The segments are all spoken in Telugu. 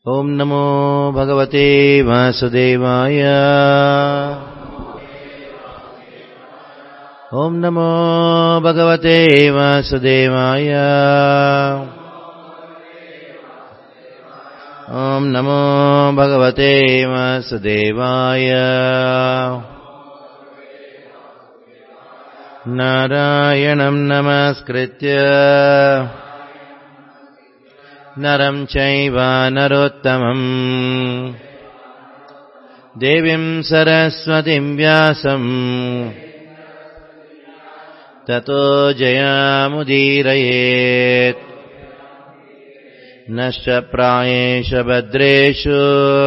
ॐ नमो भगवते वासुदेवाय ॐ नमो भगवते वासुदेवाय ॐ नमो भगवते वासुदेवाय नारायणम् नमस्कृत्य नरम् चैव नरोत्तमम् देवीम् सरस्वतीम् व्यासम् ततो जयामुदीरयेत् नश्च भद्रेषु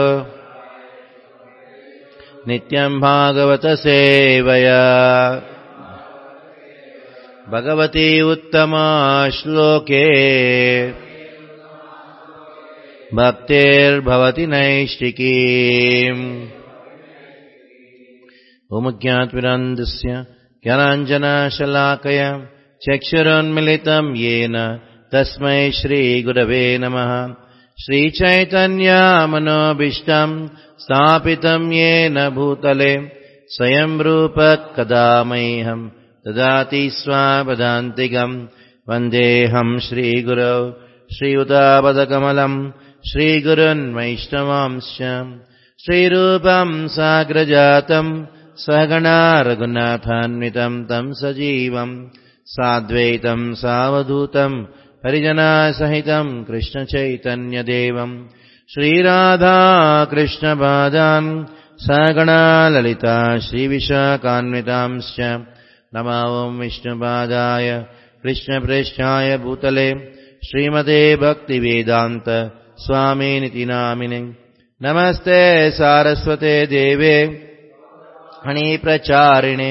नित्यम् भागवतसेवया भगवती उत्तमा श्लोके भक्तिर्भवति नैष्टिकी उमुज्ञात्विरन्दस्य ज्ञानाञ्जनाशलाकय चक्षुरोन्मिलितम् येन तस्मै श्रीगुरवे नमः श्रीचैतन्यामनोभीष्टम् स्थापितम् येन भूतले स्वयम् रूप कदा मह्यम् ददाति स्वापदान्तिकम् वन्देऽहम् श्रीगुरौ श्रीयुतापदकमलम् श्रीगुरुन्वैष्णवांश्च श्रीरूपम् साग्रजातम् सहगणा रघुनाथान्वितम् तम् सजीवम् साद्वैतम् सावधूतम् परिजनासहितम् कृष्णचैतन्यदेवम् श्रीराधाकृष्णपादान् सगणा ललिता श्रीविशाखान्वितांश्च नमावम् विष्णुपादाय कृष्णप्रेष्ठाय भूतले श्रीमते भक्तिवेदान्त स्वामिनिति नामिने नमस्ते सारस्वते देवे हणिप्रचारिणे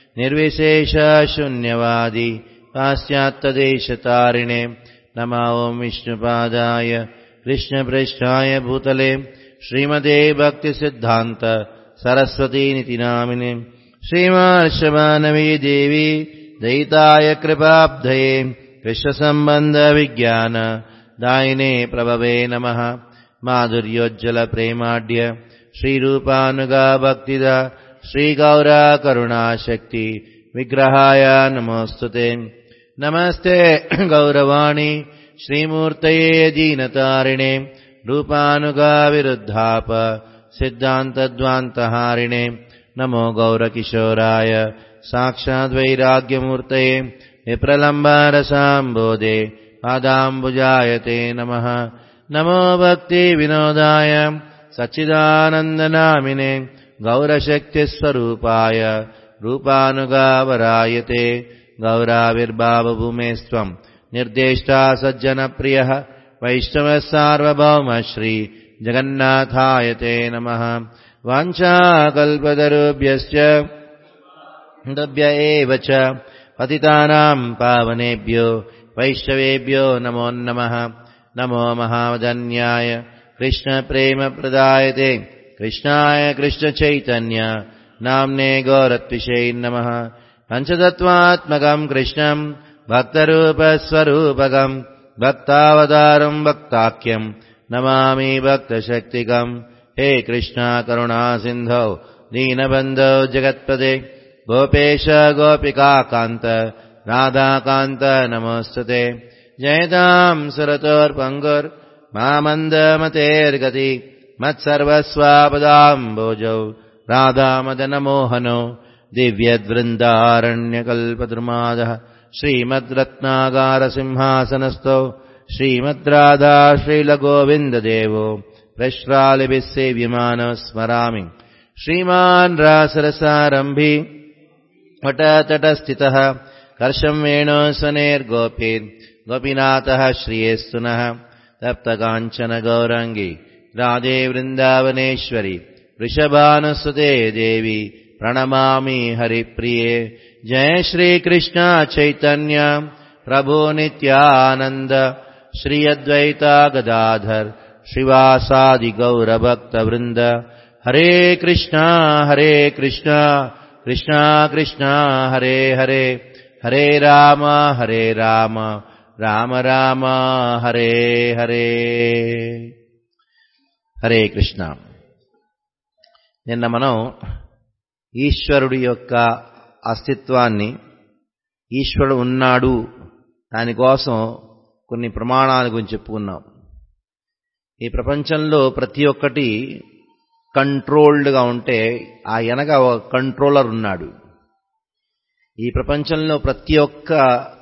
निर्विशेषशून्यवादि पाश्चात्तदेशतारिणे नमावम् विष्णुपादाय कृष्णप्रेष्ठाय भूतले श्रीमते भक्तिसिद्धान्त सरस्वतीनिति नामिने श्रीमार्षमानवी देवी दयिताय कृपाब्धये विश्वसम्बन्धविज्ञान दायिने प्रभवे नमः माधुर्योज्ज्वलप्रेमाढ्य श्रीरूपानुगा भक्तिदा श्रीगौरा करुणाशक्ति विग्रहाय नमोऽस्तु ते नमस्ते गौरवाणि श्रीमूर्तये दीनतारिणे रूपानुगा विरुद्धाप सिद्धान्तद्वान्तहारिणे नमो गौरकिशोराय साक्षाद्वैराग्यमूर्तये विप्रलम्बारसाम्बोधे पादाम्बुजाय ते नमः नमो भक्तिविनोदाय सच्चिदानन्दनामिने गौरशक्तिस्वरूपाय रूपानुगावराय ते गौराविर्भावभूमेस्त्वम् निर्देष्टा सज्जनप्रियः वैष्णवः सार्वभौम श्री जगन्नाथाय ते नमः वाञ्छाकल्पतरुभ्यश्च दभ्य एव च पतितानाम् पावनेभ्यो वैष्णवेभ्यो नमो नमः नमो महावदन्याय कृष्णप्रेमप्रदायते कृष्णाय कृष्णचैतन्य नाम्ने गौरत्विषै नमः पञ्चतत्त्वात्मकम् कृष्णम् भक्तरूपस्वरूपकम् भक्तावतारम् भक्ताख्यम् नमामि भक्तशक्तिकम् हे कृष्णा करुणा सिन्धौ दीनबन्धौ जगत्पदे गोपेश गोपिकान्त राधाकान्त नमोऽस्तुते जयताम् सुरतोर्पङ्गुर् मामन्दमतेर्गति मत्सर्वस्वापदाम्बोजौ राधामदनमोहनो दिव्यद्वृन्दारण्यकल्पद्रुमादः श्रीमद्रत्नागारसिंहासनस्थौ श्रीमद्राधा श्रीलगोविन्ददेवो प्रश्रालिभिः सेव्यमानः स्मरामि श्रीमान् रासरसारम्भि वटतटस्थितः कर्षम् वेणोस्वनेर्गोपीर् गोपीनाथः श्रियेस्तुनः तप्तकाञ्चन गौरङ्गी राधे वृन्दावनेश्वरि वृषभानुसुते देवी प्रणमामि हरिप्रिये जय श्रीकृष्ण चैतन्य प्रभो नित्यानन्द श्री अद्वैता गदाधर श्रीवासादि गौरभक्तवृन्द हरे कृष्णा हरे कृष्णा कृष्णा कृष्णा हरे हरे हरे राम हरे राम राम राम हरे हरे హరే కృష్ణ నిన్న మనం ఈశ్వరుడి యొక్క అస్తిత్వాన్ని ఈశ్వరుడు ఉన్నాడు దానికోసం కొన్ని ప్రమాణాల గురించి చెప్పుకున్నాం ఈ ప్రపంచంలో ప్రతి ఒక్కటి కంట్రోల్డ్గా ఉంటే ఆ వెనక ఒక కంట్రోలర్ ఉన్నాడు ఈ ప్రపంచంలో ప్రతి ఒక్క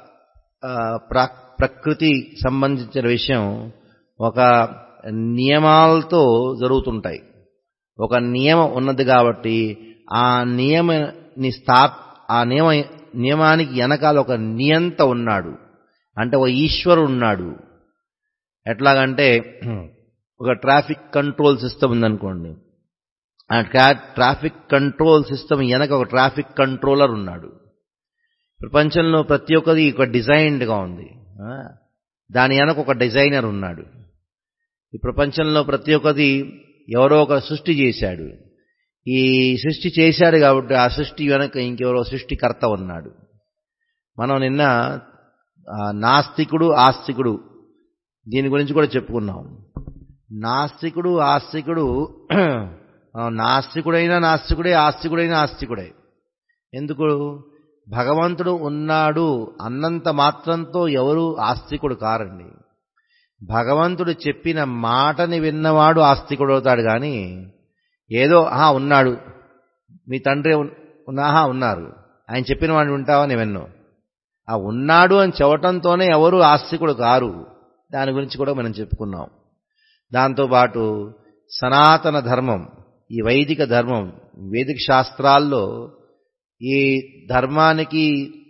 ప్రకృతి సంబంధించిన విషయం ఒక నియమాలతో జరుగుతుంటాయి ఒక నియమం ఉన్నది కాబట్టి ఆ నియమని స్థా ఆ నియమ నియమానికి వెనకాల ఒక నియంత ఉన్నాడు అంటే ఒక ఈశ్వరుడు ఉన్నాడు ఎట్లాగంటే ఒక ట్రాఫిక్ కంట్రోల్ సిస్టమ్ ఉందనుకోండి ఆ ట్రాఫిక్ కంట్రోల్ సిస్టమ్ వెనక ఒక ట్రాఫిక్ కంట్రోలర్ ఉన్నాడు ప్రపంచంలో ప్రతి ఒక్కది ఒక డిజైన్డ్గా ఉంది దాని వెనక ఒక డిజైనర్ ఉన్నాడు ఈ ప్రపంచంలో ప్రతి ఒక్కది ఎవరో ఒక సృష్టి చేశాడు ఈ సృష్టి చేశాడు కాబట్టి ఆ సృష్టి వెనక ఇంకెవరో సృష్టికర్త ఉన్నాడు మనం నిన్న నాస్తికుడు ఆస్తికుడు దీని గురించి కూడా చెప్పుకున్నాం నాస్తికుడు ఆస్తికుడు నాస్తికుడైనా నాస్తికుడే ఆస్తికుడైనా ఆస్తికుడే ఎందుకు భగవంతుడు ఉన్నాడు అన్నంత మాత్రంతో ఎవరు ఆస్తికుడు కారండి భగవంతుడు చెప్పిన మాటని విన్నవాడు ఆస్తికుడు అవుతాడు కానీ ఏదో ఆహా ఉన్నాడు మీ తండ్రి ఉన్నాహా ఉన్నారు ఆయన చెప్పిన వాడిని వింటావా నేను విన్ను ఆ ఉన్నాడు అని చెప్పటంతోనే ఎవరు ఆస్తికుడు కారు దాని గురించి కూడా మనం చెప్పుకున్నాం దాంతోపాటు సనాతన ధర్మం ఈ వైదిక ధర్మం వేదిక శాస్త్రాల్లో ఈ ధర్మానికి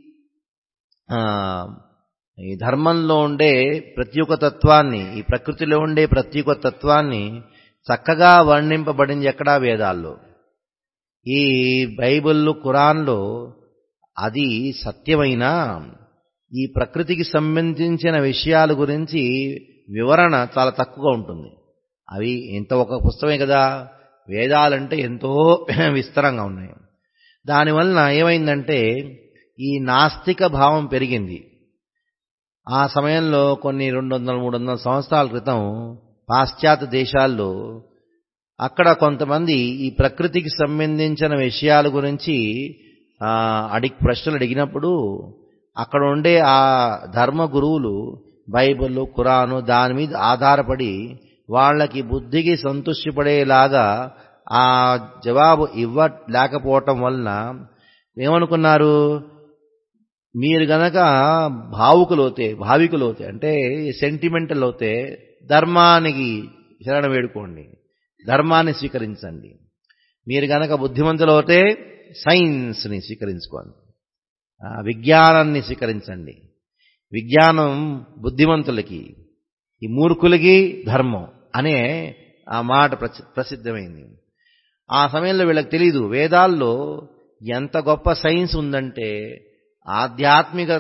ఈ ధర్మంలో ఉండే ప్రతి ఒక్క తత్వాన్ని ఈ ప్రకృతిలో ఉండే ప్రతి ఒక్క తత్వాన్ని చక్కగా వర్ణింపబడింది ఎక్కడా వేదాల్లో ఈ బైబిల్ ఖురాన్లో అది సత్యమైన ఈ ప్రకృతికి సంబంధించిన విషయాల గురించి వివరణ చాలా తక్కువగా ఉంటుంది అవి ఎంత ఒక పుస్తకమే కదా వేదాలంటే ఎంతో విస్తరంగా ఉన్నాయి దానివలన ఏమైందంటే ఈ నాస్తిక భావం పెరిగింది ఆ సమయంలో కొన్ని రెండు వందల మూడు వందల సంవత్సరాల క్రితం పాశ్చాత్య దేశాల్లో అక్కడ కొంతమంది ఈ ప్రకృతికి సంబంధించిన విషయాల గురించి అడిగి ప్రశ్నలు అడిగినప్పుడు అక్కడ ఉండే ఆ ధర్మ గురువులు బైబిల్ ఖురాను దాని మీద ఆధారపడి వాళ్ళకి బుద్ధికి సంతృష్టిపడేలాగా ఆ జవాబు ఇవ్వ లేకపోవటం వలన ఏమనుకున్నారు మీరు గనక భావుకులవుతే భావికులవుతే అంటే సెంటిమెంటల్ అవుతే ధర్మానికి శరణ వేడుకోండి ధర్మాన్ని స్వీకరించండి మీరు గనక బుద్ధిమంతులు అవుతే సైన్స్ని స్వీకరించుకోండి విజ్ఞానాన్ని స్వీకరించండి విజ్ఞానం బుద్ధిమంతులకి ఈ మూర్ఖులకి ధర్మం అనే ఆ మాట ప్రసిద్ధమైంది ఆ సమయంలో వీళ్ళకి తెలియదు వేదాల్లో ఎంత గొప్ప సైన్స్ ఉందంటే ఆధ్యాత్మిక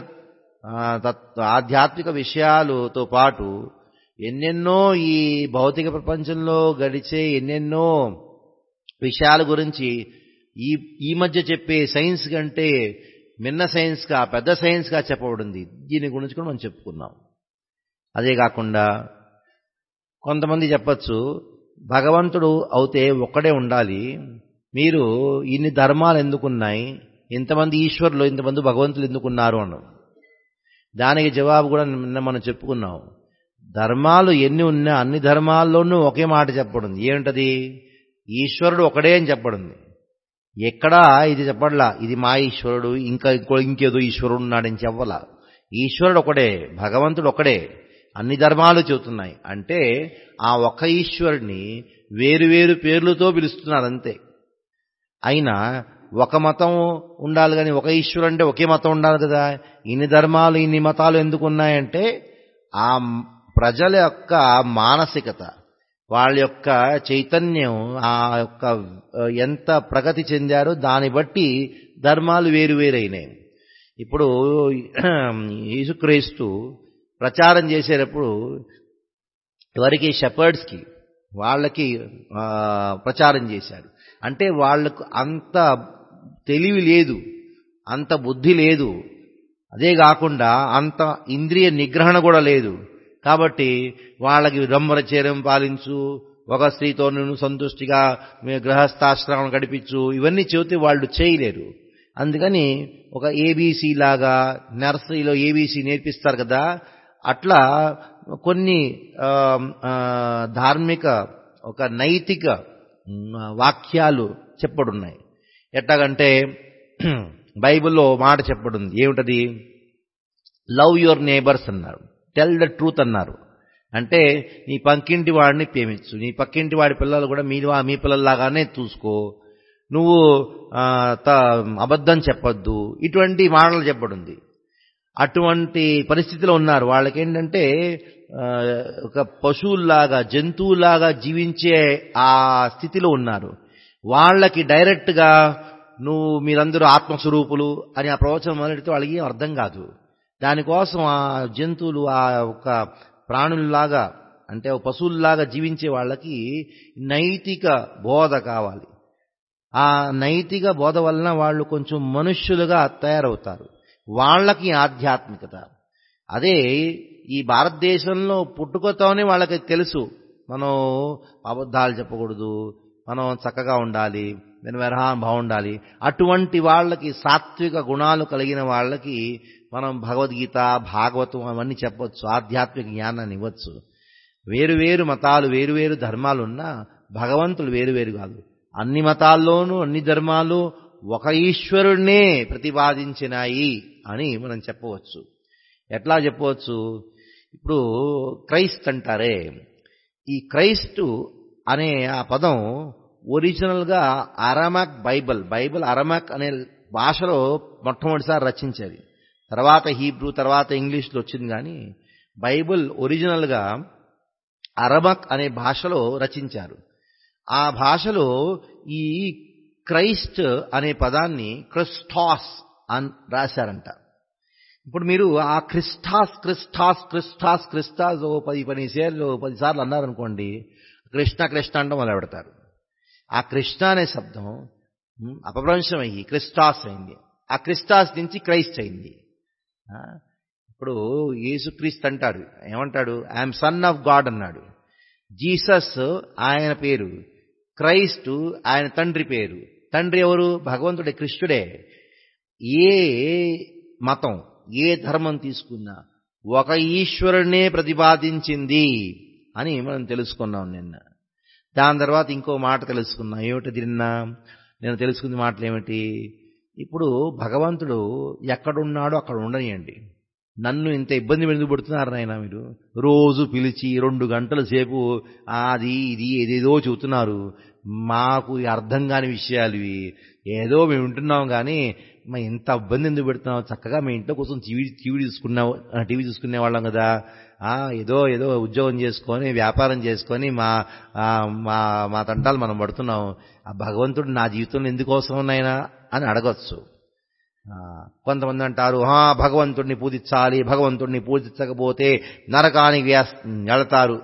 ఆధ్యాత్మిక విషయాలతో పాటు ఎన్నెన్నో ఈ భౌతిక ప్రపంచంలో గడిచే ఎన్నెన్నో విషయాల గురించి ఈ ఈ మధ్య చెప్పే సైన్స్ కంటే మిన్న సైన్స్గా పెద్ద సైన్స్గా చెప్పబడింది దీని గురించి కూడా మనం చెప్పుకున్నాం అదే కాకుండా కొంతమంది చెప్పచ్చు భగవంతుడు అవుతే ఒక్కడే ఉండాలి మీరు ఇన్ని ధర్మాలు ఎందుకున్నాయి ఇంతమంది ఈశ్వరులు ఇంతమంది భగవంతులు ఎందుకున్నారు అన్నాం దానికి జవాబు కూడా నిన్న మనం చెప్పుకున్నాం ధర్మాలు ఎన్ని ఉన్నా అన్ని ధర్మాల్లోనూ ఒకే మాట చెప్పబడింది ఏమిటది ఈశ్వరుడు ఒకడే అని చెప్పబడింది ఎక్కడా ఇది చెప్పడలా ఇది మా ఈశ్వరుడు ఇంకా ఇంకో ఇంకేదో ఈశ్వరుడు ఉన్నాడని చెప్పలా ఈశ్వరుడు ఒకడే భగవంతుడు ఒకడే అన్ని ధర్మాలు చెబుతున్నాయి అంటే ఆ ఒక్క ఈశ్వరుడిని వేరువేరు పేర్లతో పిలుస్తున్నారు అంతే అయినా ఒక మతం ఉండాలి కానీ ఒక ఈశ్వరుడు అంటే ఒకే మతం ఉండాలి కదా ఇన్ని ధర్మాలు ఇన్ని మతాలు ఎందుకు ఉన్నాయంటే ఆ ప్రజల యొక్క మానసికత వాళ్ళ యొక్క చైతన్యం ఆ యొక్క ఎంత ప్రగతి చెందారో దాన్ని బట్టి ధర్మాలు వేరు వేరైనాయి ఇప్పుడు యేసుక్రీస్తు ప్రచారం చేసేటప్పుడు ఎవరికి షెపర్డ్స్కి వాళ్ళకి ప్రచారం చేశాడు అంటే వాళ్లకు అంత తెలివి లేదు అంత బుద్ధి లేదు అదే కాకుండా అంత ఇంద్రియ నిగ్రహణ కూడా లేదు కాబట్టి వాళ్ళకి బ్రహ్మచర్యం పాలించు ఒక స్త్రీతో నువ్వు సంతుష్టిగా మీ గృహస్థాశ్రమం గడిపించు ఇవన్నీ చెబితే వాళ్ళు చేయలేరు అందుకని ఒక ఏబీసీ లాగా నర్సరీలో ఏబీసీ నేర్పిస్తారు కదా అట్లా కొన్ని ఆ, ఆ, ధార్మిక ఒక నైతిక ఉమ్, వాక్యాలు చెప్పడున్నాయి ఎట్లాగంటే బైబిల్లో మాట చెప్పడుంది ఏమిటది లవ్ యువర్ నేబర్స్ అన్నారు టెల్ ద ట్రూత్ అన్నారు అంటే నీ పక్కింటి వాడిని ప్రేమించు నీ పక్కింటి వాడి పిల్లలు కూడా మీ వా- మీ పిల్లల్లాగానే చూసుకో నువ్వు ఆ, త- అబద్ధం చెప్పొద్దు ఇటువంటి మాటలు చెప్పడుంది అటువంటి పరిస్థితిలో ఉన్నారు వాళ్ళకేంటంటే ఆ, ఒక పశువుల్లాగా జంతువులాగా జీవించే ఆ స్థితిలో ఉన్నారు వాళ్ళకి డైరెక్ట్గా నువ్వు మీరందరూ ఆత్మస్వరూపులు అని ఆ ప్రవచనం మొదలెడితే వాళ్ళకి ఏం అర్థం కాదు దానికోసం ఆ జంతువులు ఆ ఒక ప్రాణుల్లాగా అంటే ఒక పశువుల్లాగా జీవించే వాళ్ళకి నైతిక బోధ కావాలి ఆ నైతిక బోధ వలన వాళ్ళు కొంచెం మనుష్యులుగా తయారవుతారు వాళ్ళకి ఆధ్యాత్మికత అదే ఈ భారతదేశంలో పుట్టుకతోనే వాళ్ళకి తెలుసు మనం అబద్ధాలు చెప్పకూడదు మనం చక్కగా ఉండాలి దాని విరహాన్ బాగుండాలి అటువంటి వాళ్ళకి సాత్విక గుణాలు కలిగిన వాళ్ళకి మనం భగవద్గీత భాగవతం అవన్నీ చెప్పొచ్చు ఆధ్యాత్మిక జ్ఞానాన్ని ఇవ్వచ్చు వేరు వేరు మతాలు వేరు వేరు ధర్మాలు ఉన్నా భగవంతుడు వేరు వేరు కాదు అన్ని మతాల్లోనూ అన్ని ధర్మాలు ఒక ఈశ్వరుణ్ణే ప్రతిపాదించినాయి అని మనం చెప్పవచ్చు ఎట్లా చెప్పవచ్చు ఇప్పుడు క్రైస్ట్ అంటారే ఈ క్రైస్తు అనే ఆ పదం ఒరిజినల్గా అరమాక్ బైబిల్ బైబిల్ అరమాక్ అనే భాషలో మొట్టమొదటిసారి రచించేది తర్వాత హీబ్రూ తర్వాత ఇంగ్లీష్లో వచ్చింది కానీ బైబిల్ ఒరిజినల్గా అరమక్ అనే భాషలో రచించారు ఆ భాషలో ఈ క్రైస్ట్ అనే పదాన్ని క్రిస్టాస్ అని రాశారంట ఇప్పుడు మీరు ఆ క్రిస్టాస్ క్రిస్టాస్ క్రిస్టాస్ క్రిస్టాస్ ఓ పది పది సేర్లు పది సార్లు అన్నారనుకోండి కృష్ణ కృష్ణ అంటే మొదలు పెడతారు ఆ కృష్ణ అనే శబ్దం ఉమ్, అపభ్రంశం అయ్యి క్రిస్టాస్ అయింది ఆ క్రిస్టాస్ నుంచి క్రైస్ట్ అయింది ఆ, ఇప్పుడు యేసుక్రీస్తు అంటాడు ఏమంటాడు ఐఎమ్ సన్ ఆఫ్ గాడ్ అన్నాడు జీసస్ ఆయన పేరు క్రైస్తు ఆయన తండ్రి పేరు తండ్రి ఎవరు భగవంతుడే కృష్ణుడే ఏ మతం ఏ ధర్మం తీసుకున్నా ఒక ఈశ్వరునే ప్రతిపాదించింది అని మనం తెలుసుకున్నాం నిన్న దాని తర్వాత ఇంకో మాట తెలుసుకున్నాం ఏమిటి నిన్న నేను తెలుసుకున్న మాటలు ఏమిటి ఇప్పుడు భగవంతుడు ఎక్కడున్నాడో అక్కడ ఉండనియండి నన్ను ఇంత ఇబ్బంది ఎందుకు పెడుతున్నారు నాయన మీరు రోజు పిలిచి రెండు గంటల సేపు అది ఇది ఏదేదో చెబుతున్నారు మాకు ఈ అర్థం కాని విషయాలు ఇవి ఏదో మేము వింటున్నాం కానీ మా ఇంత ఇబ్బంది ఎందుకు పెడుతున్నాం చక్కగా మీ ఇంట్లో కోసం టీవీ టీవీ చూసుకున్నావు టీవీ చూసుకునే వాళ్ళం కదా ఆ ఏదో ఏదో ఉద్యోగం చేసుకొని వ్యాపారం చేసుకొని మా ఆ, మా మా తంటాలు మనం పడుతున్నాం ఆ భగవంతుడు నా జీవితంలో ఎందుకోసం నాయనా అని అడగచ్చు ఆ, కొంతమంది అంటారు "ఆ, భగవంతుడిని పూజించాలి భగవంతుడిని పూజించకపోతే నరకానికి వేస్ వెళతారు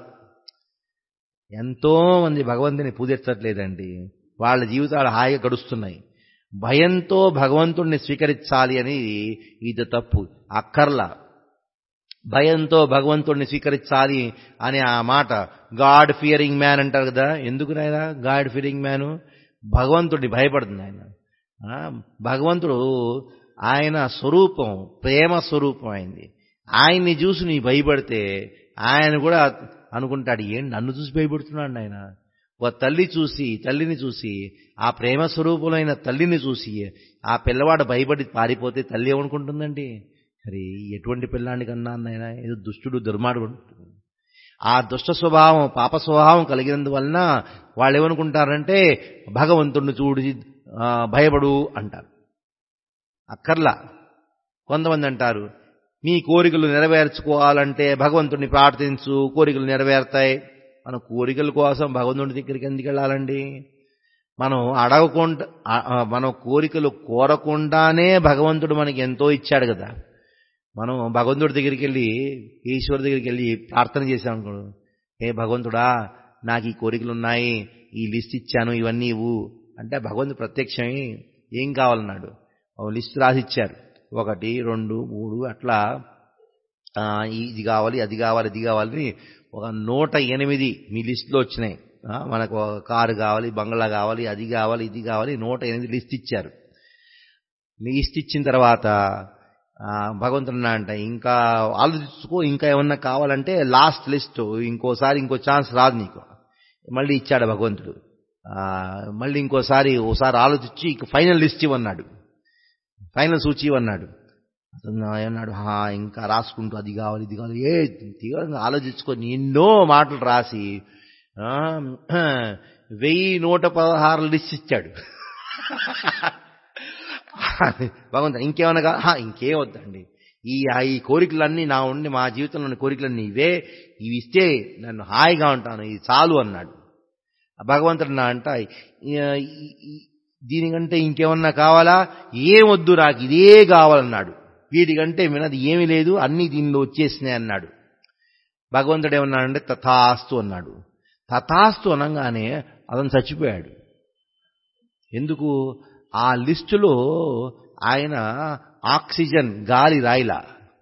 ఎంతో మంది భగవంతుని పూజించట్లేదండి వాళ్ళ జీవితాలు హాయిగా గడుస్తున్నాయి భయంతో భగవంతుణ్ణి స్వీకరించాలి అని ఇది తప్పు అక్కర్లా భయంతో భగవంతుణ్ణి స్వీకరించాలి అనే ఆ మాట గాడ్ ఫియరింగ్ మ్యాన్ అంటారు కదా ఎందుకు నాయన గాడ్ ఫియరింగ్ మ్యాన్ భగవంతుడిని భయపడుతుంది ఆయన ఆ, భగవంతుడు ఆయన స్వరూపం ప్రేమ స్వరూపం అయింది ఆయన్ని చూసి నీ భయపడితే ఆయన కూడా అనుకుంటాడు ఏం నన్ను చూసి భయపడుతున్నాడు ఆయన ఒక తల్లి చూసి తల్లిని చూసి ఆ ప్రేమ స్వరూపమైన తల్లిని చూసి ఆ పిల్లవాడు భయపడి పారిపోతే తల్లి ఏమనుకుంటుందండి మరి ఎటువంటి పిల్లాడిని కన్నా నాయన ఏదో దుష్టుడు దుర్మార్గుడు ఉంటుంది. ఆ దుష్ట స్వభావం పాప స్వభావం కలిగినందువలన వాళ్ళు ఏమనుకుంటారంటే భగవంతుడిని చూడి ఆ, భయపడు అంటారు అక్కర్లా కొంతమంది అంటారు మీ కోరికలు నెరవేర్చుకోవాలంటే భగవంతుడిని ప్రార్థించు కోరికలు నెరవేరుతాయి మన కోరికల కోసం భగవంతుడి దగ్గరికి ఎందుకు వెళ్ళాలండి మనం అడగకుండా ఆ- ఆ, మనం కోరికలు కోరకుండానే భగవంతుడు మనకి ఎంతో ఇచ్చాడు కదా మనం భగవంతుడి దగ్గరికి వెళ్ళి ఈశ్వరు దగ్గరికి వెళ్ళి ప్రార్థన చేశాం అనుకో ఏ భగవంతుడా నాకు ఈ కోరికలు ఉన్నాయి ఈ లిస్ట్ ఇచ్చాను ఇవన్నీ ఇవ్వు అంటే భగవంతుడు ప్రత్యక్షమై ఏం కావాలన్నాడు ఓ లిస్ట్ రాసి ఇచ్చారు ఒకటి రెండు మూడు అట్లా ఆ, ఇది కావాలి అది కావాలి ఇది కావాలని ఒక నూట ఎనిమిది మీ లిస్టులో వచ్చినాయి ఆ, మనకు ఒక కారు కావాలి బంగ్లా కావాలి అది కావాలి ఇది కావాలి నూట ఎనిమిది లిస్ట్ ఇచ్చారు లిస్ట్ ఇచ్చిన తర్వాత ఆ, భగవంతుడు అన్నా అంట ఇంకా ఆలోచించుకో ఇంకా ఏమన్నా కావాలంటే లాస్ట్ లిస్ట్ ఇంకోసారి ఇంకో ఛాన్స్ రాదు నీకు మళ్ళీ ఇచ్చాడు భగవంతుడు ఆ, మళ్ళీ ఇంకోసారి ఓసారి ఆలోచించి ఇక ఫైనల్ లిస్ట్ ఇవ్వన్నాడు ఫైనల్ సూచి ఇవ్వన్నాడు అతను ఏమన్నాడు "హా, ఇంకా రాసుకుంటూ అది కావాలి ఇది కావాలి ఏ తీవ్రంగా ఆలోచించుకొని ఎన్నో మాటలు రాసి ఆ, వెయ్యి నూట పదహారు లిస్ట్ ఇచ్చాడు భగవంతుడు ఇంకేమన్నా కా- "హా, ఇంకేం వద్దండి ఈ ఈ కోరికలన్నీ నా ఉండి మా జీవితంలో ఉన్న కోరికలన్నీ ఇవే ఇవి ఇస్తే నన్ను హాయిగా ఉంటాను ఇది చాలు అన్నాడు ఆ భగవంతుడు నా అంట "ఈ- ఈ- ఈ- దీనికంటే ఇంకేమన్నా కావాలా ఏం వద్దు నాకు ఇదే కావాలన్నాడు వీటికంటే వినది ఏమీ లేదు అన్నీ దీనిలో వచ్చేసినాయి అన్నాడు భగవంతుడు ఏమన్నాడంటే తథాస్తు అన్నాడు తథాస్తు అనగానే అతను చచ్చిపోయాడు ఎందుకు ఆ లిస్టులో ఆయన ఆక్సిజన్ గాలి రాయిలా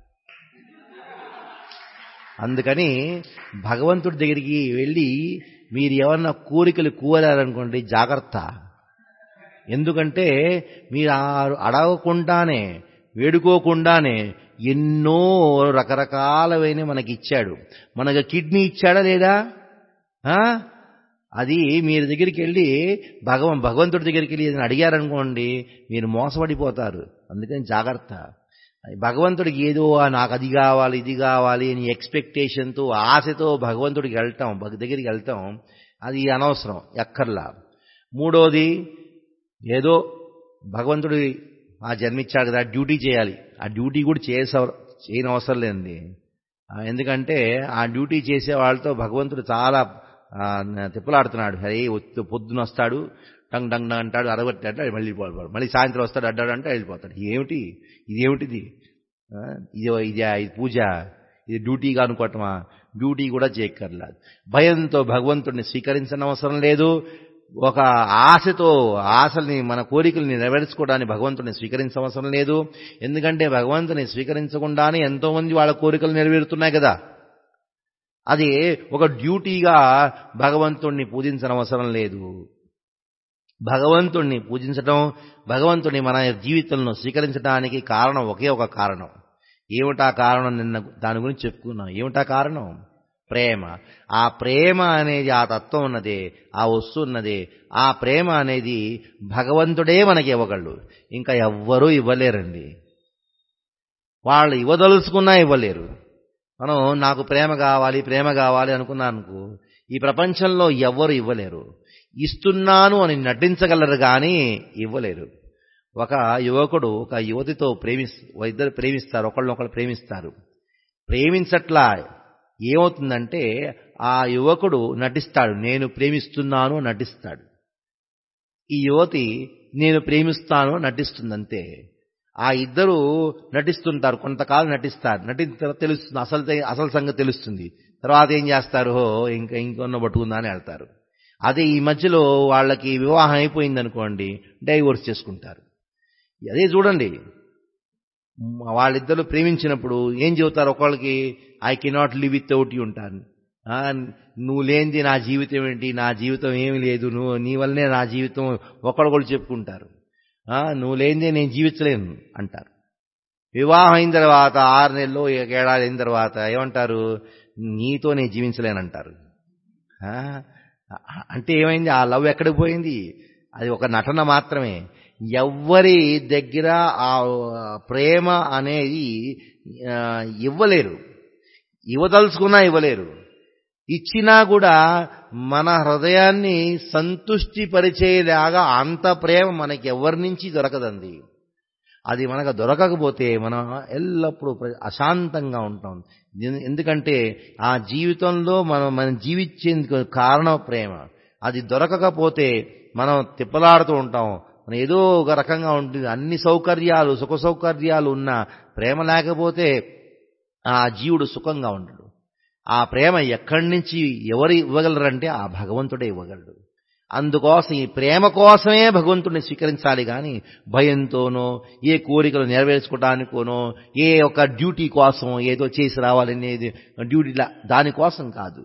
అందుకని భగవంతుడి దగ్గరికి వెళ్ళి మీరు ఏమన్నా కోరికలు కోరారనుకోండి జాగ్రత్త ఎందుకంటే మీరు ఆ- అడగకుండానే వేడుకోకుండానే ఎన్నో రకరకాలవైన మనకి ఇచ్చాడు మనకు కిడ్నీ ఇచ్చాడా లేదా ఆ? అది మీరు దగ్గరికి వెళ్ళి భగవం భగవంతుడి దగ్గరికి వెళ్ళి ఏదైనా అడిగారనుకోండి మీరు మోసపడిపోతారు అందుకని జాగ్రత్త భగవంతుడికి ఏదో "ఆ, నాకు అది కావాలి ఇది కావాలి అని ఎక్స్పెక్టేషన్తో ఆశతో భగవంతుడికి వెళ్తాం భగ దగ్గరికి వెళ్తాం అది అనవసరం ఎక్కర్లా మూడోది ఏదో భగవంతుడి ఆ జన్మిచ్చాడు కదా డ్యూటీ చేయాలి ఆ డ్యూటీ కూడా చేసే చేయని అవసరం లేదండి ఆ, ఎందుకంటే ఆ డ్యూటీ చేసే వాళ్ళతో భగవంతుడు చాలా ఆ, తిప్పలాడుతున్నాడు హరే ఒత్తు పొద్దున వస్తాడు టంగ్ టంగ్ టంగ్ అంటాడు అరగొట్టి అంటాడు మళ్ళీ వెళ్ళిపోతాడు మళ్ళీ సాయంత్రం వస్తాడు అడ్డాడు అంటే వెళ్ళిపోతాడు ఏమిటి ఇది ఏమిటిది ఆ, ఇది ఇది ఇది పూజ ఇది డ్యూటీగా అనుకోవటమా డ్యూటీ కూడా చేయక్కర్లేదు భయంతో భగవంతుడిని స్వీకరించిన అవసరం లేదు ఒక ఆశతో ఆశల్ని మన కోరికల్ని నెరవేర్చుకోవడానికి భగవంతుడిని స్వీకరించడం అవసరం లేదు ఎందుకంటే భగవంతుని స్వీకరించకుండానే ఎంతో మంది వాళ్ళ కోరికలు నెరవేరుతున్నాయి కదా అది ఒక డ్యూటీగా భగవంతుణ్ణి పూజించడం అవసరం లేదు భగవంతుణ్ణి పూజించడం భగవంతుని మన జీవితంలో స్వీకరించడానికి కారణం ఒకే ఒక కారణం ఏమిటా కారణం నిన్న దాని గురించి చెప్పుకున్నాం ఏమిటా కారణం ప్రేమ ఆ ప్రేమ అనేది ఆ తత్వం ఉన్నదే ఆ వస్తువు ఉన్నదే ఆ ప్రేమ అనేది భగవంతుడే మనకి ఇవ్వగలడు ఇంకా ఎవ్వరూ ఇవ్వలేరండి వాళ్ళు ఇవ్వదలుచుకున్నా ఇవ్వలేరు మనం నాకు ప్రేమ కావాలి ప్రేమ కావాలి అనుకున్నానుకో ఈ ప్రపంచంలో ఎవ్వరు ఇవ్వలేరు ఇస్తున్నాను అని నటించగలరు కానీ ఇవ్వలేరు ఒక యువకుడు ఒక యువతితో ప్రేమిస్ ఇద్దరు ప్రేమిస్తారు ఒకళ్ళనొకళ్ళు ప్రేమిస్తారు ప్రేమించట్లా ఏమవుతుందంటే ఆ యువకుడు నటిస్తాడు నేను ప్రేమిస్తున్నాను నటిస్తాడు ఈ యువతి నేను ప్రేమిస్తాను నటిస్తుందంతే ఆ ఇద్దరు నటిస్తుంటారు కొంతకాలం నటిస్తారు నటించిన తర్వాత తెలుస్తుంది అసలు అసలు సంగతి తెలుస్తుంది తర్వాత ఏం చేస్తారు "హో, ఇంకా ఇంకొన్న పట్టుకుందా అని వెళ్తారు అదే ఈ మధ్యలో వాళ్ళకి వివాహం అయిపోయింది అనుకోండి డైవోర్స్ చేసుకుంటారు అదే చూడండి వాళ్ళిద్దరూ ప్రేమించినప్పుడు ఏం చెబుతారు ఒకళ్ళకి I cannot live without you ఉంటాను ఆ, నువ్వు లేనిది నా జీవితం ఏంటి నా జీవితం ఏమి లేదు నువ్వు నీ వల్లనే నా జీవితం ఒకళ్ళొకళ్ళు చెప్పుకుంటారు ఆ, నువ్వు లేనిదే నేను జీవించలేను అంటారు వివాహం అయిన తర్వాత ఆరు నెలలు ఒక ఏడాది అయిన తర్వాత ఏమంటారు నీతో నేను జీవించలేనంటారు ఆ, అంటే ఏమైంది ఆ లవ్ ఎక్కడికి పోయింది అది ఒక నటన మాత్రమే ఎవ్వరి దగ్గర ఆ ప్రేమ అనేది ఆ, ఇవ్వలేరు ఇవ్వదలుచుకున్నా ఇవ్వలేరు ఇచ్చినా కూడా మన హృదయాన్ని సంతుష్టి పరిచేలాగా అంత ప్రేమ మనకి ఎవరి నుంచి దొరకదండి అది మనకు దొరకకపోతే మనం ఎల్లప్పుడూ ప్ర- అశాంతంగా ఉంటాం ఎందు- ఎందుకంటే ఆ జీవితంలో మనం మనం జీవించేందుకు కారణం ప్రేమ అది దొరకకపోతే మనం తిప్పలాడుతూ ఉంటాం మనం ఏదో ఒక రకంగా ఉంటుంది అన్ని సౌకర్యాలు సుఖ సౌకర్యాలు ఉన్న ప్రేమ లేకపోతే ఆ జీవుడు సుఖంగా ఉండడు ఆ ప్రేమ ఎక్కడి నుంచి ఎవరు ఇవ్వగలరంటే ఆ భగవంతుడే ఇవ్వగలడు అందుకోసం ఈ ప్రేమ కోసమే భగవంతుడిని స్వీకరించాలి కానీ భయంతోనో ఏ కోరికలు నెరవేర్చుకోవడానికోనో ఏ ఒక డ్యూటీ కోసం ఏదో చేసి రావాలనేది డ్యూటీ దానికోసం కాదు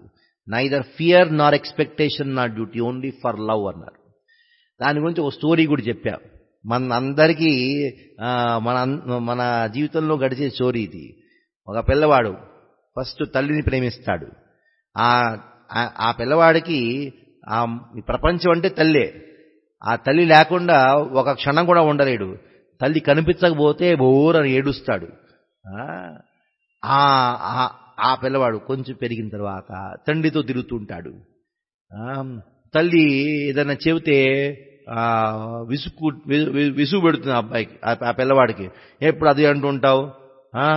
neither fear nor expectation not duty only for love అన్నారు దాని గురించి ఒక స్టోరీ కూడా చెప్పా మన అందరికీ ఆ, మన అన్- మన జీవితంలో గడిచే స్టోరీ ఇది ఒక పిల్లవాడు ఫస్ట్ తల్లిని ప్రేమిస్తాడు ఆ ఆ- ఆ పిల్లవాడికి ఆ ఈ ప్రపంచం అంటే తల్లే ఆ తల్లి లేకుండా ఒక క్షణం కూడా ఉండలేడు తల్లి కనిపించకపోతే బోరని ఏడుస్తాడు ఆ, ఆ ఆ- ఆ పిల్లవాడు కొంచెం పెరిగిన తర్వాత తండ్రితో తిరుగుతుంటాడు ఆ, తల్లి ఏదైనా చెబితే ఆ, విసుగు వి- వి- విసుగు పెడుతుంది ఆ అబ్బాయికి ఆ- ఆ పిల్లవాడికి ఎప్పుడు అది అంటుంటావు ఆ,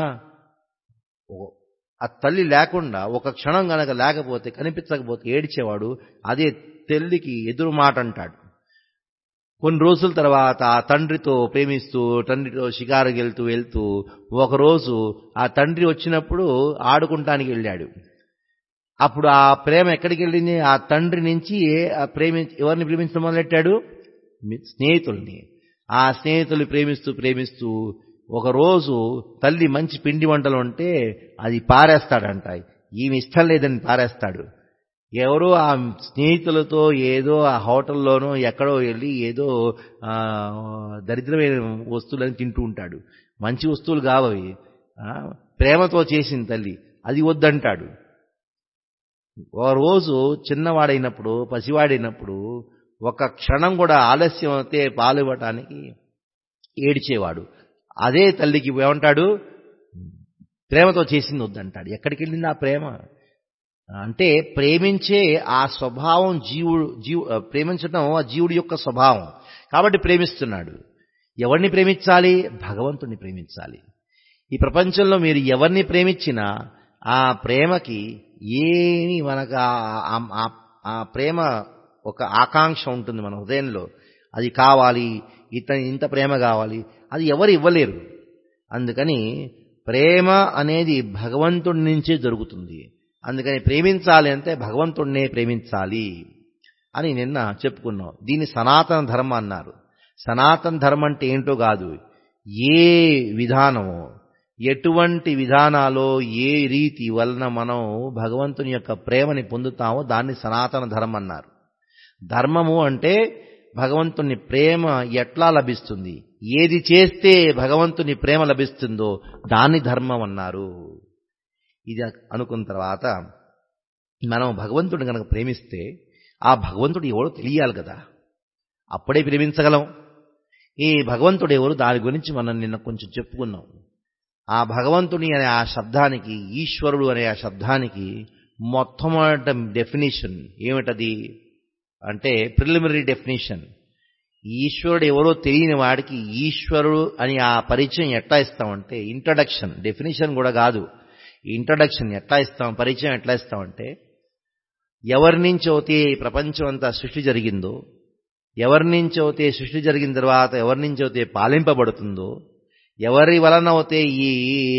ఓ- ఆ తల్లి లేకుండా ఒక క్షణం గనక లేకపోతే కనిపించకపోతే ఏడ్చేవాడు అదే తల్లికి ఎదురు మాట అంటాడు కొన్ని రోజుల తర్వాత ఆ తండ్రితో ప్రేమిస్తూ తండ్రితో షికారుకి వెళ్తూ వెళ్తూ ఒకరోజు ఆ తండ్రి వచ్చినప్పుడు ఆడుకుంటానికి వెళ్ళాడు అప్పుడు ఆ ప్రేమ ఎక్కడికి వెళ్ళింది ఆ తండ్రి నుంచి ఆ ప్రేమి ఎవరిని ప్రేమించడం మొదలెట్టాడు మీ- స్నేహితుల్ని ఆ స్నేహితులు ప్రేమిస్తూ ప్రేమిస్తూ ఒకరోజు తల్లి మంచి పిండి వంటలు ఉంటే అది పారేస్తాడంట ఈమె ఇష్టం లేదని పారేస్తాడు ఎవరో ఆ స్నేహితులతో ఏదో ఆ హోటల్లోనో ఎక్కడో వెళ్ళి ఏదో ఆ, దరిద్రమైన వస్తువులని తింటూ ఉంటాడు మంచి వస్తువులు కావవి ఆ, ప్రేమతో చేసిన తల్లి అది వద్దంటాడు ఓ రోజు చిన్నవాడైనప్పుడు పసివాడైనప్పుడు ఒక క్షణం కూడా ఆలస్యం అయితే పాలు ఇవ్వటానికి ఏడిచేవాడు అదే తల్లికి ఏమంటాడు ప్రేమతో చేసింది వద్దంటాడు ఎక్కడికి వెళ్ళింది ఆ ప్రేమ అంటే ప్రేమించే ఆ స్వభావం జీవుడు జీవు ప్రేమించడం ఆ జీవుడి యొక్క స్వభావం కాబట్టి ప్రేమిస్తున్నాడు ఎవరిని ప్రేమించాలి భగవంతుణ్ణి ప్రేమించాలి ఈ ప్రపంచంలో మీరు ఎవరిని ప్రేమించినా ఆ ప్రేమకి ఏమి మనకు ఆ- ఆ- ఆ- ఆ ప్రేమ ఒక ఆకాంక్ష ఉంటుంది మన హృదయంలో అది కావాలి ఇత ఇంత ప్రేమ కావాలి అది ఎవరు ఇవ్వలేరు అందుకని ప్రేమ అనేది భగవంతుడి నుంచే దొరుకుతుంది అందుకని ప్రేమించాలి అంటే భగవంతుడినే ప్రేమించాలి అని నిన్న చెప్పుకున్నాం దీన్ని సనాతన ధర్మం అన్నారు సనాతన ధర్మం అంటే ఏంటో కాదు ఏ విధానమో ఎటువంటి విధానాలో ఏ రీతి వలన మనం భగవంతుని యొక్క ప్రేమని పొందుతామో దాన్ని సనాతన ధర్మం అన్నారు ధర్మము అంటే భగవంతుని ప్రేమ ఎట్లా లభిస్తుంది ఏది చేస్తే భగవంతుని ప్రేమ లభిస్తుందో దాన్ని ధర్మం అన్నారు ఇది అనుకున్న తర్వాత మనం భగవంతుడిని కనుక ప్రేమిస్తే ఆ భగవంతుడు ఎవడో తెలియాలి కదా అప్పుడే ప్రేమించగలం ఈ భగవంతుడు ఎవరు దాని గురించి మనం నిన్న కొంచెం చెప్పుకున్నాం ఆ భగవంతుని అనే ఆ శబ్దానికి ఈశ్వరుడు అనే ఆ శబ్దానికి మొట్టమొదట డెఫినేషన్ ఏమిటది అంటే ప్రిలిమినరీ డెఫినేషన్ ఈశ్వరుడు ఎవరో తెలియని వాడికి ఈశ్వరుడు అని ఆ పరిచయం ఎట్లా ఇస్తామంటే ఇంట్రడక్షన్ డెఫినేషన్ కూడా కాదు ఇంట్రడక్షన్ ఎట్లా ఇస్తాం పరిచయం ఎట్లా ఇస్తామంటే ఎవరి నుంచి అయితే ఈ ప్రపంచం అంతా సృష్టి జరిగిందో ఎవరి నుంచి అయితే సృష్టి జరిగిన తర్వాత ఎవరి నుంచి అయితే పాలింపబడుతుందో ఎవరి వలన అయితే ఈ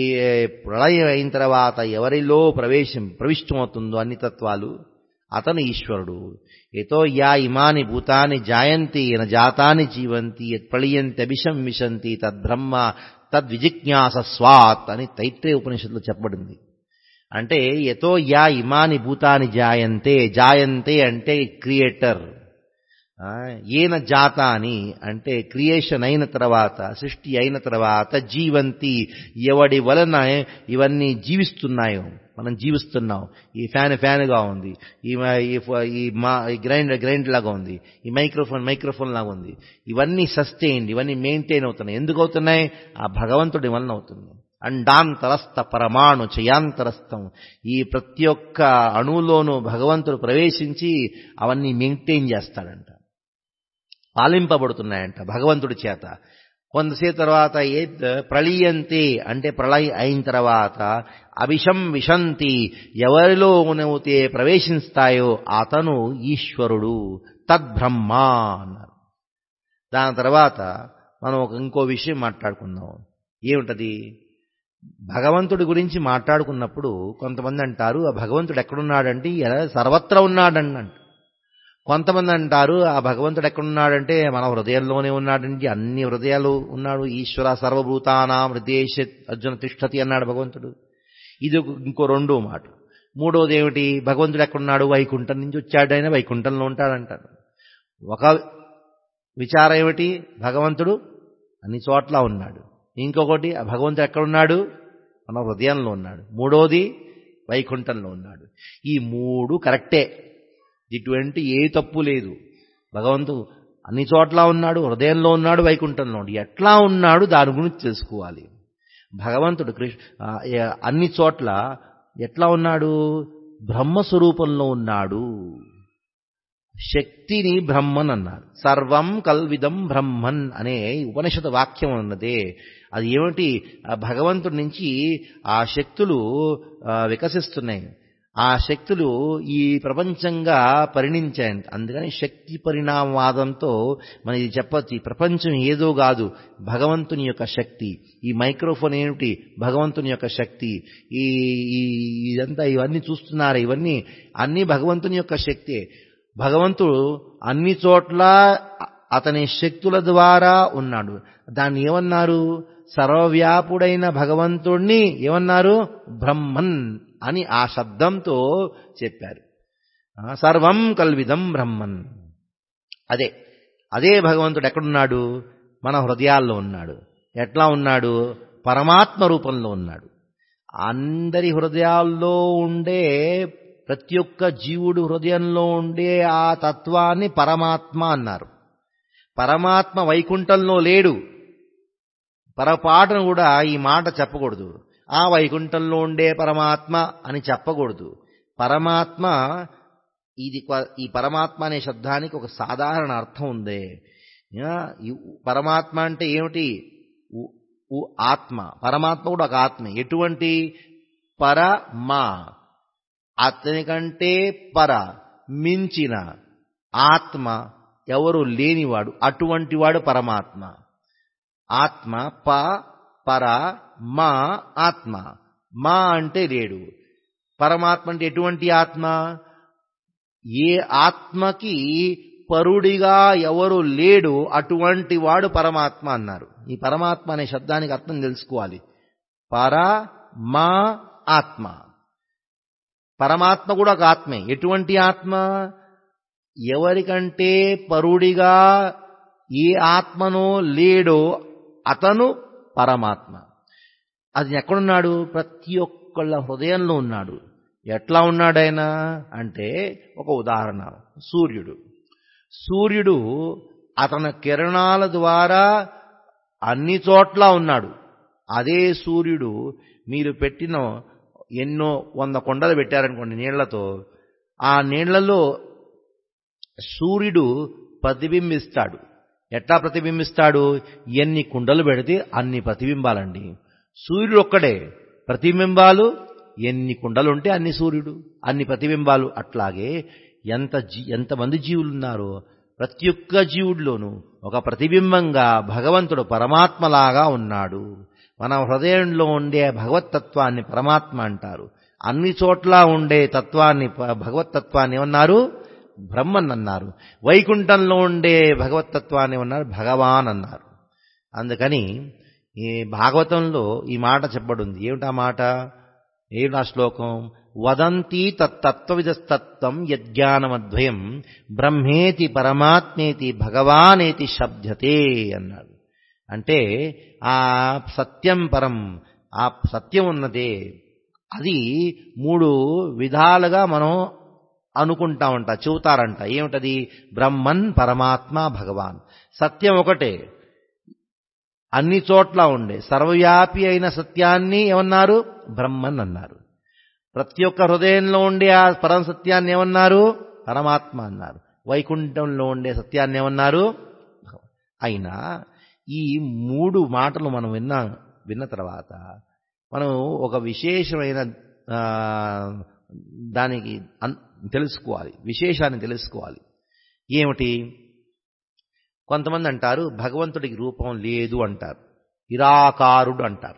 ప్రళయం అయిన తర్వాత ఎవరిలో ప్రవేశం ప్రవిష్టమవుతుందో అన్ని తత్వాలు అతను ఈశ్వరుడు ఎతో యా ఇమాని భూతాని జాయంతి న జాతాని జీవంతి యత్ ప్రళయంతి అభిషం విశంతి తద్బ్రహ్మ తద్విజిజ్ఞాస స్వాత్ అని తైత్రే ఉపనిషత్తులో చెప్పబడింది అంటే ఎతో యా ఇమాని భూతాని జాయంతే జాయంతే అంటే క్రియేటర్ ఏన జాతాని అంటే క్రియేషన్ అయిన తర్వాత సృష్టి అయిన తర్వాత జీవంతి ఎవడి వలన ఇవన్నీ జీవిస్తున్నాయో మనం జీవిస్తున్నాం ఈ ఫ్యాన్ ఫ్యాన్గా ఉంది ఈ ఈ మా ఈ గ్రైండర్ గ్రైండర్ లాగా ఉంది ఈ మైక్రోఫోన్ మైక్రోఫోన్ లాగా ఉంది ఇవన్నీ సస్టైన్ ఇవన్నీ మెయింటైన్ అవుతున్నాయి ఎందుకు అవుతున్నాయి ఆ భగవంతుడి వలన అవుతుంది అండాంతరస్థ పరమాణు చయాంతరస్థం ఈ ప్రతి ఒక్క అణువులోనూ భగవంతుడు ప్రవేశించి అవన్నీ మెయింటైన్ చేస్తాడంట పాలింపబడుతున్నాయంట భగవంతుడి చేత కొంతసేపు తర్వాత ఏ ప్రళీయంతే అంటే ప్రళయ అయిన తర్వాత అభిషం విశంతి ఎవరిలో ఉనవుతే ప్రవేశిస్తాయో అతను ఈశ్వరుడు తద్బ్రహ్మ అన్నారు దాని తర్వాత మనం ఒక ఇంకో విషయం మాట్లాడుకుందాం ఏమిటది భగవంతుడి గురించి మాట్లాడుకున్నప్పుడు కొంతమంది అంటారు ఆ భగవంతుడు ఎక్కడున్నాడంటే సర్వత్రా ఉన్నాడంట కొంతమంది అంటారు ఆ భగవంతుడు ఎక్కడున్నాడంటే మన హృదయంలోనే ఉన్నాడండి అన్ని హృదయాలు ఉన్నాడు ఈశ్వర సర్వభూతానాం హృదయేష అర్జున తిష్టతి అన్నాడు భగవంతుడు ఇది ఇంకో రెండో మాట మూడోది ఏమిటి భగవంతుడు ఎక్కడున్నాడు వైకుంఠం నుంచి వచ్చాడు ఆయన వైకుంఠంలో ఉంటాడంటాడు ఒక విచారం ఏమిటి భగవంతుడు అన్ని చోట్ల ఉన్నాడు ఇంకొకటి ఆ భగవంతుడు ఎక్కడున్నాడు మన హృదయంలో ఉన్నాడు మూడోది వైకుంఠంలో ఉన్నాడు ఈ మూడు కరెక్టే ఇటువంటి ఏ తప్పు లేదు భగవంతుడు అన్ని చోట్ల ఉన్నాడు హృదయంలో ఉన్నాడు వైకుంఠంలో ఉన్నాడు ఎట్లా ఉన్నాడు దాని గురించి తెలుసుకోవాలి భగవంతుడు కృష్ణ ఆ, ఏ- అన్ని చోట్ల ఎట్లా ఉన్నాడు బ్రహ్మస్వరూపంలో ఉన్నాడు శక్తిని బ్రహ్మన్ అన్నారు సర్వం కల్విదం బ్రహ్మన్ అనే ఉపనిషత్ వాక్యం ఉన్నదే అది ఏమిటి ఆ భగవంతుడి నుంచి ఆ శక్తులు ఆ, వికసిస్తున్నాయి ఆ శక్తులు ఈ ప్రపంచంగా పరిణించాయి అందుకని శక్తి పరిణామవాదంతో మనం ఇది చెప్పచ్చు ఈ ప్రపంచం ఏదో కాదు భగవంతుని యొక్క శక్తి ఈ మైక్రోఫోన్ ఏమిటి భగవంతుని యొక్క శక్తి ఈ ఈ- ఇదంతా ఇవన్నీ చూస్తున్నారు ఇవన్నీ అన్నీ భగవంతుని యొక్క శక్తే భగవంతుడు అన్ని చోట్ల అతని శక్తుల ద్వారా ఉన్నాడు దాన్ని ఏమన్నారు సర్వవ్యాపుడైన భగవంతుణ్ణి ఏమన్నారు బ్రహ్మన్ అని ఆ శబ్దంతో చెప్పారు ఆ, సర్వం కల్విదం బ్రహ్మన్ అదే అదే భగవంతుడు ఎక్కడున్నాడు మన హృదయాల్లో ఉన్నాడు ఎట్లా ఉన్నాడు పరమాత్మ రూపంలో ఉన్నాడు అందరి హృదయాల్లో ఉండే ప్రతి ఒక్క జీవుడు హృదయంలో ఉండే ఆ తత్వాన్ని పరమాత్మ అన్నారు పరమాత్మ వైకుంఠంలో లేడు పొరపాటును కూడా ఈ మాట చెప్పకూడదు ఆ వైకుంఠంలో ఉండే పరమాత్మ అని చెప్పకూడదు పరమాత్మ ఇది కొ- ఈ పరమాత్మ అనే శబ్దానికి ఒక సాధారణ అర్థం ఉంది యా, ఈ పరమాత్మ అంటే ఏమిటి ఉ- ఉ ఆత్మ పరమాత్మ కూడా ఒక ఆత్మ ఎటువంటి పరమా అతని కంటే పర మించిన ఆత్మ ఎవరు లేనివాడు అటువంటి వాడు పరమాత్మ ఆత్మ ప పర మా ఆత్మ మా అంటే లేడు పరమాత్మ అంటే ఎటువంటి ఆత్మ ఏ ఆత్మకి పరుడిగా ఎవరు లేడు అటువంటి వాడు పరమాత్మ అన్నారు ఈ పరమాత్మ అనే శబ్దానికి అర్థం తెలుసుకోవాలి పర మా ఆత్మ పరమాత్మ కూడా ఒక ఆత్మే ఎటువంటి ఆత్మ ఎవరికంటే పరుడిగా ఏ ఆత్మనో లేడో అతను పరమాత్మ అది ఎక్కడున్నాడు ప్రతి ఒక్కళ్ళ హృదయంలో ఉన్నాడు ఎట్లా ఉన్నాడైనా అంటే ఒక ఉదాహరణ సూర్యుడు సూర్యుడు అతని కిరణాల ద్వారా అన్ని చోట్ల ఉన్నాడు అదే సూర్యుడు మీరు పెట్టిన ఎన్నో వంద కొండలు పెట్టారనుకోండి నీళ్లతో ఆ నీళ్లలో సూర్యుడు ప్రతిబింబిస్తాడు ఎట్లా ప్రతిబింబిస్తాడు ఎన్ని కుండలు పెడితే అన్ని ప్రతిబింబాలండి సూర్యుడు ఒక్కడే ప్రతిబింబాలు ఎన్ని కుండలు ఉంటే అన్ని సూర్యుడు అన్ని ప్రతిబింబాలు అట్లాగే ఎంత జీ ఎంతమంది జీవులు ఉన్నారో ప్రతి ఒక్క జీవుడిలోనూ ఒక ప్రతిబింబంగా భగవంతుడు పరమాత్మలాగా ఉన్నాడు మన హృదయంలో ఉండే భగవత్తత్వాన్ని పరమాత్మ అంటారు అన్ని చోట్ల ఉండే తత్వాన్ని ప- భగవత్తత్వాన్ని ఏమన్నారు బ్రహ్మన్ అన్నారు వైకుంఠంలో ఉండే భగవత్తత్వాన్ని ఏమన్నారు భగవాన్ అన్నారు అందుకని ఈ భాగవతంలో ఈ మాట చెప్పబడింది ఏమిటా మాట ఏమిటా శ్లోకం వదంతి తత్తత్వవిదస్తత్వం యజ్ఞానమద్వయం బ్రహ్మేతి పరమాత్మేతి భగవానేతి శబ్దతే అన్నాడు అంటే ఆ సత్యం పరం ఆ సత్యం ఉన్నదే అది మూడు విధాలుగా మనం అనుకుంటామంట చెబుతారంట ఏమిటది బ్రహ్మన్ పరమాత్మ భగవాన్ సత్యం ఒకటే అన్ని చోట్ల ఉండే సర్వవ్యాపి అయిన సత్యాన్ని ఏమన్నారు బ్రహ్మన్ అన్నారు ప్రతి ఒక్క హృదయంలో ఉండే ఆ పరమ సత్యాన్ని ఏమన్నారు పరమాత్మ అన్నారు వైకుంఠంలో ఉండే సత్యాన్ని ఏమన్నారు అయినా ఈ మూడు మాటలు మనం విన్నా విన్న తర్వాత మనం ఒక విశేషమైన ఆ, దానికి అన్- తెలుసుకోవాలి విశేషాన్ని తెలుసుకోవాలి ఏమిటి కొంతమంది అంటారు భగవంతుడికి రూపం లేదు అంటారు నిరాకారుడు అంటారు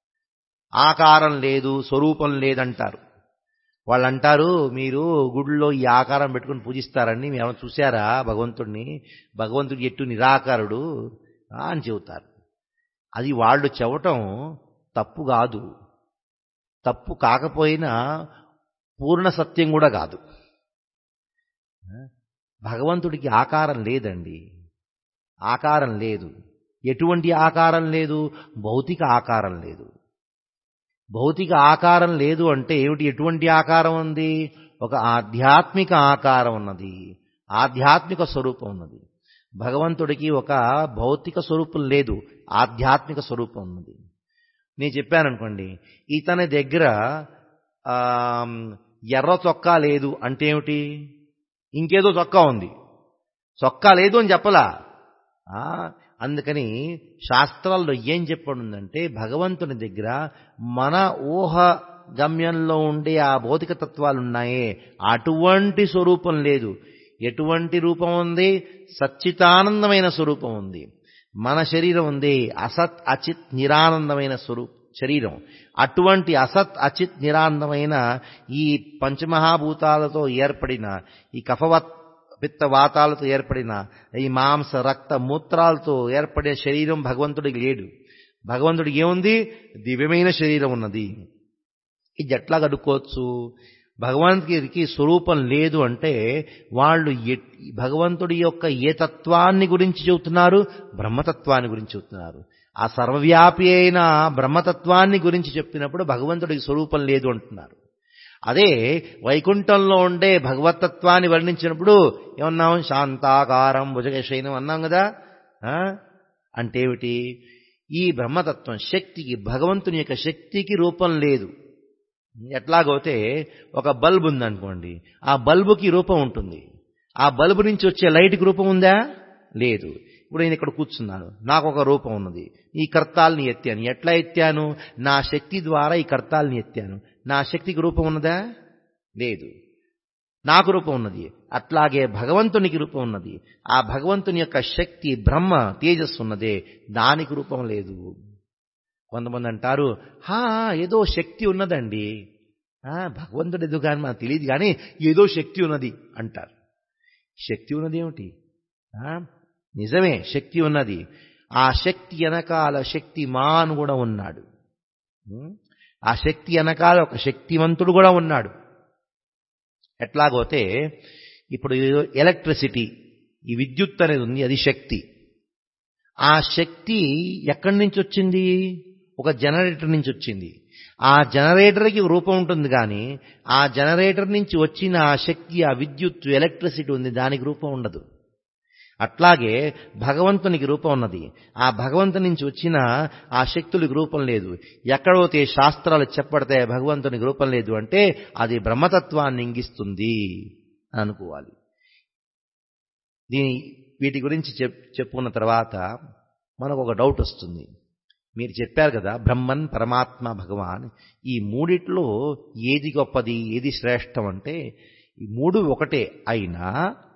ఆకారం లేదు స్వరూపం లేదంటారు వాళ్ళు అంటారు మీరు గుడిలో ఈ ఆకారం పెట్టుకుని పూజిస్తారని మేము ఏమైనా చూసారా భగవంతుడిని భగవంతుడు ఎట్టు నిరాకారుడు ఆ అని చెబుతారు అది వాళ్ళు చెప్పటం తప్పు కాదు తప్పు కాకపోయినా పూర్ణ సత్యం కూడా కాదు భగవంతుడికి ఆకారం లేదండి ఆకారం లేదు ఎటువంటి ఆకారం లేదు భౌతిక ఆకారం లేదు భౌతిక ఆకారం లేదు అంటే ఏమిటి ఎటువంటి ఆకారం ఉంది ఒక ఆధ్యాత్మిక ఆకారం ఉన్నది ఆధ్యాత్మిక స్వరూపం ఉన్నది భగవంతుడికి ఒక భౌతిక స్వరూపం లేదు ఆధ్యాత్మిక స్వరూపం ఉన్నది నేను చెప్పాను అనుకోండి ఇతని దగ్గర ఎర్ర చొక్కా లేదు అంటే ఏమిటి ఇంకేదో చొక్కా ఉంది చొక్కా లేదు అని చెప్పలా అందుకని శాస్త్రాల్లో ఏం చెప్పడుందంటే భగవంతుని దగ్గర మన ఊహ గమ్యంలో ఉండే ఆ భౌతిక తత్వాలు ఉన్నాయే అటువంటి స్వరూపం లేదు ఎటువంటి రూపం ఉంది సచ్చితానందమైన స్వరూపం ఉంది మన శరీరం ఉంది అసత్ అచిత్ నిరానందమైన స్వరూప శరీరం అటువంటి అసత్ అచిత్ నిరానందమైన ఈ పంచమహాభూతాలతో ఏర్పడిన ఈ కఫవత్ పిత్త వాతాలతో ఏర్పడిన ఈ మాంస రక్త మూత్రాలతో ఏర్పడిన శరీరం భగవంతుడికి లేడు భగవంతుడికి ఏముంది దివ్యమైన శరీరం ఉన్నది ఇది ఎట్లా కడుక్కోవచ్చు భగవంతుడికి స్వరూపం లేదు అంటే వాళ్ళు భగవంతుడి యొక్క ఏ తత్వాన్ని గురించి చెబుతున్నారు బ్రహ్మతత్వాన్ని గురించి చెబుతున్నారు ఆ సర్వవ్యాపి అయిన బ్రహ్మతత్వాన్ని గురించి చెప్పినప్పుడు భగవంతుడికి స్వరూపం లేదు అంటున్నారు అదే వైకుంఠంలో ఉండే భగవతత్వాన్ని వర్ణించినప్పుడు ఏమన్నాం శాంతాకారం భుజగశయనం అన్నాం కదా అంటే ఏమిటి ఈ బ్రహ్మతత్వం శక్తికి భగవంతుని యొక్క శక్తికి రూపం లేదు ఎట్లాగైతే ఒక బల్బ్ ఉందనుకోండి ఆ బల్బుకి రూపం ఉంటుంది ఆ బల్బు నుంచి వచ్చే లైట్కి రూపం ఉందా లేదు ఇప్పుడు నేను ఇక్కడ కూర్చున్నాను నాకు ఒక రూపం ఉన్నది ఈ కర్తాల్ని ఎత్తాను ఎట్లా ఎత్తాను నా శక్తి ద్వారా ఈ కర్తాల్ని ఎత్తాను నా శక్తికి రూపం ఉన్నదా లేదు నాకు రూపం ఉన్నది అట్లాగే భగవంతునికి రూపం ఉన్నది ఆ భగవంతుని యొక్క శక్తి బ్రహ్మ తేజస్సు ఉన్నదే దానికి రూపం లేదు కొంతమంది అంటారు హా ఏదో శక్తి ఉన్నదండి భగవంతుడు ఎదుగు కానీ మనకు తెలియదు కానీ ఏదో శక్తి ఉన్నది అంటారు శక్తి ఉన్నది ఏమిటి నిజమే శక్తి ఉన్నది ఆ శక్తి వెనకాల శక్తి మాను కూడా ఉన్నాడు ఆ శక్తి వెనకాల ఒక శక్తివంతుడు కూడా ఉన్నాడు ఎట్లాగోతే ఇప్పుడు ఎలక్ట్రిసిటీ ఈ విద్యుత్ అనేది ఉంది అది శక్తి ఆ శక్తి ఎక్కడి నుంచి వచ్చింది ఒక జనరేటర్ నుంచి వచ్చింది ఆ జనరేటర్కి రూపం ఉంటుంది కానీ ఆ జనరేటర్ నుంచి వచ్చిన ఆ శక్తి ఆ విద్యుత్ ఎలక్ట్రిసిటీ ఉంది దానికి రూపం ఉండదు అట్లాగే భగవంతునికి రూపం ఉన్నది ఆ భగవంతుని నుంచి వచ్చిన ఆ శక్తులకు రూపం లేదు ఎక్కడైతే శాస్త్రాలు చెప్పడితే భగవంతునికి రూపం లేదు అంటే అది బ్రహ్మతత్వాన్ని ఇంగిస్తుంది అని అనుకోవాలి దీని వీటి గురించి చెప్ చెప్పుకున్న తర్వాత మనకు ఒక డౌట్ వస్తుంది మీరు చెప్పారు కదా బ్రహ్మన్ పరమాత్మ భగవాన్ ఈ మూడిట్లో ఏది గొప్పది ఏది శ్రేష్టం అంటే ఈ మూడు ఒకటే అయినా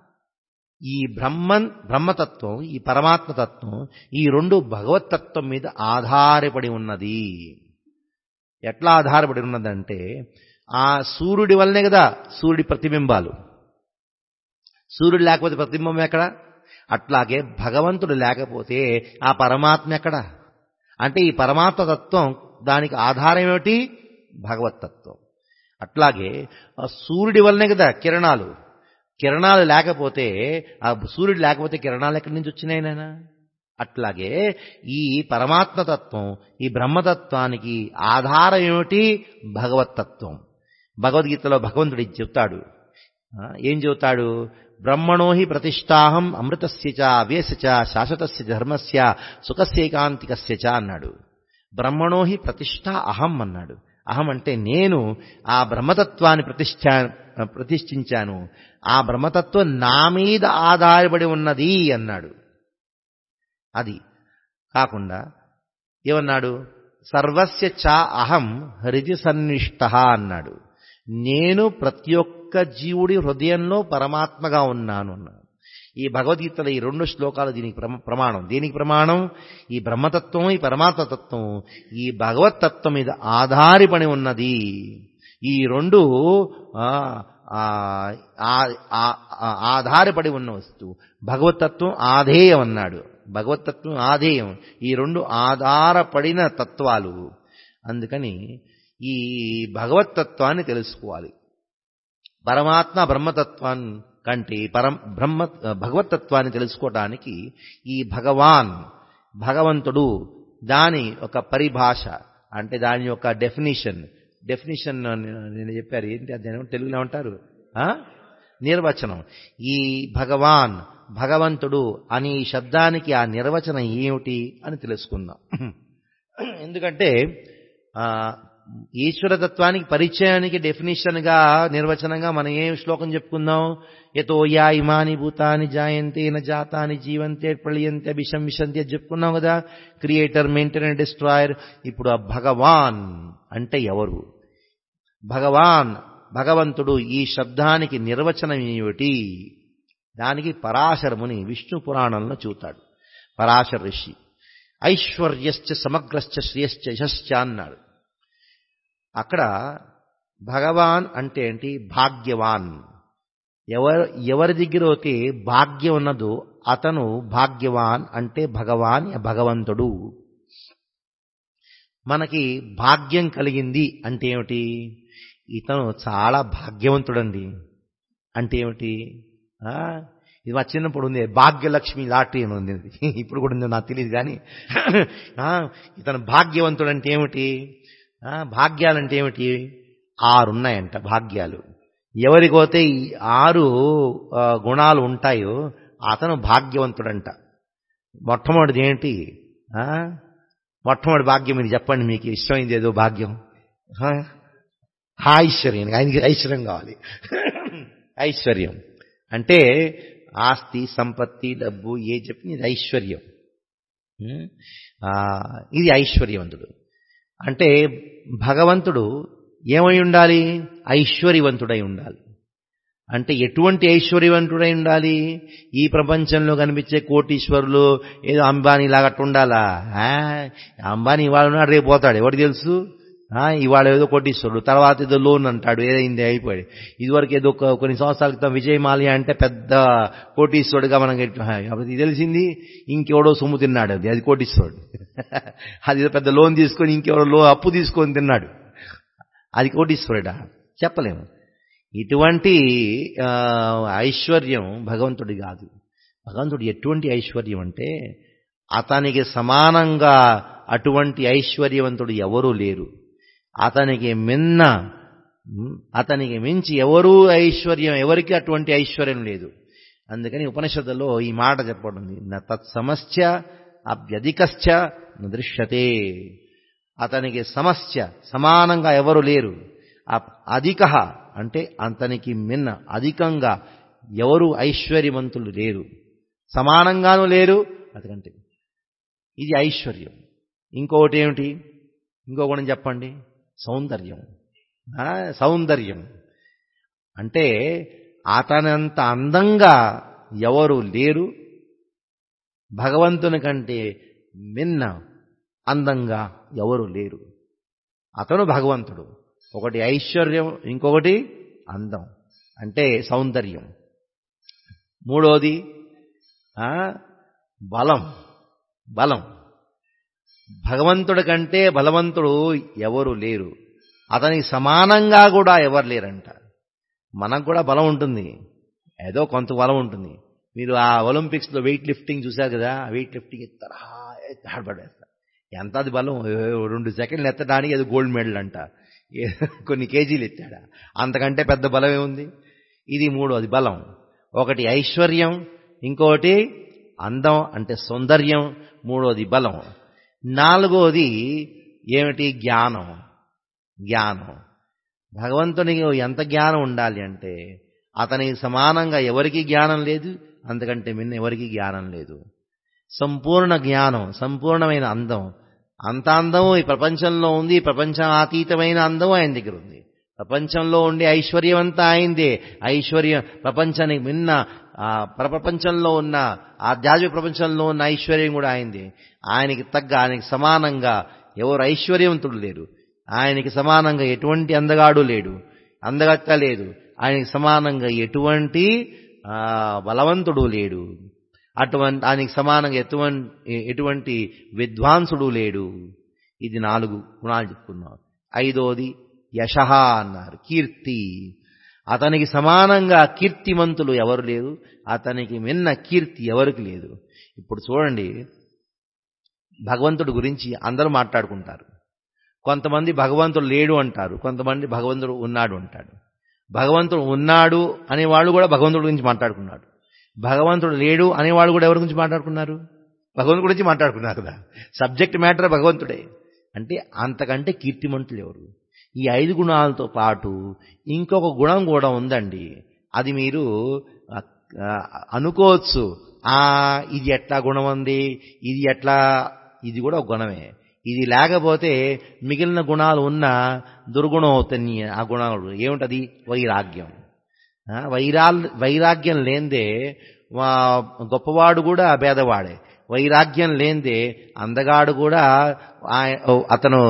ఈ బ్రహ్మన్ బ్రహ్మతత్వం ఈ పరమాత్మతత్వం ఈ రెండు భగవతత్వం మీద ఆధారపడి ఉన్నది ఎట్లా ఆధారపడి ఉన్నదంటే ఆ సూర్యుడి వల్లనే కదా సూర్యుడి ప్రతిబింబాలు సూర్యుడు లేకపోతే ప్రతిబింబం ఎక్కడ అట్లాగే భగవంతుడు లేకపోతే ఆ పరమాత్మ ఎక్కడ అంటే ఈ పరమాత్మతత్వం దానికి ఆధారం ఏమిటి భగవతత్వం అట్లాగే ఆ సూర్యుడి వల్లనే కదా కిరణాలు కిరణాలు లేకపోతే ఆ సూర్యుడు లేకపోతే కిరణాలు ఎక్కడి నుంచి వచ్చినాయి నాయన అట్లాగే ఈ పరమాత్మతత్వం ఈ బ్రహ్మతత్వానికి ఆధారం ఏమిటి భగవతత్వం భగవద్గీతలో భగవంతుడు చెప్తాడు ఏం చెబుతాడు బ్రహ్మణో హి ప్రతిష్టాహం అమృతస్య చ అవ్యస్య చ శాశ్వతస్య ధర్మస్య సుఖస్యైకాంతికస్య చ అన్నాడు బ్రహ్మణో హి ప్రతిష్ట అహం అన్నాడు అహం అంటే నేను ఆ బ్రహ్మతత్వాన్ని ప్రతిష్ఠా ప్రతిష్ఠించాను ఆ బ్రహ్మతత్వం నా మీద ఆధారపడి ఉన్నది అన్నాడు అది కాకుండా ఏమన్నాడు సర్వస్య చ అహం హృది సన్నిష్ట అన్నాడు నేను ప్రతి ఒక్క జీవుడి హృదయంలో పరమాత్మగా ఉన్నాను అన్నాడు ఈ భగవద్గీతలో ఈ రెండు శ్లోకాలు దీనికి ప్రమాణం దీనికి ప్రమాణం ఈ బ్రహ్మతత్వం ఈ పరమాత్మతత్వం ఈ భగవతత్వం మీద ఆధారపడి ఉన్నది ఈ రెండు ఆధారపడి ఉన్న వస్తువు భగవతత్వం ఆధేయం అన్నాడు భగవతత్వం ఆధేయం ఈ రెండు ఆధారపడిన తత్వాలు అందుకని ఈ భగవతత్వాన్ని తెలుసుకోవాలి పరమాత్మ బ్రహ్మతత్వం కంటే పరం బ్రహ్మ భగవతత్వాన్ని తెలుసుకోవడానికి ఈ భగవాన్ భగవంతుడు దాని ఒక పరిభాష అంటే దాని యొక్క డెఫినిషన్ డెఫినిషన్ నేను చెప్పారు ఏంటి అది తెలుగులో ఉంటారు నిర్వచనం ఈ భగవాన్ భగవంతుడు అని ఈ శబ్దానికి ఆ నిర్వచనం ఏమిటి అని తెలుసుకుందాం ఎందుకంటే ఈశ్వరతత్వానికి పరిచయానికి డెఫినేషన్గా నిర్వచనంగా మనం ఏం శ్లోకం చెప్పుకుందాం ఎతో యా ఇమాని భూతాని జాయంతే న జాతాని జీవంతే ప్రళయంతే విషం విశంతి అని చెప్పుకున్నాం కదా క్రియేటర్ మెయింటైన్ అండ్ డిస్ట్రాయర్ ఇప్పుడు ఆ భగవాన్ అంటే ఎవరు భగవాన్ భగవంతుడు ఈ శబ్దానికి నిర్వచనం ఏమిటి దానికి పరాశరముని విష్ణు పురాణంలో చూతాడు పరాశర ఋషి ఐశ్వర్యశ్చ సమగ్రశ్చ శ్రేయశ్చ యశశ్చ అన్నాడు అక్కడ భగవాన్ అంటే ఏంటి భాగ్యవాన్ ఎవరు ఎవరి దగ్గర అయితే భాగ్యం ఉన్నదో అతను భాగ్యవాన్ అంటే భగవాన్ భగవంతుడు మనకి భాగ్యం కలిగింది అంటే ఏమిటి ఇతను చాలా భాగ్యవంతుడండి అంటే ఏమిటి ఇది మా చిన్నప్పుడు ఉంది భాగ్యలక్ష్మి లాటరీ అని ఉంది ఇప్పుడు కూడా ఉందో నాకు తెలియదు కానీ ఇతను భాగ్యవంతుడు అంటే ఏమిటి భాగ్యాలంటే ఏమిటి ఆరు ఉన్నాయంట భాగ్యాలు ఎవరికైతే ఈ ఆరు గుణాలు ఉంటాయో అతను భాగ్యవంతుడంట మొట్టమొదటిది ఏంటి మొట్టమొదటి భాగ్యం మీరు చెప్పండి మీకు ఇష్టమైంది ఏదో భాగ్యం ఐశ్వర్యం ఆయనకి ఐశ్వర్యం కావాలి ఐశ్వర్యం అంటే ఆస్తి సంపత్తి డబ్బు ఏ చెప్పి ఇది ఐశ్వర్యం ఇది ఐశ్వర్యవంతుడు అంటే భగవంతుడు ఏమై ఉండాలి ఐశ్వర్యవంతుడై ఉండాలి అంటే ఎటువంటి ఐశ్వర్యవంతుడై ఉండాలి ఈ ప్రపంచంలో కనిపించే కోటీశ్వరులు ఏదో అంబానీ లాగా ఉండాలా అంబానీ ఇవాళ ఉన్నాడు రేపు పోతాడు ఎవరికి తెలుసు ఇవాళ ఏదో కోటీశ్వరుడు తర్వాత ఏదో లోన్ అంటాడు ఏదైంది అయిపోయాడు ఇదివరకు ఏదో కొన్ని సంవత్సరాల క్రితం విజయ్ మాల్యా అంటే పెద్ద కోటీశ్వరుడుగా మనం ఇది తెలిసింది ఇంకెవడో సొమ్ము తిన్నాడు అది అది కోటీశ్వరుడు అది పెద్ద లోన్ తీసుకొని ఇంకెవడో లో అప్పు తీసుకొని తిన్నాడు అది కోటీశ్వరుడా చెప్పలేము ఇటువంటి ఐశ్వర్యం భగవంతుడి కాదు భగవంతుడు ఎటువంటి ఐశ్వర్యం అంటే అతనికి సమానంగా అటువంటి ఐశ్వర్యవంతుడు ఎవరూ లేరు అతనికి మిన్న అతనికి మించి ఎవరూ ఐశ్వర్యం ఎవరికి అటువంటి ఐశ్వర్యం లేదు అందుకని ఉపనిషత్తులో ఈ మాట చెప్పబడింది న తత్సమస్య అభ్యధికశ్చ దృశ్యతే అతనికి సమస్య సమానంగా ఎవరు లేరు అధిక అంటే అతనికి మిన్న అధికంగా ఎవరు ఐశ్వర్యవంతులు లేరు సమానంగానూ లేరు అదికంటే ఇది ఐశ్వర్యం ఇంకొకటి ఏమిటి ఇంకొకటి చెప్పండి సౌందర్యం సౌందర్యం అంటే అతనంత అందంగా ఎవరు లేరు భగవంతుని కంటే మిన్న అందంగా ఎవరు లేరు అతను భగవంతుడు ఒకటి ఐశ్వర్యం ఇంకొకటి అందం అంటే సౌందర్యం మూడోది బలం బలం భగవంతుడి కంటే బలవంతుడు ఎవరు లేరు అతనికి సమానంగా కూడా ఎవరు లేరంట మనకు కూడా బలం ఉంటుంది ఏదో కొంత బలం ఉంటుంది మీరు ఆ ఒలింపిక్స్లో వెయిట్ లిఫ్టింగ్ చూశారు కదా వెయిట్ లిఫ్టింగ్ ఎత్తారా హడబడేస్తారు ఎంత అది బలం రెండు సెకండ్లు ఎత్తడానికి అది గోల్డ్ మెడల్ అంట కొన్ని కేజీలు ఎత్తాడా అంతకంటే పెద్ద బలం ఏముంది ఇది మూడోది బలం ఒకటి ఐశ్వర్యం ఇంకోటి అందం అంటే సౌందర్యం మూడోది బలం నాలుగోది ఏమిటి జ్ఞానం జ్ఞానం భగవంతునికి ఎంత జ్ఞానం ఉండాలి అంటే అతనికి సమానంగా ఎవరికి జ్ఞానం లేదు అంతకంటే మిన్న ఎవరికి జ్ఞానం లేదు సంపూర్ణ జ్ఞానం సంపూర్ణమైన అందం అంత అందము ఈ ప్రపంచంలో ఉంది ప్రపంచం అతీతమైన అందం ఆయన దగ్గర ఉంది ప్రపంచంలో ఉండే ఐశ్వర్యం అంతా అయిందే ఐశ్వర్యం ప్రపంచానికి మిన్న ప్రపంచంలో ఉన్న ఆధ్యాత్మిక ప్రపంచంలో ఉన్న ఐశ్వర్యం కూడా అయింది ఆయనకి తగ్గ ఆయనకి సమానంగా ఎవరు ఐశ్వర్యవంతుడు లేరు ఆయనకి సమానంగా ఎటువంటి అందగాడు లేడు అందగత్త లేదు ఆయనకి సమానంగా ఎటువంటి బలవంతుడు లేడు అటువంటి ఆయనకి సమానంగా ఎటువంటి ఎటువంటి విద్వాంసుడు లేడు ఇది నాలుగు గుణాలు చెప్పుకున్నాం ఐదోది యశ అన్నారు కీర్తి అతనికి సమానంగా కీర్తిమంతులు ఎవరు లేరు అతనికి మిన్న కీర్తి ఎవరికి లేదు ఇప్పుడు చూడండి భగవంతుడి గురించి అందరూ మాట్లాడుకుంటారు కొంతమంది భగవంతుడు లేడు అంటారు కొంతమంది భగవంతుడు ఉన్నాడు అంటాడు భగవంతుడు ఉన్నాడు అనేవాళ్ళు కూడా భగవంతుడి గురించి మాట్లాడుకున్నాడు భగవంతుడు లేడు అనేవాళ్ళు కూడా ఎవరి గురించి మాట్లాడుకున్నారు భగవంతుడి గురించి మాట్లాడుకున్నారు కదా సబ్జెక్ట్ మ్యాటర్ భగవంతుడే అంటే అంతకంటే కీర్తిమంతులు ఎవరు ఈ ఐదు గుణాలతో పాటు ఇంకొక గుణం కూడా ఉందండి అది మీరు అనుకోవచ్చు ఆ ఇది ఎట్లా గుణం ఉంది ఇది ఎట్లా ఇది కూడా ఒక గుణమే ఇది లేకపోతే మిగిలిన గుణాలు ఉన్న దుర్గుణం అవుతాయి ఆ గుణాలు ఏమిటది వైరాగ్యం వైరా వైరాగ్యం లేందే గొప్పవాడు కూడా పేదవాడే వైరాగ్యం లేందే అందగాడు కూడా అతను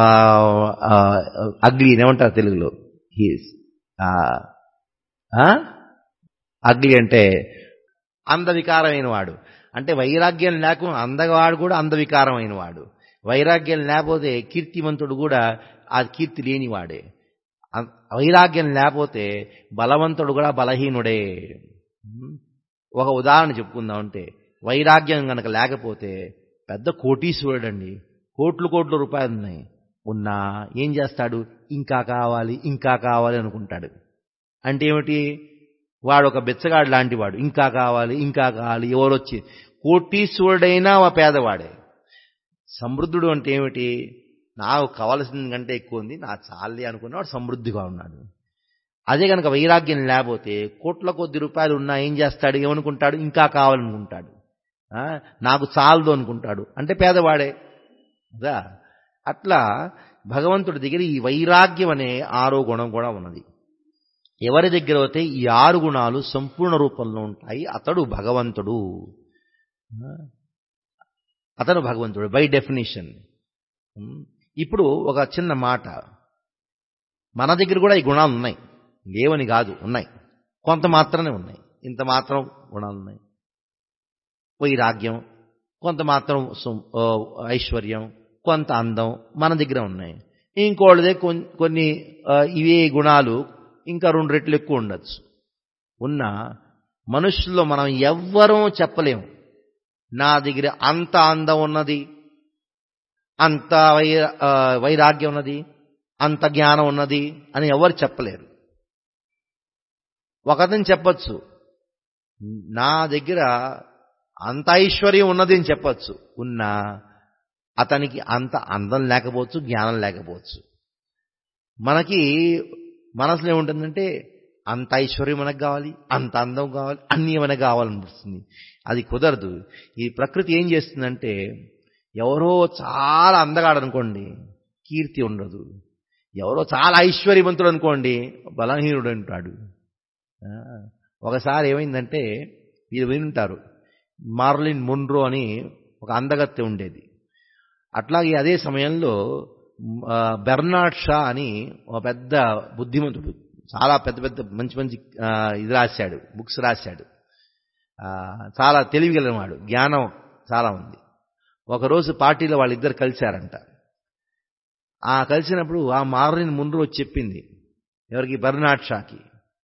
అగ్లీ ఏమంటారు తెలుగులో హీస్ అగ్లీ అంటే అందవికారమైన వాడు అంటే వైరాగ్యం లేకుండా అందగాడు కూడా అందవికారమైన వాడు వైరాగ్యం లేకపోతే కీర్తిమంతుడు కూడా ఆ కీర్తి లేనివాడే వైరాగ్యం లేకపోతే బలవంతుడు కూడా బలహీనుడే ఒక ఉదాహరణ చెప్పుకుందాం అంటే వైరాగ్యం గనక లేకపోతే పెద్ద కోటీశ్వరుడండి కోట్లు కోట్ల రూపాయలు ఉన్నాయి ఉన్నా ఏం చేస్తాడు ఇంకా కావాలి ఇంకా కావాలి అనుకుంటాడు అంటే ఏమిటి వాడు ఒక బెచ్చగాడు లాంటి వాడు ఇంకా కావాలి ఇంకా కావాలి ఎవరొచ్చి కోటీశ్వరుడైనా ఆ పేదవాడే సమృద్ధుడు అంటే ఏమిటి నాకు కావలసిన కంటే ఎక్కువ ఉంది నా చాలే అనుకున్నవాడు సమృద్ధిగా ఉన్నాడు అదే కనుక వైరాగ్యం లేకపోతే కోట్ల కొద్ది రూపాయలు ఉన్నా ఏం చేస్తాడు ఏమనుకుంటాడు ఇంకా కావాలనుకుంటాడు నాకు చాలదు అనుకుంటాడు అంటే పేదవాడే కదా అట్లా భగవంతుడి దగ్గర ఈ వైరాగ్యం అనే ఆరో గుణం కూడా ఉన్నది ఎవరి దగ్గర అయితే ఈ ఆరు గుణాలు సంపూర్ణ రూపంలో ఉంటాయి అతడు భగవంతుడు అతను భగవంతుడు బై డెఫినేషన్ ఇప్పుడు ఒక చిన్న మాట మన దగ్గర కూడా ఈ గుణాలు ఉన్నాయి లేవని కాదు ఉన్నాయి కొంత మాత్రమే ఉన్నాయి ఇంత మాత్రం గుణాలు ఉన్నాయి వైరాగ్యం కొంత మాత్రం ఐశ్వర్యం కొంత అందం మన దగ్గర ఉన్నాయి ఇంకోటిదే కొన్ని ఇవే గుణాలు ఇంకా రెండు రెట్లు ఎక్కువ ఉండొచ్చు ఉన్న మనుషుల్లో మనం ఎవ్వరూ చెప్పలేము నా దగ్గర అంత అందం ఉన్నది అంత వై వైరాగ్యం ఉన్నది అంత జ్ఞానం ఉన్నది అని ఎవరు చెప్పలేరు ఒకతను చెప్పచ్చు నా దగ్గర అంత ఐశ్వర్యం ఉన్నది అని చెప్పచ్చు ఉన్నా అతనికి అంత అందం లేకపోవచ్చు జ్ఞానం లేకపోవచ్చు మనకి మనసులో ఏముంటుందంటే అంత ఐశ్వర్యం మనకు కావాలి అంత అందం కావాలి అన్నీ మనకు కావాలనిపిస్తుంది అది కుదరదు ఈ ప్రకృతి ఏం చేస్తుందంటే ఎవరో చాలా అందగాడు అనుకోండి కీర్తి ఉండదు ఎవరో చాలా ఐశ్వర్యవంతుడు అనుకోండి బలహీనుడు అంటాడు ఒకసారి ఏమైందంటే మీరు వినుంటారు మార్లిన్ మున్రో అని ఒక అందగత్తె ఉండేది అట్లాగే అదే సమయంలో బెర్నాడ్ షా అని ఒక పెద్ద బుద్ధిమంతుడు చాలా పెద్ద పెద్ద మంచి మంచి ఇది రాశాడు బుక్స్ రాశాడు చాలా తెలివిగలవాడు జ్ఞానం చాలా ఉంది ఒకరోజు పార్టీలో వాళ్ళిద్దరు కలిశారంట ఆ కలిసినప్పుడు ఆ మార్లిన్ ముందు వచ్చి చెప్పింది ఎవరికి బర్నాడ్ షాకి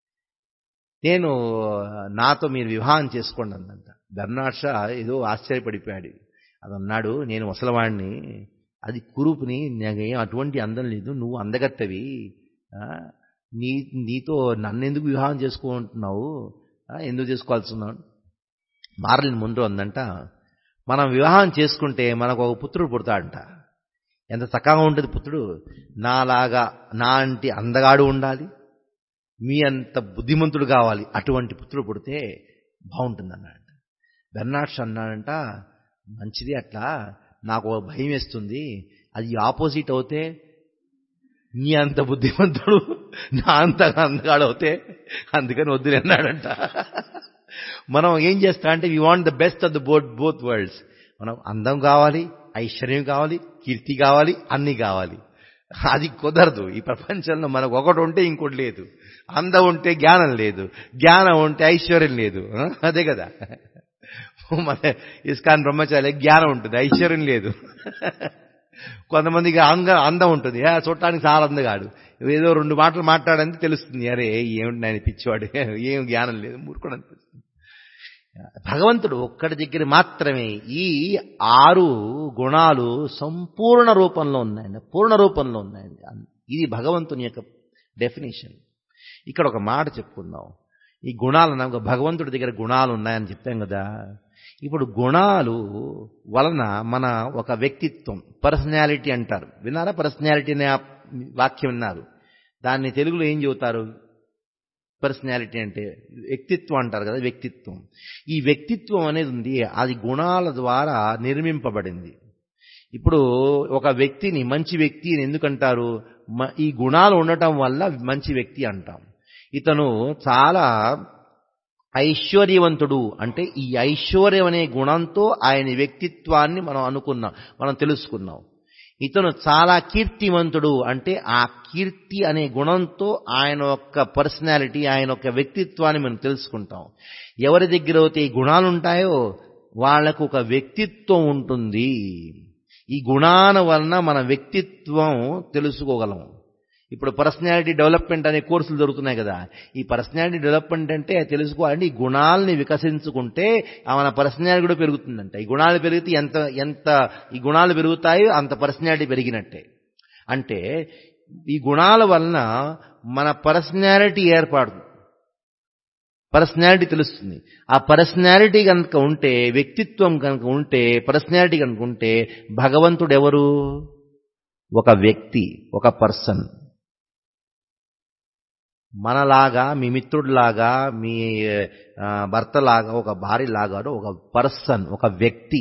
నేను నాతో మీరు వివాహం చేసుకోండి అందంట బెర్నాడ్ షా ఏదో ఆశ్చర్యపడిపోయాడు అది అన్నాడు నేను ముసలవాడిని అది కురూపుని నాకేం అటువంటి అందం లేదు నువ్వు అందగత్తవి నీ నీతో నన్నెందుకు వివాహం చేసుకుంటున్నావు ఎందుకు చేసుకోవాల్సిన్నావు మార్లిన్ ముందు అందంట మనం వివాహం చేసుకుంటే మనకు ఒక పుత్రుడు పుడతాడంట ఎంత చక్కగా ఉంటుంది పుత్రుడు నాలాగా నా అంటి అందగాడు ఉండాలి మీ అంత బుద్ధిమంతుడు కావాలి అటువంటి పుత్రుడు పుడితే బాగుంటుంది అన్నాడంట బెర్నాడ్స్ అన్నాడంట మంచిది అట్లా నాకు భయం వేస్తుంది అది ఆపోజిట్ అవుతే నీ అంత బుద్ధిమంతుడు నా అంత అందగాడు అవుతే అందుకని వద్దులే అన్నాడంట మనం ఏం చేస్తా అంటే we want the best of the both both worlds మనం అందం కావాలి ఐశ్వర్యం కావాలి కీర్తి కావాలి అన్నీ కావాలి అది కుదరదు ఈ ప్రపంచంలో మనకు ఒకటి ఉంటే ఇంకోటి లేదు అందం ఉంటే జ్ఞానం లేదు జ్ఞానం ఉంటే ఐశ్వర్యం లేదు అదే కదా మన ఇస్కాన్ బ్రహ్మచారి జ్ఞానం ఉంటుంది ఐశ్వర్యం లేదు కొంతమందికి అంగ అందం ఉంటుంది చూడటానికి చాలా అందగాడు ఏదో రెండు మాటలు మాట్లాడంతే తెలుస్తుంది అరే ఏమిటి నాయన పిచ్చివాడు ఏం జ్ఞానం లేదు మూర్ఖుడు అనిపిస్తుంది భగవంతుడు ఒక్కడి దగ్గర మాత్రమే ఈ ఆరు గుణాలు సంపూర్ణ రూపంలో ఉన్నాయండి పూర్ణ రూపంలో ఉన్నాయండి ఇది భగవంతుని యొక్క డెఫినేషన్ ఇక్కడ ఒక మాట చెప్పుకుందాం ఈ గుణాలు నాకు భగవంతుడి దగ్గర గుణాలు ఉన్నాయని చెప్పాం కదా ఇప్పుడు గుణాలు వలన మన ఒక వ్యక్తిత్వం పర్సనాలిటీ అంటారు విన్నారా పర్సనాలిటీ అనే వాక్యం విన్నారు దాన్ని తెలుగులో ఏం చెబుతారు పర్సనాలిటీ అంటే వ్యక్తిత్వం అంటారు కదా వ్యక్తిత్వం ఈ వ్యక్తిత్వం అనేది ఉంది అది గుణాల ద్వారా నిర్మింపబడింది ఇప్పుడు ఒక వ్యక్తిని మంచి వ్యక్తి అని ఎందుకంటారు ఈ గుణాలు ఉండటం వల్ల మంచి వ్యక్తి అంటాం ఇతను చాలా ఐశ్వర్యవంతుడు అంటే ఈ ఐశ్వర్యం అనే గుణంతో ఆయన వ్యక్తిత్వాన్ని మనం అనుకున్నాం మనం తెలుసుకున్నాం ఇతను చాలా కీర్తివంతుడు అంటే ఆ కీర్తి అనే గుణంతో ఆయన యొక్క పర్సనాలిటీ ఆయన యొక్క వ్యక్తిత్వాన్ని మనం తెలుసుకుంటాం ఎవరి దగ్గర అయితే ఈ గుణాలు ఉంటాయో వాళ్లకు ఒక వ్యక్తిత్వం ఉంటుంది ఈ గుణాల వలన మన వ్యక్తిత్వం తెలుసుకోగలం ఇప్పుడు పర్సనాలిటీ డెవలప్మెంట్ అనే కోర్సులు దొరుకుతున్నాయి కదా ఈ పర్సనాలిటీ డెవలప్మెంట్ అంటే తెలుసుకోవాలంటే ఈ గుణాలని వికసించుకుంటే మన పర్సనాలిటీ కూడా పెరుగుతుందంట ఈ గుణాలు పెరిగితే ఎంత ఎంత ఈ గుణాలు పెరుగుతాయో అంత పర్సనాలిటీ పెరిగినట్టే అంటే ఈ గుణాల వలన మన పర్సనాలిటీ ఏర్పడుతుంది పర్సనాలిటీ తెలుస్తుంది ఆ పర్సనాలిటీ కనుక ఉంటే వ్యక్తిత్వం కనుక ఉంటే పర్సనాలిటీ కనుక ఉంటే భగవంతుడు ఎవరు ఒక వ్యక్తి ఒక పర్సన్ మనలాగా మీ మిత్రుడిలాగా మీ భర్తలాగా ఒక భార్యలాగా ఒక పర్సన్ ఒక వ్యక్తి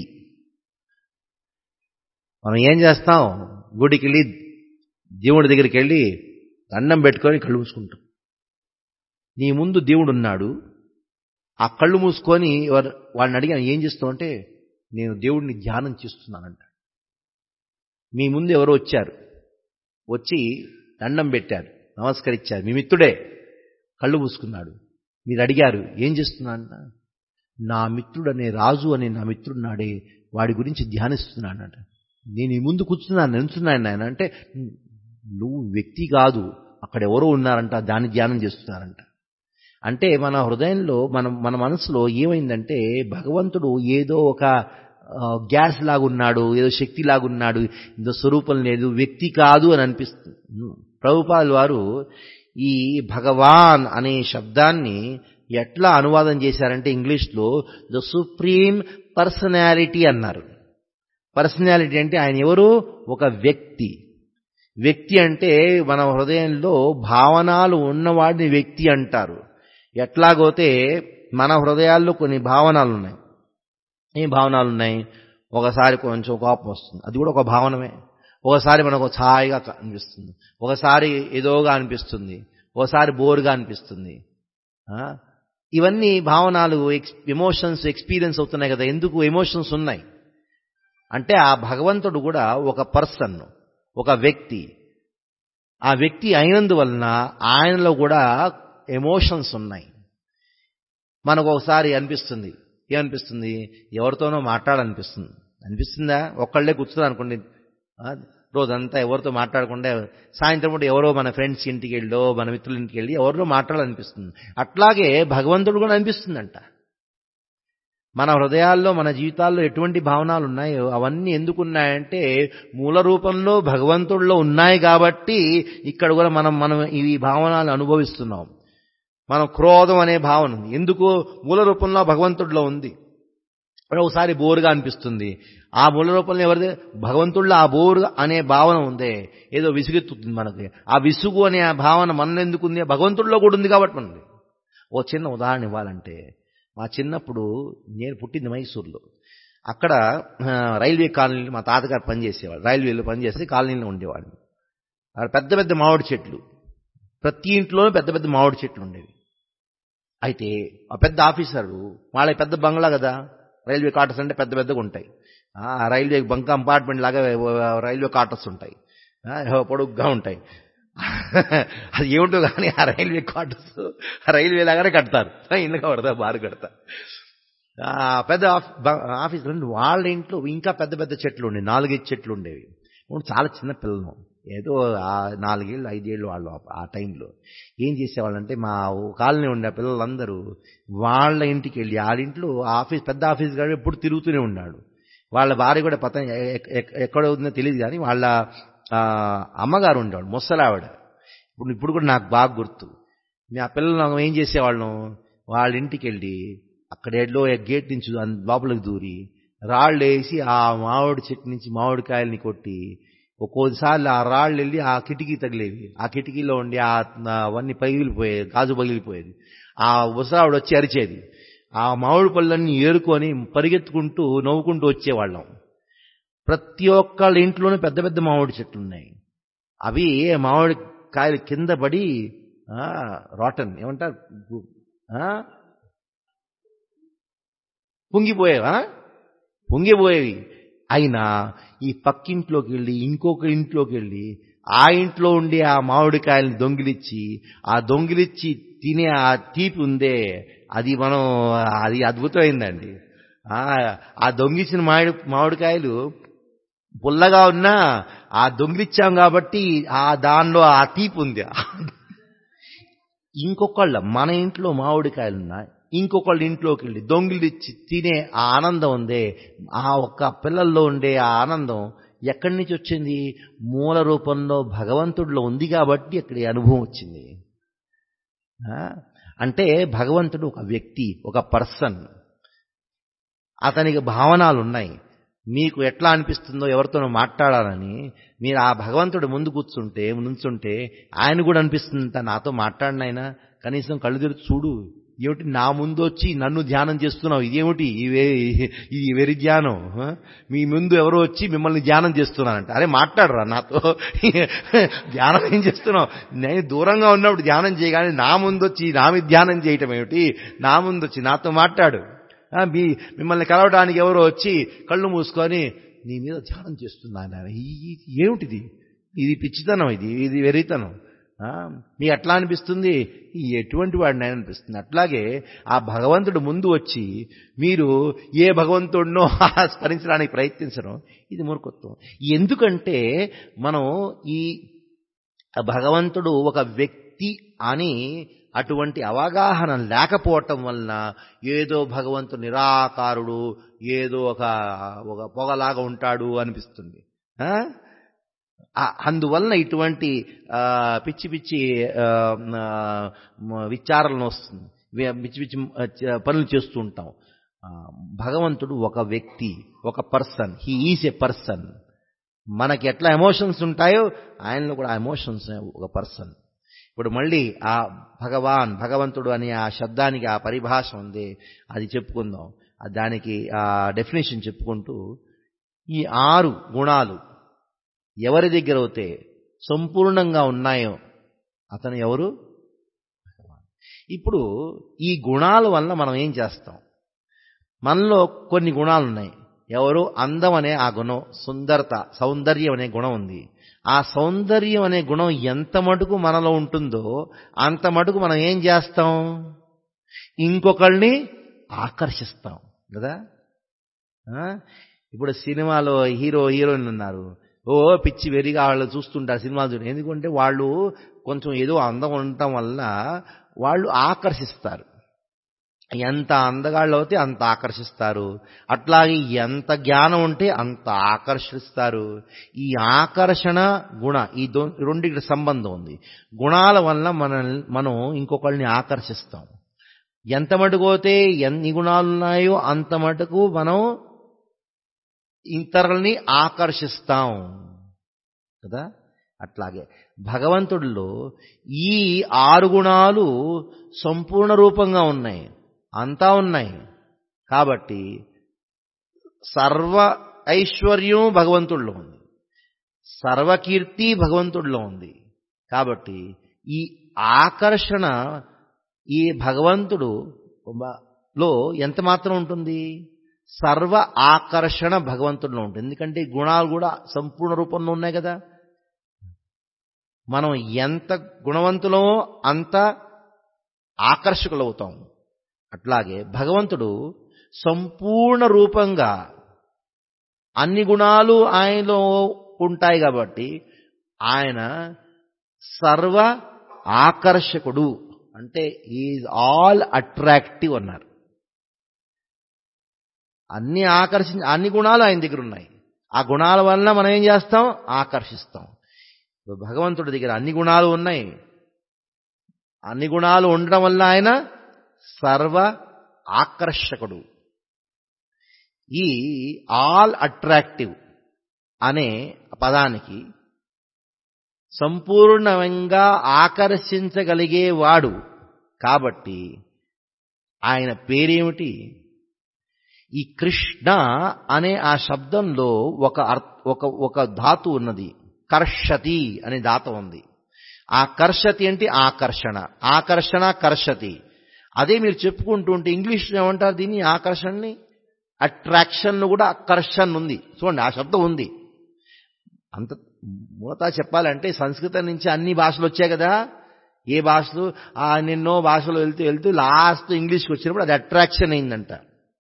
మనం ఏం చేస్తాం గుడికి వెళ్ళి దేవుడి దగ్గరికి వెళ్ళి దండం పెట్టుకొని కళ్ళు మూసుకుంటాం నీ ముందు దేవుడు ఉన్నాడు ఆ కళ్ళు మూసుకొని వాడిని అడిగాను ఏం చేస్తావు అంటే నేను దేవుడిని ధ్యానం చేస్తున్నానంట మీ ముందు ఎవరో వచ్చారు వచ్చి దండం పెట్టారు నమస్కరించారు మీ మిత్రుడే కళ్ళు మూసుకున్నాడు మీరు అడిగారు ఏం చేస్తున్నాడ నా మిత్రుడు అనే రాజు అనే నా మిత్రుడున్నాడే వాడి గురించి ధ్యానిస్తున్నానంట నేను ఈ ముందు కూర్చున్నాను నిలుచున్నాను ఆయన అంటే నువ్వు వ్యక్తి కాదు అక్కడ ఎవరో ఉన్నారంట దాన్ని ధ్యానం చేస్తున్నారంట అంటే మన హృదయంలో మన మన మనసులో ఏమైందంటే భగవంతుడు ఏదో ఒక గ్యాస్ లాగున్నాడు ఏదో శక్తి లాగున్నాడు ఏదో స్వరూపం లేదు వ్యక్తి కాదు అని అనిపిస్తుంది ప్రభుపాల్ వారు ఈ భగవాన్ అనే శబ్దాన్ని ఎట్లా అనువాదం చేశారంటే ఇంగ్లీష్లో ద సుప్రీం పర్సనాలిటీ అన్నారు పర్సనాలిటీ అంటే ఆయన ఎవరు ఒక వ్యక్తి వ్యక్తి అంటే మన హృదయంలో భావనాలు ఉన్నవాడిని వ్యక్తి అంటారు ఎట్లాగోతే మన హృదయాల్లో కొన్ని భావనాలు ఉన్నాయి ఏం భావనాలు ఉన్నాయి ఒకసారి కొంచెం కోపం వస్తుంది అది కూడా ఒక భావనమే ఒకసారి మనకు ఛాయిగా అనిపిస్తుంది ఒకసారి ఏదోగా అనిపిస్తుంది ఒకసారి బోర్గా అనిపిస్తుంది ఇవన్నీ భావనాలు ఎమోషన్స్ ఎక్స్పీరియన్స్ అవుతున్నాయి కదా ఎందుకు ఎమోషన్స్ ఉన్నాయి అంటే ఆ భగవంతుడు కూడా ఒక పర్సన్ ఒక వ్యక్తి ఆ వ్యక్తి అయినందువలన ఆయనలో కూడా ఎమోషన్స్ ఉన్నాయి మనకు ఒకసారి అనిపిస్తుంది ఏమనిపిస్తుంది ఎవరితోనో మాట్లాడాలనిపిస్తుంది అనిపిస్తుందా ఒక్కళ్ళే కూర్చుంది అనుకోండి రోజంతా ఎవరితో మాట్లాడకుండా సాయంత్రం పూట ఎవరో మన ఫ్రెండ్స్ ఇంటికి వెళ్ళో మన మిత్రుల ఇంటికి వెళ్ళి ఎవరిలో మాట్లాడాలనిపిస్తుంది అట్లాగే భగవంతుడు కూడా అనిపిస్తుందంట మన హృదయాల్లో మన జీవితాల్లో ఎటువంటి భావనాలు ఉన్నాయో అవన్నీ ఎందుకున్నాయంటే మూల రూపంలో భగవంతుడిలో ఉన్నాయి కాబట్టి ఇక్కడ కూడా మనం మనం ఈ భావనాలు అనుభవిస్తున్నాం మనం క్రోధం అనే భావన ఉంది ఎందుకు మూల రూపంలో భగవంతుడిలో ఉంది ఒకసారి బోరుగా అనిపిస్తుంది ఆ మూల రూపంలో ఎవరిది భగవంతుడిలో ఆ బోరు అనే భావన ఉందే ఏదో విసుగెత్తుతుంది మనకి ఆ విసుగు అనే ఆ భావన మన ఎందుకు ఉంది భగవంతుడిలో కూడా ఉంది కాబట్టి మనది ఓ చిన్న ఉదాహరణ ఇవ్వాలంటే మా చిన్నప్పుడు నేను పుట్టింది మైసూర్లో అక్కడ రైల్వే కాలనీలో మా తాతగారు పనిచేసేవాడు రైల్వేలో పనిచేసి కాలనీలో ఉండేవాడిని అక్కడ పెద్ద పెద్ద మామిడి చెట్లు ప్రతి ఇంట్లోనూ పెద్ద పెద్ద మామిడి చెట్లు ఉండేవి అయితే ఆ పెద్ద ఆఫీసరు వాళ్ళ పెద్ద బంగ్లా కదా రైల్వే క్వార్టర్స్ అంటే పెద్ద పెద్దగా ఉంటాయి ఆ రైల్వే బంక్ కంపార్ట్మెంట్ లాగా రైల్వే క్వార్టర్స్ ఉంటాయి పొడుగ్గా ఉంటాయి అది ఏమిటో కానీ ఆ రైల్వే క్వార్టర్స్ రైల్వే లాగానే కడతారు ఇల్లుగా పడతారు బారు కడతారు పెద్ద ఆఫీస్ వాళ్ళ ఇంట్లో ఇంకా పెద్ద పెద్ద చెట్లు ఉండేవి నాలుగైదు చెట్లు ఉండేవి చాలా చిన్న పిల్లలు ఏదో ఆ నాలుగేళ్ళు ఐదేళ్ళు వాళ్ళు ఆ- ఆ టైంలో ఏం చేసేవాళ్ళంటే మా కాలనీ ఉండే పిల్లలందరూ వాళ్ళ ఇంటికి వెళ్ళి వాళ్ళింట్లో ఆఫీస్ పెద్ద ఆఫీస్ గారు ఎప్పుడు తిరుగుతూనే ఉన్నాడు వాళ్ళ భార్య కూడా పత ఎక్- ఎక్- ఎక్కడ ఉందో తెలియదు కానీ వాళ్ళ ఆ, అమ్మగారు ఉండేవాడు ముసలావిడ ఇప్పుడు ఇప్పుడు కూడా నాకు బాగా గుర్తు మీ ఆ పిల్లలు ఏం చేసేవాళ్ళం వాళ్ళ ఇంటికి వెళ్ళి అక్కడ ఎడ్లో గేట్ నుంచి అన్- లోపలికి దూరి రాళ్ళు వేసి ఆ మామిడి చెట్టు నుంచి మామిడికాయల్ని కొట్టి ఒక్కోసారి ఆ రాళ్ళు వెళ్ళి ఆ కిటికీ తగిలేవి ఆ కిటికీలో ఉండి ఆ ఆ అవన్నీ పగిలిపోయేది గాజు పగిలిపోయేది ఆ ముసలావిడ వచ్చి అరిచేది ఆ మామిడి పళ్ళన్నీ ఏరుకొని పరిగెత్తుకుంటూ నవ్వుకుంటూ వచ్చేవాళ్ళం ప్రతి ఒక్కళ్ళ ఇంట్లోనూ పెద్ద పెద్ద మామిడి చెట్లు ఉన్నాయి అవి మామిడి కాయలు కింద పడి రాటన్ ఏమంటారు ఆ? పొంగిపోయేవా పొంగిపోయేవి అయినా ఈ పక్కింట్లోకి వెళ్ళి ఇంకొక ఇంట్లోకి వెళ్ళి ఆ ఇంట్లో ఉండి ఆ మామిడికాయల్ని దొంగిలిచ్చి ఆ దొంగిలిచ్చి తినే ఆ తీపి ఉందే అది మనం అది అద్భుతమైందండి ఆ ఆ దొంగిచ్చిన మామిడి మామిడికాయలు పుల్లగా ఉన్నా ఆ దొంగిలిచ్చాం కాబట్టి ఆ దానిలో ఆ తీపి ఉంది ఇంకొకళ్ళ మన ఇంట్లో మామిడికాయలు ఉన్నాయి ఇంకొకళ్ళ ఇంట్లోకి వెళ్ళి దొంగిలిచ్చి తినే ఆ ఆనందం ఉందే ఆ ఒక్క పిల్లల్లో ఉండే ఆ ఆనందం ఎక్కడి నుంచి వచ్చింది మూల రూపంలో భగవంతుడిలో ఉంది కాబట్టి అక్కడ ఈ అనుభవం వచ్చింది ఆ? అంటే భగవంతుడు ఒక వ్యక్తి ఒక పర్సన్ అతనికి భావనాలు ఉన్నాయి మీకు ఎట్లా అనిపిస్తుందో ఎవరితోనో మాట్లాడాలని మీరు ఆ భగవంతుడు ముందు కూర్చుంటే నుంచుంటే ఆయన కూడా అనిపిస్తుందంట నాతో మాట్లాడినైనా కనీసం కళ్ళు తెరిచి చూడు ఏమిటి నా ముందు వచ్చి నన్ను ధ్యానం చేస్తున్నావు ఇదేమిటి ఇవే ఇది వెరి ధ్యానం ఆ? మీ ముందు ఎవరో వచ్చి మిమ్మల్ని ధ్యానం చేస్తున్నానంట అరే మాట్లాడరా నాతో ధ్యానం ఏం చేస్తున్నావు నేను దూరంగా ఉన్నప్పుడు ధ్యానం చేయగానే నా ముందు వచ్చి నా మీద ధ్యానం చేయటం ఏమిటి నా ముందు వచ్చి నాతో మాట్లాడు ఆ, మీ మిమ్మల్ని కలవడానికి ఎవరో వచ్చి కళ్ళు మూసుకొని నీ మీద ధ్యానం చేస్తున్నాను ఏమిటిది ఇది పిచ్చితనం ఇది ఇది వెరితనం ఆ, మీకు ఎట్లా అనిపిస్తుంది ఈ ఎటువంటి వాడిని అనిపిస్తుంది అట్లాగే ఆ భగవంతుడు ముందు వచ్చి మీరు ఏ భగవంతుడినో స్మరించడానికి ప్రయత్నించడం ఇది మూర్ఖత్వం ఎందుకంటే మనం ఈ భగవంతుడు ఒక వ్యక్తి అని అటువంటి అవగాహన లేకపోవటం వలన ఏదో భగవంతుడు నిరాకారుడు ఏదో ఒక ఒక పొగలాగా ఉంటాడు అనిపిస్తుంది ఆ? ఆ, అందువలన ఇటువంటి ఆ, పిచ్చి పిచ్చి ఆ, ఆ, మ- విచారణలు వస్తుంది వే- పిచ్చి పిచ్చి ఆ, చ- పనులు చేస్తూ ఉంటాం ఆ, భగవంతుడు ఒక వ్యక్తి ఒక person he is a person మనకి ఎట్లా ఎమోషన్స్ ఉంటాయో ఆయనలో కూడా ఎమోషన్స్ ఒక పర్సన్ ఇప్పుడు మళ్ళీ ఆ భగవాన్ భగవంతుడు అనే ఆ శబ్దానికి ఆ పరిభాష ఉంది అది చెప్పుకుందాం ఆ దానికి ఆ డెఫినేషన్ చెప్పుకుంటూ ఈ ఆరు గుణాలు ఎవరి దగ్గర అయితే సంపూర్ణంగా ఉన్నాయో అతను ఎవరు భగవాన్ ఇప్పుడు ఈ గుణాల వల్ల మనం ఏం చేస్తాం మనలో కొన్ని గుణాలు ఉన్నాయి ఎవరు అందం అనే ఆ గుణం సుందరత సౌందర్యం అనే గుణం ఉంది ఆ సౌందర్యం అనే గుణం ఎంత మటుకు మనలో ఉంటుందో అంత మటుకు మనం ఏం చేస్తాం ఇంకొకళ్ళని ఆకర్షిస్తాం కదా ఆ? ఇప్పుడు సినిమాలో హీరో హీరోయిన్ ఉన్నారు ఓ పిచ్చి వెరిగా వాళ్ళు చూస్తుంటారు సినిమాలు చూడ ఎందుకంటే వాళ్ళు కొంచెం ఏదో అందం ఉండటం వల్ల వాళ్ళు ఆకర్షిస్తారు ఎంత అందగాళ్ళు అయితే అంత ఆకర్షిస్తారు అట్లాగే ఎంత జ్ఞానం ఉంటే అంత ఆకర్షిస్తారు ఈ ఆకర్షణ గుణ ఈ దో రెండింటి సంబంధం ఉంది గుణాల వల్ల మన మనం ఇంకొకళ్ళని ఆకర్షిస్తాం ఎంత మటుకు అయితే ఎన్ని గుణాలు ఉన్నాయో అంత మటుకు మనం ఇతరుల్ని ఆకర్షిస్తాం కదా అట్లాగే భగవంతుడిలో ఈ ఆరు గుణాలు సంపూర్ణ రూపంగా ఉన్నాయి అంతా ఉన్నాయి కాబట్టి సర్వ ఐశ్వర్యం భగవంతుడిలో ఉంది సర్వకీర్తి భగవంతుడిలో ఉంది కాబట్టి ఈ ఆకర్షణ ఈ భగవంతుడు లో ఎంత మాత్రం ఉంటుంది సర్వ ఆకర్షణ భగవంతుడిలో ఉంటుంది ఎందుకంటే ఈ గుణాలు కూడా సంపూర్ణ రూపంలో ఉన్నాయి కదా మనం ఎంత గుణవంతులమో అంత ఆకర్షకులవుతాం అట్లాగే భగవంతుడు సంపూర్ణ రూపంగా అన్ని గుణాలు ఆయనలో ఉంటాయి కాబట్టి ఆయన సర్వ ఆకర్షకుడు అంటే ఈజ్ ఆల్ అట్రాక్టివ్ అన్నారు అన్ని ఆకర్షి అన్ని గుణాలు ఆయన దగ్గర ఉన్నాయి ఆ గుణాల వలన మనం ఏం చేస్తాం ఆకర్షిస్తాం ఇప్పుడు భగవంతుడి దగ్గర అన్ని గుణాలు ఉన్నాయి అన్ని గుణాలు ఉండడం వల్ల ఆయన సర్వ ఆకర్షకుడు ఈ ఆల్ అట్రాక్టివ్ అనే పదానికి సంపూర్ణంగా ఆకర్షించగలిగేవాడు కాబట్టి ఆయన పేరేమిటి ఈ కృష్ణ అనే ఆ శబ్దంలో ఒక ఒక ఒక ధాతు ఉన్నది కర్షతి అనే ధాతు ఉంది ఆ కర్షతి అంటే ఆకర్షణ ఆకర్షణ కర్షతి అదే మీరు చెప్పుకుంటూ ఉంటే ఇంగ్లీష్లో ఏమంటారు దీన్ని ఆకర్షణని అట్రాక్షన్ కూడా అకర్షణ ఉంది చూడండి ఆ శబ్దం ఉంది అంత మూలతా చెప్పాలంటే సంస్కృతం నుంచి అన్ని భాషలు వచ్చాయి కదా ఏ భాషలు ఆ నిన్నో భాషలు వెళ్తూ వెళ్తూ లాస్ట్ ఇంగ్లీష్కి వచ్చినప్పుడు అది అట్రాక్షన్ అయిందంట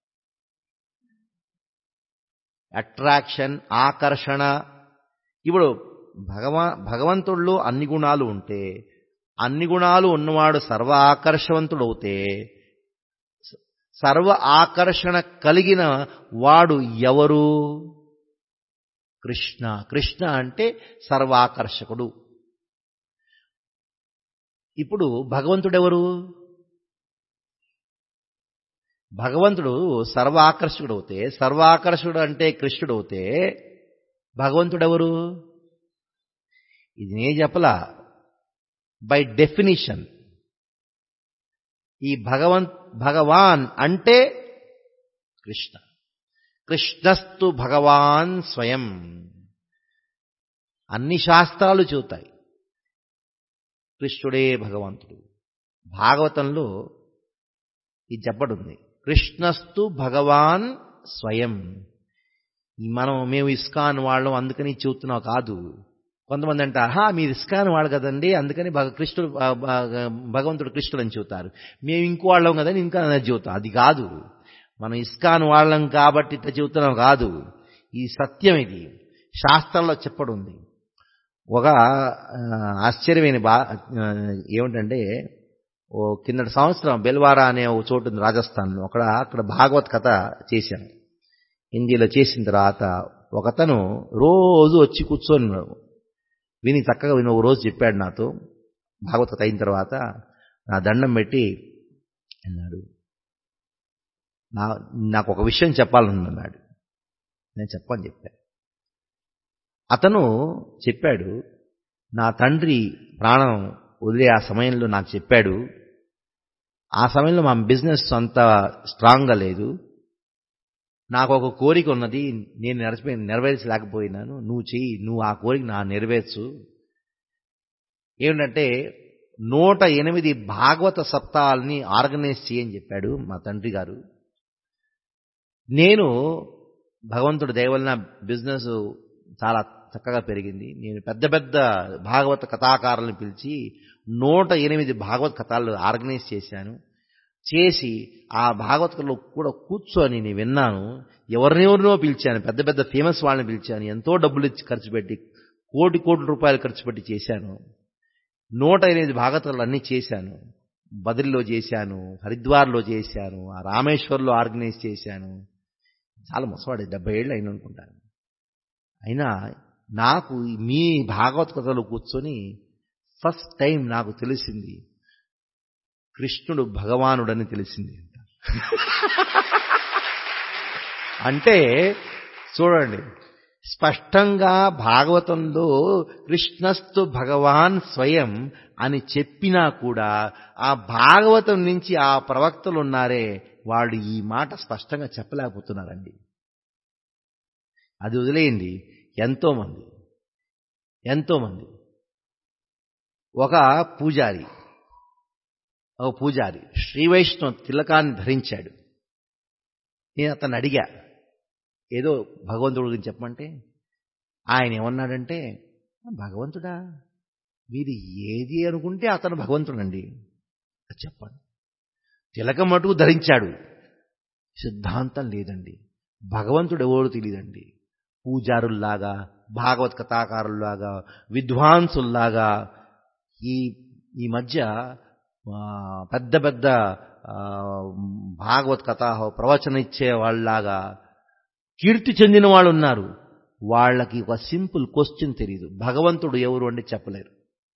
అట్రాక్షన్ ఆకర్షణ ఇప్పుడు భగవా భగవంతుడిలో అన్ని గుణాలు ఉంటే అన్ని గుణాలు ఉన్నవాడు సర్వ ఆకర్షవంతుడు అవుతే సర్వ ఆకర్షణ కలిగిన వాడు ఎవరు కృష్ణ కృష్ణ అంటే సర్వాకర్షకుడు ఇప్పుడు భగవంతుడెవరు భగవంతుడు సర్వాకర్షకుడు అవుతే సర్వాకర్షకుడు అంటే కృష్ణుడు అవుతే భగవంతుడెవరు ఇది నేను చెప్పలా బై డెఫినిషన్ ఈ భగవన్ భగవాన్ అంటే కృష్ణ కృష్ణస్తు భగవాన్ స్వయం అన్ని శాస్త్రాలు చెబుతాయి కృష్ణుడే భగవంతుడు భాగవతంలో ఇది చెప్పడుంది కృష్ణస్తు భగవాన్ స్వయం మనం మేము ఇస్కాన్ వాళ్ళం అందుకని చెబుతున్నాం కాదు కొంతమంది అంటారు హా మీరు ఇస్కాన్ వాడు కదండి అందుకని కృష్ణుడు భగవంతుడు కృష్ణుడు అని చెబుతారు మేము ఇంకో వాళ్ళం కదని ఇంకా చెబుతాం అది కాదు మనం ఇస్కాన్ వాళ్ళం కాబట్టి ఇట్లా చెబుతున్నాం కాదు ఈ సత్యం ఇది శాస్త్రంలో చెప్పడుంది ఒక ఆశ్చర్యమైన బా ఏమిటంటే ఓ కిందటి సంవత్సరం బెల్వారా అనే ఒక చోటు ఉంది రాజస్థాన్లో అక్కడ అక్కడ భాగవత్ కథ చేశాను హిందీలో చేసిన తర్వాత ఒకతను రోజు వచ్చి కూర్చొని విని చక్కగా విని ఒక రోజు చెప్పాడు నాతో భాగవత్ కథ అయిన తర్వాత నా దండం పెట్టి అన్నాడు నా నాకు ఒక విషయం చెప్పాలన్నాడు నేను చెప్పని చెప్పాను అతను చెప్పాడు నా తండ్రి ప్రాణం వదిలే ఆ సమయంలో నాకు చెప్పాడు ఆ సమయంలో మా బిజినెస్ అంత స్ట్రాంగ్గా లేదు నాకు ఒక కోరిక ఉన్నది నేను నెరవేర్చి నెరవేర్చలేకపోయినాను నువ్వు చెయ్యి నువ్వు ఆ కోరిక నా నెరవేర్చు ఏమిటంటే నూట ఎనిమిది భాగవత సప్తాహాలని ఆర్గనైజ్ చేయని చెప్పాడు మా తండ్రి గారు నేను భగవంతుడి దయవలన బిజినెస్ చాలా చక్కగా పెరిగింది నేను పెద్ద పెద్ద భాగవత కథాకారులను పిలిచి నూట ఎనిమిది భాగవత కథలు ఆర్గనైజ్ చేశాను చేసి ఆ భాగవతలో కూడా కూర్చొని నేను విన్నాను ఎవరినెవరినో పిలిచాను పెద్ద పెద్ద ఫేమస్ వాళ్ళని పిలిచాను ఎంతో డబ్బులు ఇచ్చి ఖర్చు పెట్టి కోటి కోటి రూపాయలు ఖర్చు పెట్టి చేశాను నూట ఎనిమిది భాగవతాలు అన్నీ చేశాను బదిరిలో చేశాను హరిద్వార్లో చేశాను ఆ రామేశ్వర్లో ఆర్గనైజ్ చేశాను చాలా ముసవాడు డెబ్బై ఏళ్ళు అయిన అనుకుంటాను అయినా నాకు మీ భాగవత కథలో కూర్చొని ఫస్ట్ టైం నాకు తెలిసింది కృష్ణుడు భగవానుడని తెలిసింది అంటే చూడండి స్పష్టంగా భాగవతంలో కృష్ణస్తు భగవాన్ స్వయం అని చెప్పినా కూడా ఆ భాగవతం నుంచి ఆ ప్రవక్తలు ఉన్నారే వాళ్ళు ఈ మాట స్పష్టంగా చెప్పలేకపోతున్నారండి అది వదిలేయండి ఎంతోమంది ఎంతోమంది ఒక పూజారి ఒక పూజారి శ్రీ వైష్ణవ తిలకాన్ని ధరించాడు నేను అతను అడిగా ఏదో భగవంతుడి గురించి చెప్పమంటే ఆయన ఏమన్నాడంటే భగవంతుడా మీరు ఏది అనుకుంటే అతను భగవంతుడండి చెప్పండి తిలకం మటుకు ధరించాడు సిద్ధాంతం లేదండి భగవంతుడు ఎవరు తెలియదండి పూజారుల్లాగా భాగవత్ కథాకారుల్లాగా విద్వాంసుల్లాగా ఈ ఈ మధ్య ఆ, పెద్ద పెద్ద ఆ, భాగవత్ కథ ప్రవచన ఇచ్చే వాళ్ళలాగా కీర్తి చెందిన వాళ్ళు ఉన్నారు వాళ్ళకి ఒక సింపుల్ క్వశ్చన్ తెలియదు భగవంతుడు ఎవరు అంటే చెప్పలేరు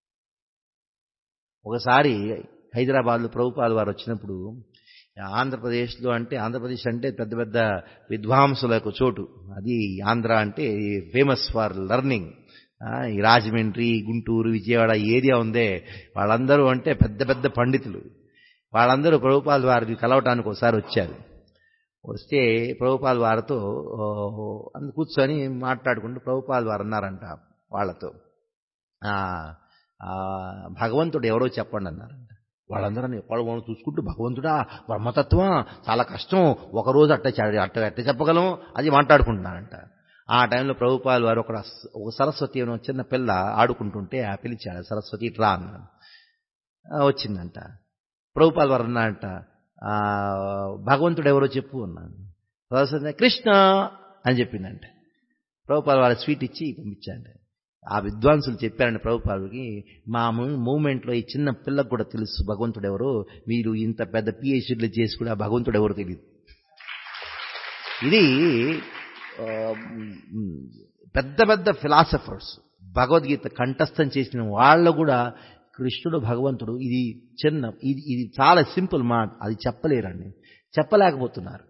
ఒకసారి హైదరాబాద్లో ప్రభుపాద వారు వచ్చినప్పుడు ఆంధ్రప్రదేశ్లో అంటే ఆంధ్రప్రదేశ్ అంటే పెద్ద పెద్ద విద్వాంసులకు చోటు అది ఆంధ్ర అంటే ఫేమస్ ఫర్ లెర్నింగ్ ఈ రాజమండ్రి గుంటూరు విజయవాడ ఈ ఏరియా ఉందే వాళ్ళందరూ అంటే పెద్ద పెద్ద పండితులు వాళ్ళందరూ ప్రభుపాద వారిని కలవటానికి ఒకసారి వచ్చారు వస్తే ప్రభుపాద వారితో ఓ, అందు కూర్చొని మాట్లాడుకుంటూ ప్రభుపాద వారు అన్నారంట వాళ్ళతో ఆ, ఆ, భగవంతుడు ఎవరో చెప్పండి అన్నారంట వాళ్ళందరూ వాళ్ళు వాళ్ళు చూసుకుంటూ భగవంతుడా బ్రహ్మతత్వం చాలా కష్టం ఒకరోజు అట్ట చ- అట్ట ఎట్ట చెప్పగలం అది మాట్లాడుకుంటున్నారంట ఆ టైంలో ప్రభుపాల్ వారు ఒక ఒక సరస్వతి అనే చిన్న పిల్ల ఆడుకుంటుంటే ఆ పిలిచాడు సరస్వతి ఇట్రా అన్నాడు ఆ, వచ్చిందంట ప్రభుపాల్ వారు అన్నాడంట ఆ, భగవంతుడు ఎవరో చెప్పు అన్నాడు సరస్వతి కృష్ణ అని చెప్పిందంట ప్రభుపాల్ వాళ్ళ స్వీట్ ఇచ్చి పంపించాడు ఆ విద్వాంసులు చెప్పారండి ప్రభుపాదుకి మా మూమెంట్లో ఈ చిన్న పిల్లకు కూడా తెలుసు భగవంతుడు ఎవరో మీరు ఇంత పెద్ద పిహెచ్డీలు చేసి కూడా భగవంతుడు ఎవరో తెలియదు ఇది ఆ, మ్, పెద్ద పెద్ద ఫిలాసఫర్స్ భగవద్గీత కంఠస్థం చేసిన వాళ్ళు కూడా కృష్ణుడు భగవంతుడు ఇది చిన్న ఇది ఇది చాలా సింపుల్ మాట అది చెప్పలేరండి చెప్పలేకపోతున్నారు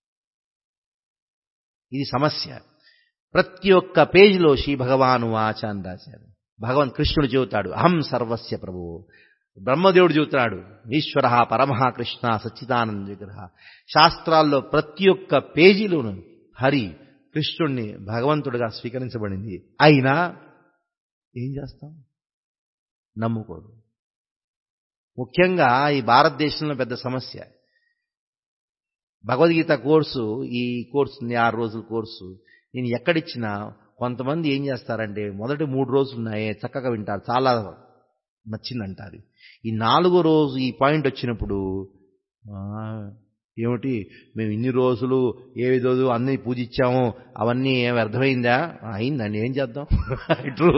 ఇది సమస్య ప్రతి ఒక్క పేజీలో శ్రీ భగవాను వాచ అని రాశారు భగవాన్ కృష్ణుడు చెబుతాడు అహం సర్వస్య ప్రభువు బ్రహ్మదేవుడు చెబుతున్నాడు ఈశ్వర పరమః కృష్ణ సచ్చిదానంద విగ్రహ శాస్త్రాల్లో ప్రతి ఒక్క పేజీలోను హరి కృష్ణుణ్ణి భగవంతుడిగా స్వీకరించబడింది అయినా ఏం చేస్తాం నమ్ముకోరు ముఖ్యంగా ఈ భారతదేశంలో పెద్ద సమస్య భగవద్గీత కోర్సు ఈ కోర్సు ఉంది ఆరు రోజుల కోర్సు నేను ఎక్కడిచ్చినా కొంతమంది ఏం చేస్తారంటే మొదటి మూడు రోజులు ఉన్నాయే చక్కగా వింటారు చాలా నచ్చిందంటారు ఈ నాలుగో రోజు ఈ పాయింట్ వచ్చినప్పుడు "ఆ, ఏమిటి మేము ఇన్ని రోజులు ఏ రోజు అన్ని పూజించాము అవన్నీ ఏమి అర్థమైందా అయిందండి ఏం చేద్దాం ఇట్లు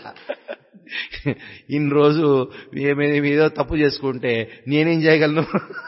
ఇన్ని రోజు ఏమైనా ఏదో తప్పు చేసుకుంటే నేనేం చేయగలను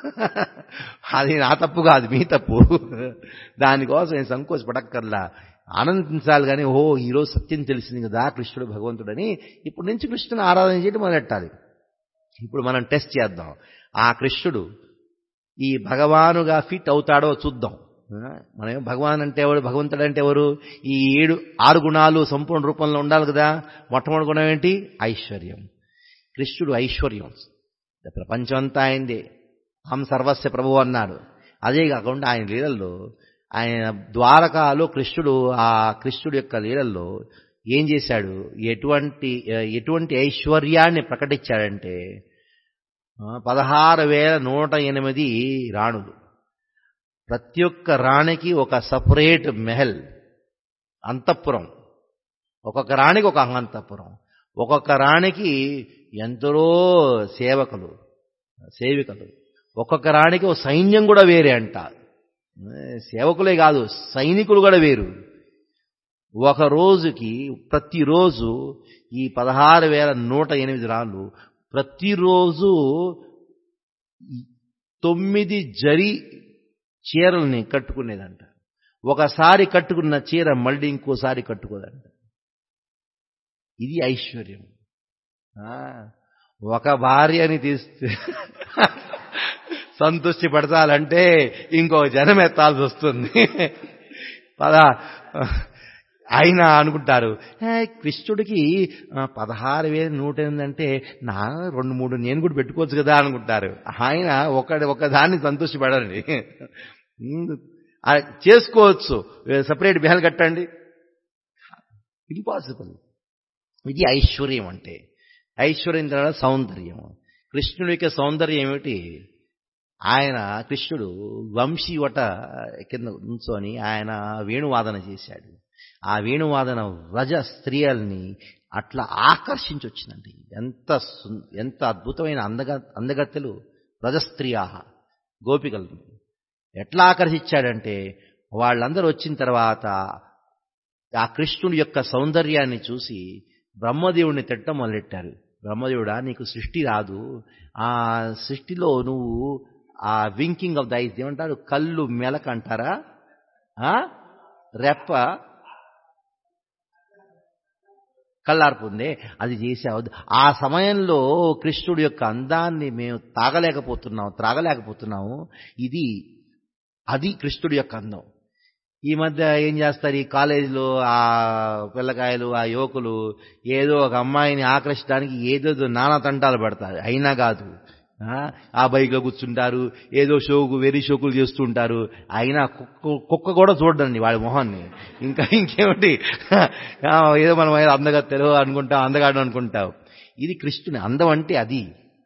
అది నా తప్పు కాదు మీ తప్పు దానికోసం నేను సంకోచపడక్కర్లా ఆనందించాలి కానీ ఓ ఈరోజు సత్యం తెలిసింది కదా కృష్ణుడు భగవంతుడని ఇప్పుడు నుంచి కృష్ణుని ఆరాధన చేయడం మొదలెట్టాలి ఇప్పుడు మనం టెస్ట్ చేద్దాం ఆ కృష్ణుడు ఈ భగవానుగా ఫిట్ అవుతాడో చూద్దాం ఆ, మనం భగవాన్ అంటే ఎవరు భగవంతుడు అంటే ఎవరు ఈ ఏడు ఆరు గుణాలు సంపూర్ణ రూపంలో ఉండాలి కదా మొట్టమొదటి గుణం ఏంటి ఐశ్వర్యం కృష్ణుడు ఐశ్వర్యం ప్రపంచం అంతా ఆయనదే హం సర్వస్య ప్రభు అన్నాడు అదే కాకుండా ఆయన లీలల్లో ఆయన ద్వారకాలో కృష్ణుడు ఆ కృష్ణుడు యొక్క లీలల్లో ఏం చేశాడు ఎటువంటి ఎటువంటి ఐశ్వర్యాన్ని ప్రకటించాడంటే ఆ, పదహారు వేల నూట ఎనిమిది రాణులు ప్రతి ఒక్క రాణికి ఒక సపరేట్ మెహల్ అంతఃపురం ఒక్కొక్క రాణికి ఒక అంతఃపురం ఒక్కొక్క రాణికి ఎందరో సేవకులు సేవికలు ఒక్కొక్క రాణికి ఒక సైన్యం కూడా వేరే అంట ఏ, సేవకులే కాదు సైనికులు కూడా వేరు ఒక రోజుకి ప్రతిరోజు ఈ పదహారు వేల నూట ఎనిమిది రాళ్ళు ప్రతిరోజు ఈ తొమ్మిది జరి చీరల్ని కట్టుకునేదంట ఒకసారి కట్టుకున్న చీర మళ్ళీ ఇంకోసారి కట్టుకోదంట ఇది ఐశ్వర్యం ఆ, ఒక భార్యని తీస్తే సంతృష్టి పడతాలంటే ఇంకో జనం ఎత్తాల్సి వస్తుంది పద ఆయన అనుకుంటారు "ఏ, కృష్ణుడికి ఆ, పదహారు వేలు నూట ఎనిమిది అంటే నా రెండు మూడు నేను కూడా పెట్టుకోవచ్చు కదా అనుకుంటారు ఆయన ఒక ఒక దాన్ని సంతోషపడండి ఆ, చేసుకోవచ్చు సపరేట్ బిహాలు కట్టండి ఇంపాసిబుల్ ఇది ఐశ్వర్యం అంటే ఐశ్వర్యం తర్వాత సౌందర్యం కృష్ణుడి యొక్క సౌందర్యం ఏమిటి ఆయన కృష్ణుడు వంశీ వట కింద ఉంచొని ఆయన వేణువాదన చేశాడు ఆ వేణువాదన వ్రజ స్త్రీలని అట్లా ఆకర్షించి వచ్చిందండి ఎంత సు- ఎంత అద్భుతమైన అందగ అందగత్తెలు వ్రజస్త్రీయా గోపికలు ఎట్లా ఆకర్షించాడంటే వాళ్ళందరూ వచ్చిన తర్వాత ఆ కృష్ణుడి యొక్క సౌందర్యాన్ని చూసి బ్రహ్మదేవుడిని తిట్టడం మొదలెట్టారు బ్రహ్మదేవుడా నీకు సృష్టి రాదు ఆ సృష్టిలో నువ్వు ఆ వింకింగ్ ఆఫ్ ద ఐస్ ఏమంటారు కళ్ళు మెలక అంటారా ఆ? రెప్ప కళ్ళార్పు ఉంది అది చేసావు ఆ సమయంలో కృష్ణుడి యొక్క అందాన్ని మేము తాగలేకపోతున్నాం త్రాగలేకపోతున్నాము ఇది అది కృష్ణుడి యొక్క అందం ఈ మధ్య ఏం చేస్తారు ఈ కాలేజీలో ఆ పిల్లకాయలు ఆ యువకులు ఏదో ఒక అమ్మాయిని ఆకర్షించడానికి ఏదేదో నానా తంటాలు పడతారు అయినా కాదు ఆ, ఆ బైక్లో కూర్చుంటారు ఏదో షోకు వెరీ షోకులు చేస్తుంటారు అయినా కుక్క కుక్క కూడా చూడండి వాడి మొహాన్ని ఇంకా ఇంకేమిటి ఆ, ఏదో మనం ఏదో అందగత్తెలు అనుకుంటాం అందగాడు అనుకుంటాం ఇది కృష్ణుని అందం అంటే అది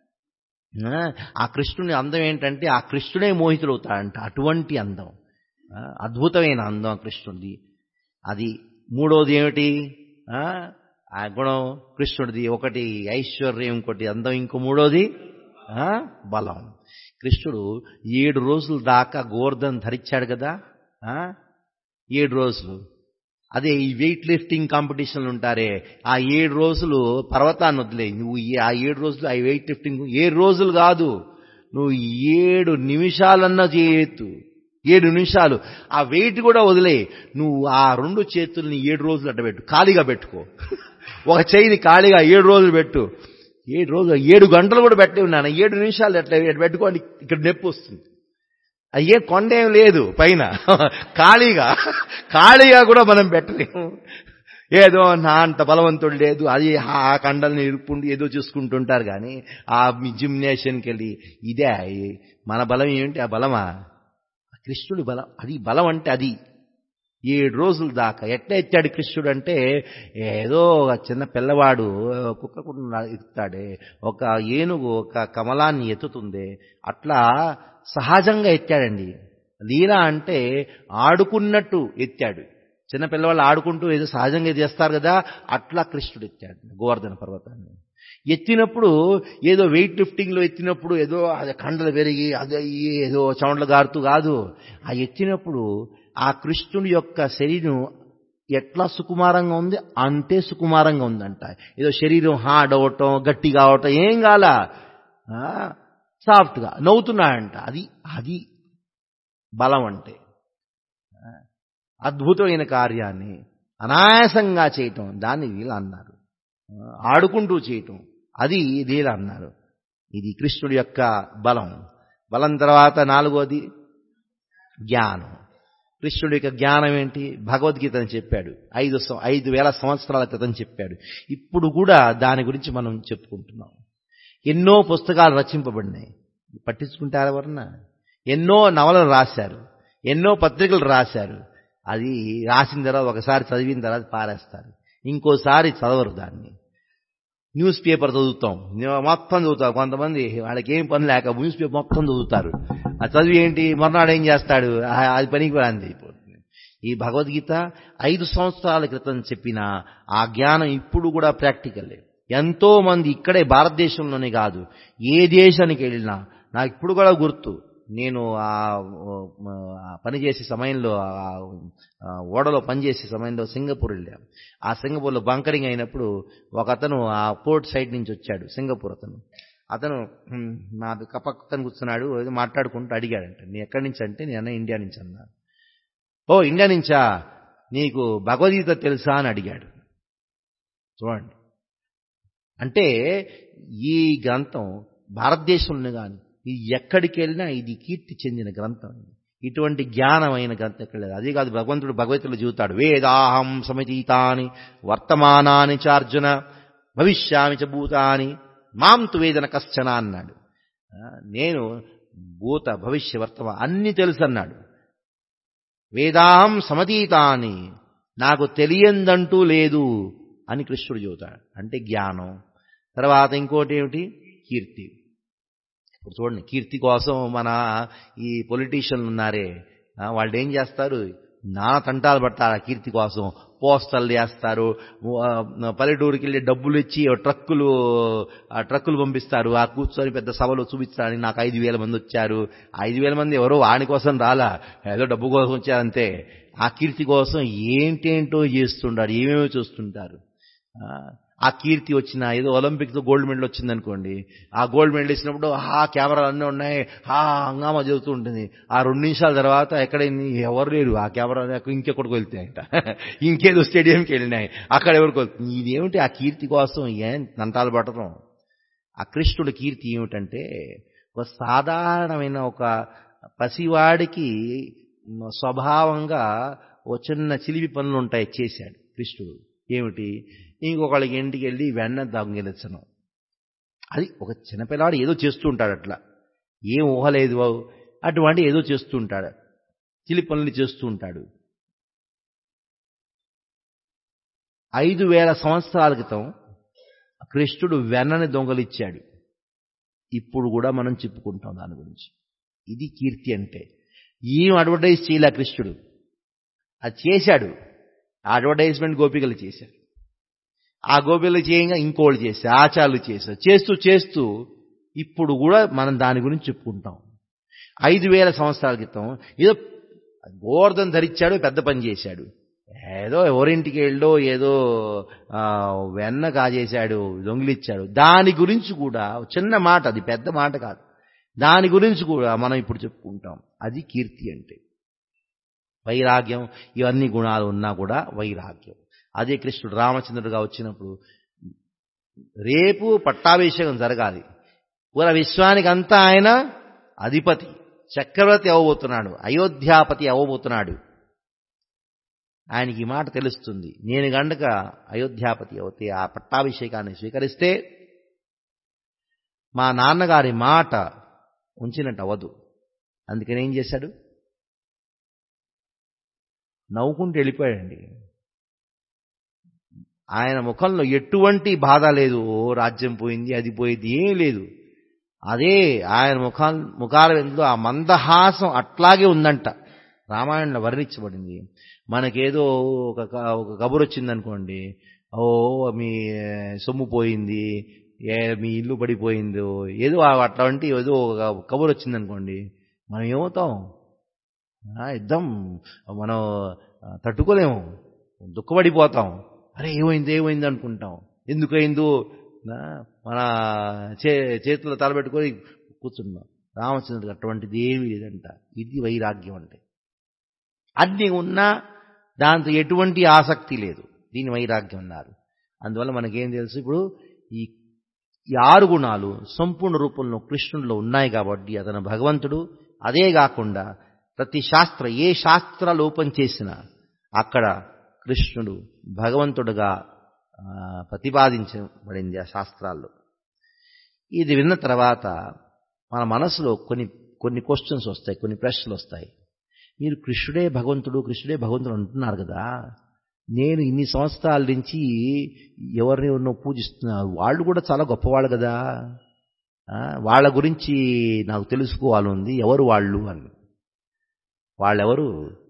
ఆ, ఆ కృష్ణుని అందం ఏంటంటే ఆ కృష్ణుడే మోహితుడవుతాడంట అటువంటి అందం ఆ, అద్భుతమైన అందం ఆ కృష్ణుడిది అది మూడోది ఏమిటి ఆ, ఆ గుణం కృష్ణుడిది ఒకటి ఐశ్వర్యం ఇంకోటి అందం ఇంకో మూడోది ఆ, బలం కృష్ణుడు ఏడు రోజుల దాకా గోవర్ధన్ ధరించాడు కదా ఆ, ఏడు రోజులు అదే ఈ వెయిట్ లిఫ్టింగ్ కాంపిటీషన్లు ఉంటారే ఆ ఏడు రోజులు పర్వతాన్ని వదిలే నువ్వు ఈ- ఆ ఏడు రోజులు ఆ వెయిట్ లిఫ్టింగ్ ఏడు రోజులు కాదు నువ్వు ఏడు నిమిషాలన్నా చేయొద్దు ఏడు నిమిషాలు ఆ వెయిట్ కూడా వదిలే నువ్వు ఆ రెండు చేతుల్ని ఏడు రోజులు అడ్డబెట్టు ఖాళీగా పెట్టుకో ఒక చేయిని ఖాళీగా ఏడు రోజులు పెట్టు ఏడు రోజులు ఏడు గంటలు కూడా పెట్టి ఉన్నాను ఏడు నిమిషాలు ఎట్లా ఇట్లా పెట్టుకోండి ఇక్కడ నొప్పి వస్తుంది అయ్యే కొండ ఏం లేదు పైన ఖాళీగా ఖాళీగా కూడా మనం పెట్టలేము ఏదో నా అంత బలవంతుడు లేదు అది ఆ కండల్ని ఇరుపుండి ఏదో చూసుకుంటుంటారు కానీ ఆ జిమ్నేషన్కి వెళ్ళి ఇదే మన బలం ఏమిటి ఆ బలమా కృష్ణుడి బలం అది బలం అంటే అది ఏడు రోజుల దాకా ఎట్లా ఎత్తాడు కృష్ణుడు అంటే ఏదో ఒక చిన్న పిల్లవాడు కుక్క కూడా ఎత్తుతాడే ఒక ఏనుగు ఒక కమలాన్ని ఎత్తుతుంది అట్లా సహజంగా ఎత్తాడండి లీల అంటే ఆడుకున్నట్టు ఎత్తాడు చిన్న పిల్లవాళ్ళు ఆడుకుంటూ ఏదో సహజంగా చేస్తారు కదా అట్లా కృష్ణుడు ఎత్తాడు గోవర్ధన పర్వతాన్ని ఎత్తినప్పుడు ఏదో వెయిట్ లిఫ్టింగ్లో ఎత్తినప్పుడు ఏదో అది కండలు పెరిగి అది అయ్యి ఏదో చౌండ్లు గారుతూ కాదు ఆ ఎత్తినప్పుడు ఆ కృష్ణుడి యొక్క శరీరం ఎట్లా సుకుమారంగా ఉంది అంతే సుకుమారంగా ఉందంట ఏదో శరీరం హార్డ్ అవటం గట్టి కావటం ఏం కాల సాఫ్ట్గా నవ్వుతున్నాడంట అది అది బలం అంటే అద్భుతమైన కార్యాన్ని అనాయాసంగా చేయటం దాన్ని వీళ్ళు అన్నారు ఆడుకుంటూ చేయటం అది లీల అన్నారు ఇది కృష్ణుడి యొక్క బలం బలం తర్వాత నాలుగోది జ్ఞానం కృష్ణుడి యొక్క జ్ఞానం ఏంటి భగవద్గీతని చెప్పాడు ఐదు సం- ఐదు వేల సంవత్సరాల క్రితం చెప్పాడు ఇప్పుడు కూడా దాని గురించి మనం చెప్పుకుంటున్నాం ఎన్నో పుస్తకాలు రచింపబడినాయి పట్టించుకుంటారు ఎవరన్నా ఎన్నో నవలలు రాశారు ఎన్నో పత్రికలు రాశారు అది రాసిన తర్వాత ఒకసారి చదివిన తర్వాత పారేస్తారు ఇంకోసారి చదవరు దాన్ని న్యూస్ పేపర్ చదువుతాం మొత్తం చదువుతాం కొంతమంది వాళ్ళకి ఏం పని లేక న్యూస్ పేపర్ మొత్తం చదువుతారు ఆ చదివి ఏంటి మర్నాడు ఏం చేస్తాడు ఆ, అది పనికి రాంది అయిపోతుంది ఈ భగవద్గీత ఐదు సంవత్సరాల క్రితం చెప్పిన ఆ జ్ఞానం ఇప్పుడు కూడా ప్రాక్టికలే ఎంతో మంది ఇక్కడే భారతదేశంలోనే కాదు ఏ దేశానికి వెళ్ళినా నాకు ఇప్పుడు కూడా గుర్తు నేను ఆ ఆ పనిచేసే సమయంలో ఆ ఆ ఓడలో పనిచేసే సమయంలో సింగపూర్ వెళ్ళాం ఆ సింగపూర్లో బంకరింగ్ అయినప్పుడు ఒక అతను ఆ పోర్ట్ సైడ్ నుంచి వచ్చాడు సింగపూర్ అతను అతను "హ్మ్, నా పక్కన కూర్చున్నాడు ఏదో మాట్లాడుకుంటూ అడిగాడంట నీ ఎక్కడి నుంచి అంటే నేను ఇండియా నుంచి అన్నా ఓ ఇండియా నుంచా నీకు భగవద్గీత తెలుసా అని అడిగాడు చూడండి అంటే ఈ గ్రంథం భారతదేశంలో కానీ ఇది ఎక్కడికి వెళ్ళినా ఇది కీర్తి చెందిన గ్రంథం ఇది. ఇటువంటి జ్ఞానమైన గ్రంథం ఎక్కడ లేదు అదే కాదు భగవంతుడు భగవతులు జీవితాడు వేదాహం సమతీతాని వర్తమానాని చార్జున భవిష్యామి చ భూతాని మాం తు వేదన కశ్చన అన్నాడు ఆ, నేను భూత భవిష్య వర్తమాన అన్ని తెలుసు అన్నాడు వేదాహం సమతీతాని నాకు తెలియందంటూ లేదు అని కృష్ణుడు చెబుతాడు అంటే జ్ఞానం తర్వాత ఇంకోటి ఏమిటి కీర్తి ఇప్పుడు చూడండి కీర్తి కోసం మన ఈ పొలిటీషియన్లు ఉన్నారే ఆ, వాళ్ళు ఏం చేస్తారు నానా తంటాలు పడతారు ఆ కీర్తి కోసం పోస్టర్లు వేస్తారు ఆ, పల్లెటూరుకి వెళ్ళి డబ్బులు ఇచ్చి ట్రక్కులు ఆ ట్రక్కులు పంపిస్తారు ఆ కూర్చొని పెద్ద సభలో చూపించడానికి నాకు ఐదు వేల మంది వచ్చారు ఐదు వేల మంది ఎవరో వాని కోసం రాలా ఏదో డబ్బు కోసం వచ్చారంతే ఆ కీర్తి కోసం ఏంటేంటో చేస్తుంటారు ఏమేమో చూస్తుంటారు ఆ, ఆ కీర్తి వచ్చిన ఏదో ఒలింపిక్స్ గోల్డ్ మెడల్ వచ్చింది అనుకోండి ఆ గోల్డ్ మెడల్ ఇచ్చినప్పుడు ఆ కెమెరాలు అన్నీ ఉన్నాయి ఆ హంగామా జరుగుతూ ఉంటుంది ఆ రెండు నిమిషాల తర్వాత ఎక్కడైంది ఎవరు లేరు ఆ కెమెరా ఇంకెక్కడికి వెళ్తాయంట ఇంకేదో స్టేడియంకి వెళ్ళినాయి అక్కడ ఎవరికి వెళ్తుంది ఇదేమిటి ఆ కీర్తి కోసం ఏం నంటాలు పట్టడం ఆ కృష్ణుడి కీర్తి ఏమిటంటే ఒక సాధారణమైన ఒక పసివాడికి స్వభావంగా ఓ చిన్న చిలిపి పనులు ఉంటాయి చేశాడు కృష్ణుడు ఏమిటి ఇంకొకళ్ళకి ఇంటికి వెళ్ళి వెన్న దొంగిలించను అది ఒక చిన్నపిల్లాడు ఏదో చేస్తూ ఉంటాడు అట్లా ఏం ఊహలేదు అటువంటి ఏదో చేస్తూ ఉంటాడు చిలిపి పనులు చేస్తూ ఉంటాడు ఐదు వేల సంవత్సరాల క్రితం కృష్ణుడు వెన్నని దొంగలిచ్చాడు ఇప్పుడు కూడా మనం చెప్పుకుంటాం దాని గురించి ఇది కీర్తి అంటే ఏం అడ్వర్టైజ్ చేయలే కృష్ణుడు అది చేశాడు ఆ అడ్వర్టైజ్మెంట్ గోపికలు చేశారు ఆ గోపికలు చేయంగా ఇంకోళ్ళు చేశారు ఆచారాలు చేశారు చేస్తూ చేస్తూ ఇప్పుడు కూడా మనం దాని గురించి చెప్పుకుంటాం ఐదు వేల సంవత్సరాల క్రితం ఏదో గోవర్ధన్ ధరించాడు పెద్ద పని చేశాడు ఏదో ఎవరింటికి వెళ్ళో ఏదో ఆ, వెన్న కాజేశాడు దొంగిలిచ్చాడు దాని గురించి కూడా చిన్న మాట అది పెద్ద మాట కాదు దాని గురించి కూడా మనం ఇప్పుడు చెప్పుకుంటాం అది కీర్తి అంటే వైరాగ్యం ఇవన్నీ గుణాలు ఉన్నా కూడా వైరాగ్యం అదే కృష్ణుడు రామచంద్రుడుగా వచ్చినప్పుడు రేపు పట్టాభిషేకం జరగాలి పూర విశ్వానికి అంతా ఆయన అధిపతి చక్రవర్తి అవ్వబోతున్నాడు అయోధ్యాపతి అవ్వబోతున్నాడు ఆయనకి ఈ మాట తెలుస్తుంది నేను గండక అయోధ్యాపతి అవుతే ఆ పట్టాభిషేకాన్ని స్వీకరిస్తే మా నాన్నగారి మాట ఉంచినట్టు అవ్వదు అందుకని ఏం చేశాడు నవ్వుకుంటూ వెళ్ళిపోయాడండి ఆయన ముఖంలో ఎటువంటి బాధ లేదు ఓ రాజ్యం పోయింది అది పోయింది ఏం లేదు అదే ఆయన ముఖా ముఖాల వెందులో ఆ మందహాసం అట్లాగే ఉందంట రామాయణంలో వర్ణించబడింది మనకేదో ఒక క- ఒక కబురు వచ్చిందనుకోండి ఓ మీ సొమ్ము పోయింది ఏ మీ ఇల్లు పడిపోయిందో ఏదో ఆ- అట్లాంటి ఏదో ఒక కబురు వచ్చిందనుకోండి మనం ఏమవుతాం ఆ, యుద్ధం మనం ఆ, తట్టుకోలేము దుఃఖపడిపోతాం అరే ఏమైంది ఏమైంది అనుకుంటాం ఎందుకైందో నా, మన చే చేతుల్లో తలబెట్టుకొని కూర్చున్నాం రామచంద్రుడికి అటువంటిది ఏమీ లేదంట ఇది వైరాగ్యం అంటే అన్ని ఉన్నా దాంతో ఎటువంటి ఆసక్తి లేదు దీని వైరాగ్యం అన్నారు అందువల్ల మనకేం తెలుసు ఇప్పుడు ఈ ఈ ఆరు గుణాలు సంపూర్ణ రూపంలో కృష్ణుడిలో ఉన్నాయి కాబట్టి అతను భగవంతుడు అదే కాకుండా ప్రతి శాస్త్ర ఏ శాస్త్ర లోపం చేసినా అక్కడ కృష్ణుడు భగవంతుడుగా ఆ, ప్రతిపాదించబడింది ఆ శాస్త్రాల్లో ఇది విన్న తర్వాత మన మనసులో కొన్ని కొన్ని క్వశ్చన్స్ వస్తాయి కొన్ని ప్రశ్నలు వస్తాయి మీరు కృష్ణుడే భగవంతుడు కృష్ణుడే భగవంతుడు అంటున్నారు కదా నేను ఇన్ని సంవత్సరాల నుంచి ఎవరిని ఎవరినో పూజిస్తున్నారు వాళ్ళు కూడా చాలా గొప్పవాళ్ళు కదా ఆ, వాళ్ళ గురించి నాకు తెలుసుకోవాలి ఉంది ఎవరు వాళ్ళు అని వాళ్ళెవరు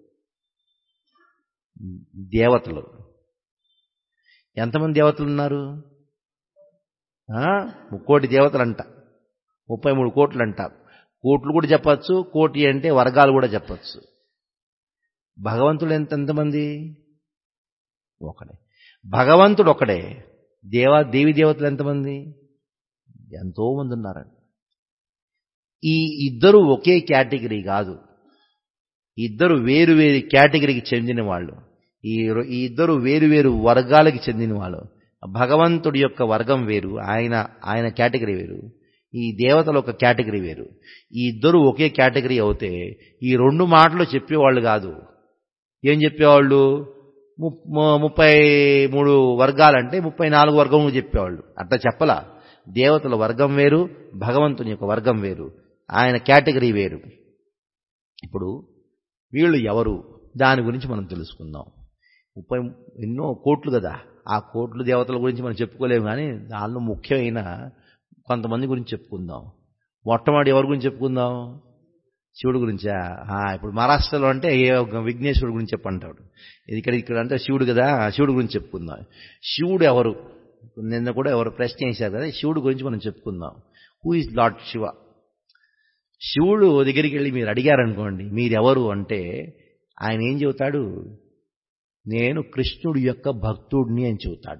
దేవతలు ఎంతమంది దేవతలు ఉన్నారు ఆ, ముక్కోటి దేవతలంట ముప్పై మూడు కోట్లు అంట కోట్లు కూడా చెప్పచ్చు కోటి అంటే వర్గాలు కూడా చెప్పచ్చు భగవంతుడు ఎంత ఎంతమంది ఒకడే భగవంతుడు ఒకడే దేవ దేవి దేవతలు ఎంతమంది ఎంతో మంది ఉన్నారండి ఈ ఇద్దరు ఒకే కేటగిరీ కాదు ఇద్దరు వేరు వేరు కేటగిరీకి చెందిన వాళ్ళు ఈ రొ- ఈ ఇద్దరు వేరు వేరు వర్గాలకి చెందిన వాళ్ళు భగవంతుడి యొక్క వర్గం వేరు ఆయన ఆయన కేటగిరీ వేరు ఈ దేవతల ఒక కేటగిరీ వేరు ఈ ఇద్దరు ఒకే కేటగిరీ అవుతే ఈ రెండు మాటలు చెప్పేవాళ్ళు కాదు ఏం చెప్పేవాళ్ళు ము- ము- ముప్పై మూడు వర్గాలంటే ముప్పై నాలుగు వర్గం చెప్పేవాళ్ళు అట్లా చెప్పలా దేవతల వర్గం వేరు భగవంతుని యొక్క వర్గం వేరు ఆయన కేటగిరీ వేరు ఇప్పుడు వీళ్ళు ఎవరు దాని గురించి మనం తెలుసుకుందాం ముప్పై ఎన్నో కోట్లు కదా ఆ కోట్లు దేవతల గురించి మనం చెప్పుకోలేము కానీ దానిలో ముఖ్యమైన కొంతమంది గురించి చెప్పుకుందాం మొట్టమొదటి ఎవరి గురించి చెప్పుకుందాం శివుడు గురించా ఆ, ఇప్పుడు మహారాష్ట్రలో అంటే ఏ ఒక విఘ్నేశ్వరుడు గురించి చెప్పంటాడు ఇది ఇక్కడ ఇక్కడ అంటే శివుడు కదా శివుడు గురించి చెప్పుకుందాం శివుడు ఎవరు నిన్న కూడా ఎవరు ప్రశ్న వేశారు కదా శివుడు గురించి మనం చెప్పుకుందాం హూ ఇస్ లార్డ్ శివ శివుడు దగ్గరికి వెళ్ళి మీరు అడిగారనుకోండి మీరెవరు అంటే ఆయన ఏం చెబుతాడు నేను కృష్ణుడి యొక్క భక్తుడిని అని చెబుతాడు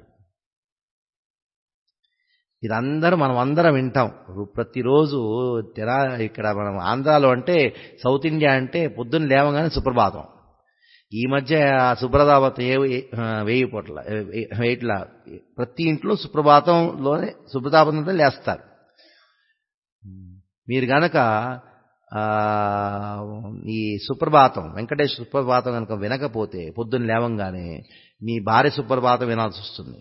ఇదందరూ మనం అందరం వింటాం ప్రతిరోజు తెరా ఇక్కడ మనం ఆంధ్రాలో అంటే సౌత్ ఇండియా అంటే పొద్దున్న లేవగానే సుప్రభాతం ఈ మధ్య ఆ సుప్రభాతం ఏ వేయి పొట్ల వేయట్లా ప్రతి ఇంట్లో సుప్రభాతంలోనే సుప్రభాతంలో లేస్తారు మీరు గనక ఆ, ఈ సుప్రభాతం వెంకటేశ్వర సుప్రభాతం కనుక వినకపోతే పొద్దున్న లేవంగానే మీ భార్య సుప్రభాతం వినాల్సి వస్తుంది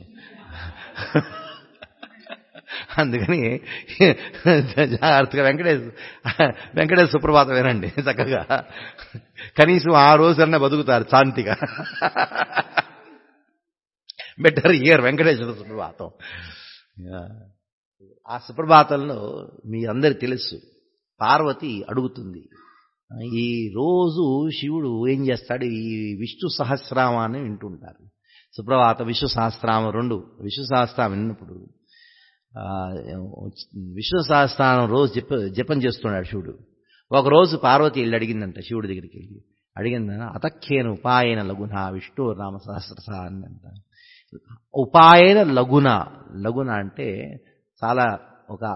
అందుకని జాగ్రత్తగా వెంకటేశ్ వెంకటేశ్వర సుప్రభాతం వినండి చక్కగా కనీసం ఆ రోజన్నా బతుకుతారు శాంతిగా బెటర్ ఇయర్ వెంకటేశ్వర సుప్రభాతం ఆ సుప్రభాతంలో మీ అందరికి తెలుసు పార్వతి అడుగుతుంది ఈ రోజు శివుడు ఏం చేస్తాడు ఈ విష్ణు సహస్రామాన్ని వింటుంటారు సుప్రభాత విష్ణు సహస్రామం రెండు విష్ణు సహస్రామం విన్నప్పుడు ఆ, విష్ణు సహస్రానం రోజు జప జపం చేస్తున్నాడు శివుడు ఒకరోజు పార్వతి వెళ్ళి అడిగిందంట శివుడి దగ్గరికి వెళ్ళి అడిగిందన అతఖ్యేన ఉపాయన లఘున విష్ణు నామ సహస్రస అంట ఉపాయన లఘున లఘున అంటే చాలా ఒక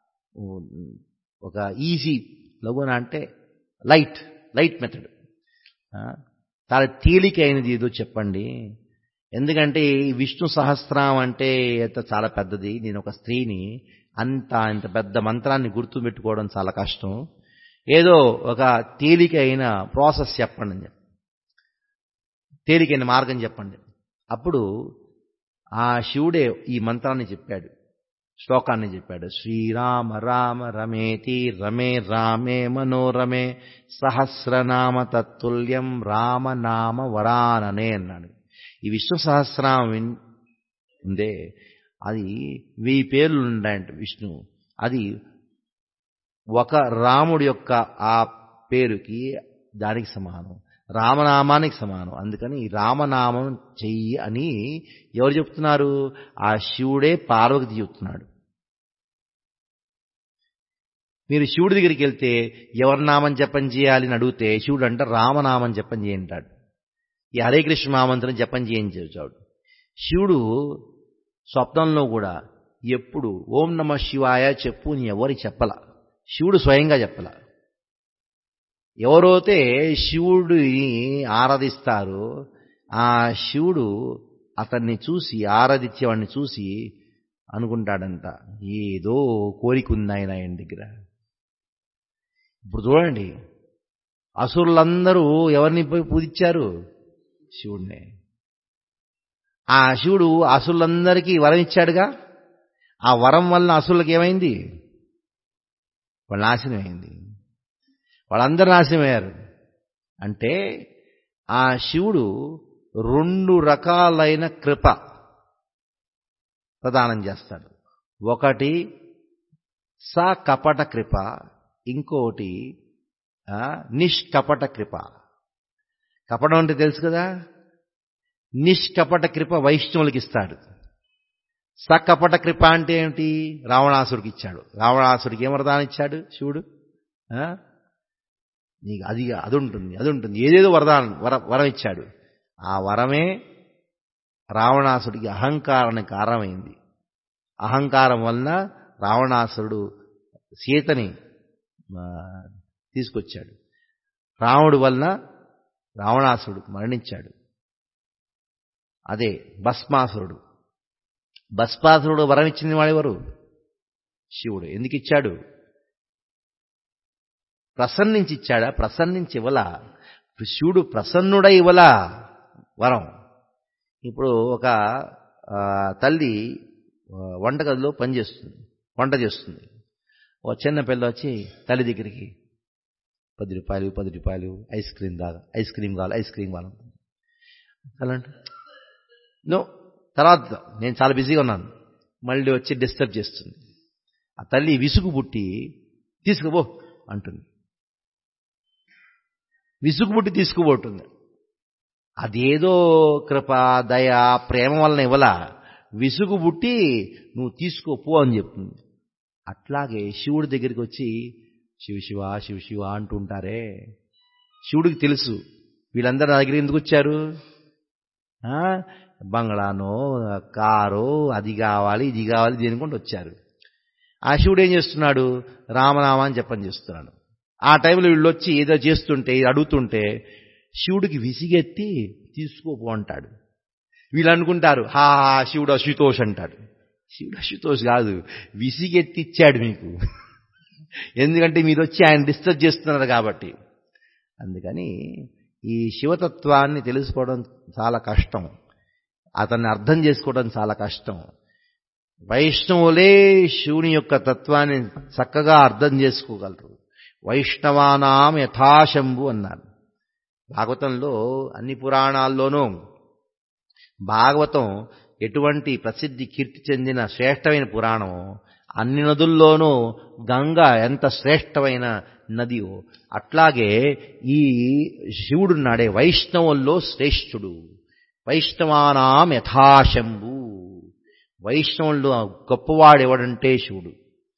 ఒక ఈజీ లఘున అంటే లైట్ లైట్ మెథడ్ చాలా తేలికైనది ఏదో చెప్పండి ఎందుకంటే ఈ విష్ణు సహస్రం అంటే ఎంత చాలా పెద్దది నేను ఒక స్త్రీని అంత ఇంత పెద్ద మంత్రాన్ని గుర్తుపెట్టుకోవడం చాలా కష్టం ఏదో ఒక తేలికైన ప్రాసెస్ చెప్పండి అని చెప్పి తేలికైన మార్గం చెప్పండి అప్పుడు ఆ శివుడే ఈ మంత్రాన్ని చెప్పాడు శ్లోకాన్ని చెప్పాడు శ్రీరామ రామ రమేతి రమే రామే మనోరమే సహస్రనామ తత్తుల్యం రామనామ వరాననే అన్నాడు ఈ విష్ణు సహస్రనామం విన్- ఉందే అది వెయ్యి పేర్లు ఉన్నాయంట విష్ణు అది ఒక రాముడి యొక్క ఆ పేరుకి దానికి సమానం రామనామానికి సమానం అందుకని ఈ రామనామం చెయ్యి అని ఎవరు చెప్తున్నారు ఆ శివుడే పార్వతి చెప్తున్నాడు మీరు శివుడి దగ్గరికి వెళ్తే ఎవరి నామం జపం చేయాలి అని అడిగితే శివుడు అంటే రామనామం జపం చేయంటాడు ఈ హరే కృష్ణ మహామంత్రం జపం చేయని చెబుతాడు శివుడు స్వప్నంలో కూడా ఎప్పుడు ఓం నమ శివాయ చెప్పు అని ఎవరికి చెప్పల శివుడు స్వయంగా చెప్పల ఎవరైతే శివుడిని ఆరాధిస్తారో ఆ శివుడు అతన్ని చూసి ఆరాధించేవాడిని చూసి అనుకుంటాడంట ఏదో కోరిక ఉంది ఆయన ఆయన దగ్గర ఇప్పుడు చూడండి అసురులందరూ ఎవరిని పోయి పూజించారు శివుడినే ఆ శివుడు అసురులందరికీ వరం ఇచ్చాడుగా ఆ వరం వల్ల అసురులకు ఏమైంది వాళ్ళు నాశనం అయింది వాళ్ళందరూ నాశనమయ్యారు అంటే ఆ శివుడు రెండు రకాలైన కృప ప్రదానం చేస్తాడు ఒకటి సకపట కృప ఇంకోటి ఆ, నిష్కపట కృప కపటం అంటే తెలుసు కదా నిష్కపట కృప వైష్ణవులకి ఇస్తాడు సకపట కృప అంటే ఏమిటి రావణాసుడికి ఇచ్చాడు రావణాసుడికి ఏం వరదానం ఇచ్చాడు శివుడు ఆ? నీకు అది అది ఉంటుంది అది ఉంటుంది ఏదేదో వరదానం వర వరం ఇచ్చాడు ఆ వరమే రావణాసుడికి అహంకారానికి కారణమైంది అహంకారం వలన రావణాసురుడు సీతని ఆ, తీసుకొచ్చాడు రాముడు వలన రావణాసురుడు మరణించాడు అదే భస్మాసురుడు భస్మాసురుడు వరం ఇచ్చింది వాడెవరు శివుడు ఎందుకు ఇచ్చాడు ప్రసన్నించి ఇచ్చాడా ప్రసన్నించి ఇవ్వలా శివుడు ప్రసన్నుడై ఇవ్వలా వరం ఇప్పుడు ఒక ఆ, తల్లి ఆ, వంటగదిలో పనిచేస్తుంది వంట చేస్తుంది ఓ చిన్న పిల్ల వచ్చి తల్లి దగ్గరికి పది రూపాయలు పది రూపాయలు ఐస్ క్రీమ్ దాగా ఐస్ క్రీమ్ కావాలి ఐస్ క్రీమ్ కావాలి అలాంటి నో తర్వాత నేను చాలా బిజీగా ఉన్నాను మళ్ళీ వచ్చి డిస్టర్బ్ చేస్తుంది ఆ తల్లి విసుగు పుట్టి తీసుకుపో అంటుంది విసుగు పుట్టి తీసుకుపోతుంది అదేదో కృప దయ ప్రేమ వలన ఇవ్వలా విసుగు పుట్టి నువ్వు తీసుకోపో అని చెప్తుంది అట్లాగే శివుడి దగ్గరికి వచ్చి శివ శివ శివ శివ అంటుంటారే శివుడికి తెలుసు వీళ్ళందరూ నా దగ్గర ఎందుకు వచ్చారు ఆ, బంగ్లానో కారో అది కావాలి ఇది కావాలి దేనిಕೊಂಡು వచ్చారు ఆ శివుడు ఏం చేస్తున్నాడు రామనామా అని చెప్పని చేస్తున్నాడు ఆ టైంలో వీళ్ళు వచ్చి ఏదో చేస్తుంటే ఇది అడుగుతుంటే శివుడికి విసిగెత్తి తీసుకోపో అంటాడు వీళ్ళు అనుకుంటారు హా హా, శివుడు అశుతోష్ అంటాడు శివుడు అశుతోష్ కాదు విసిగెత్తి ఇచ్చాడు మీకు ఎందుకంటే మీరు వచ్చి ఆయన డిస్టర్బ్ చేస్తున్నారు కాబట్టి అందుకని ఈ శివతత్వాన్ని తెలుసుకోవడం చాలా కష్టం అతన్ని అర్థం చేసుకోవడం చాలా కష్టం వైష్ణవులే శివుని యొక్క తత్వాన్ని చక్కగా అర్థం చేసుకోగలరు వైష్ణవానాం యథాశంభు అన్నారు భాగవతంలో అన్ని పురాణాల్లోనూ భాగవతం ఎటువంటి ప్రసిద్ధి కీర్తి చెందిన శ్రేష్టమైన పురాణం అన్ని నదుల్లోనూ గంగ ఎంత శ్రేష్టమైన నదియో అట్లాగే ఈ శివుడున్నాడే వైష్ణవుల్లో శ్రేష్ఠుడు వైష్ణవానాం యథాశంభు వైష్ణవుల్లో గొప్పవాడు ఎవడంటే శివుడు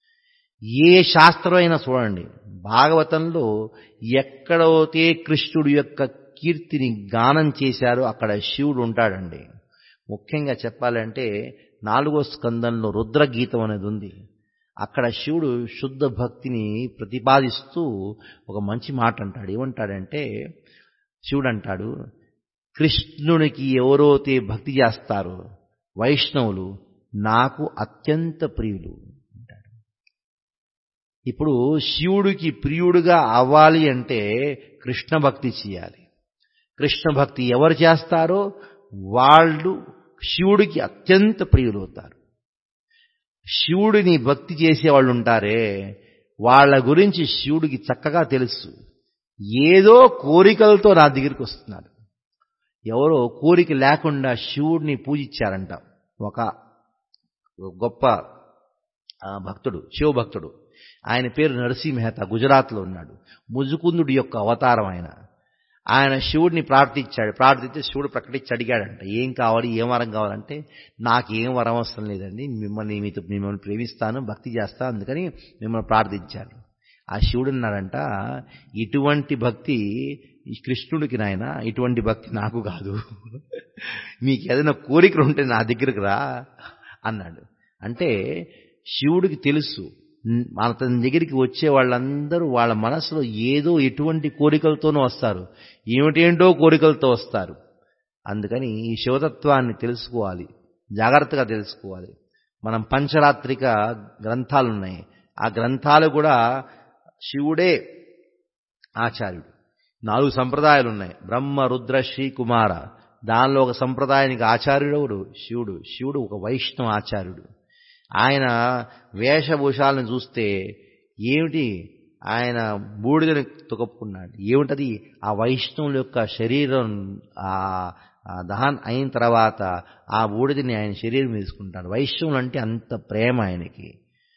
ఏ శాస్త్రమైనా చూడండి భాగవతంలో ఎక్కడైతే కృష్ణుడు యొక్క కీర్తిని గానం చేశారో అక్కడ శివుడు ఉంటాడండి ముఖ్యంగా చెప్పాలంటే నాలుగో స్కందంలో రుద్రగీతం అనేది ఉంది అక్కడ శివుడు శుద్ధ భక్తిని ప్రతిపాదిస్తూ ఒక మంచి మాట అంటాడు ఏమంటాడంటే శివుడు అంటాడు కృష్ణునికి ఎవరైతే భక్తి చేస్తారో వైష్ణవులు నాకు అత్యంత ప్రియులు అంటాడు ఇప్పుడు శివుడికి ప్రియుడుగా అవ్వాలి అంటే కృష్ణ భక్తి చేయాలి కృష్ణ భక్తి ఎవరు చేస్తారో వాళ్ళు శివుడికి అత్యంత ప్రియులవుతారు శివుడిని భక్తి చేసేవాళ్ళు ఉంటారే వాళ్ళ గురించి శివుడికి చక్కగా తెలుసు ఏదో కోరికలతో నా దగ్గరికి వస్తున్నారు ఎవరో కోరిక లేకుండా శివుడిని పూజించారంట ఒక గొప్ప ఆ, భక్తుడు శివభక్తుడు ఆయన పేరు నరసింహ మెహతా గుజరాత్లో ఉన్నాడు ముజుకుందుడి యొక్క అవతారం ఆయన ఆయన శివుడిని ప్రార్థించాడు ప్రార్థిస్తే శివుడు ప్రకటించి అడిగాడంట ఏం కావాలి ఏం వరం కావాలంటే నాకేం వరం అవసరం లేదండి మిమ్మల్ని మీతో మిమ్మల్ని ప్రేమిస్తాను భక్తి చేస్తాను అందుకని మిమ్మల్ని ప్రార్థించాను ఆ శివుడు అన్నాడంట ఇటువంటి భక్తి ఈ కృష్ణుడికి నాయన ఇటువంటి భక్తి నాకు కాదు మీకు ఏదైనా కోరికలు ఉంటే నా దగ్గరకు రా అన్నాడు అంటే శివుడికి తెలుసు అతని దగ్గరికి వచ్చే వాళ్ళందరూ వాళ్ళ మనసులో ఏదో ఎటువంటి కోరికలతోనూ వస్తారు ఏమిటేంటో కోరికలతో వస్తారు అందుకని ఈ శివతత్వాన్ని తెలుసుకోవాలి జాగ్రత్తగా తెలుసుకోవాలి మనం పంచరాత్రిక గ్రంథాలు ఉన్నాయి ఆ గ్రంథాలు కూడా శివుడే ఆచార్యుడు నాలుగు సంప్రదాయాలు ఉన్నాయి బ్రహ్మ రుద్ర శ్రీ కుమార దానిలో ఒక సంప్రదాయానికి ఆచార్యుడవుడు శివుడు శివుడు ఒక వైష్ణవ ఆచార్యుడు ఆయన వేషభూషాలను చూస్తే ఏమిటి ఆయన బూడిదని తుకప్పుకున్నాడు ఏమిటది ఆ వైష్ణవుల యొక్క శరీరం ఆ ఆ దహన్ అయిన తర్వాత ఆ బూడిదని ఆయన శరీరం వేసుకుంటాడు వైష్ణవులు అంటే అంత ప్రేమ ఆయనకి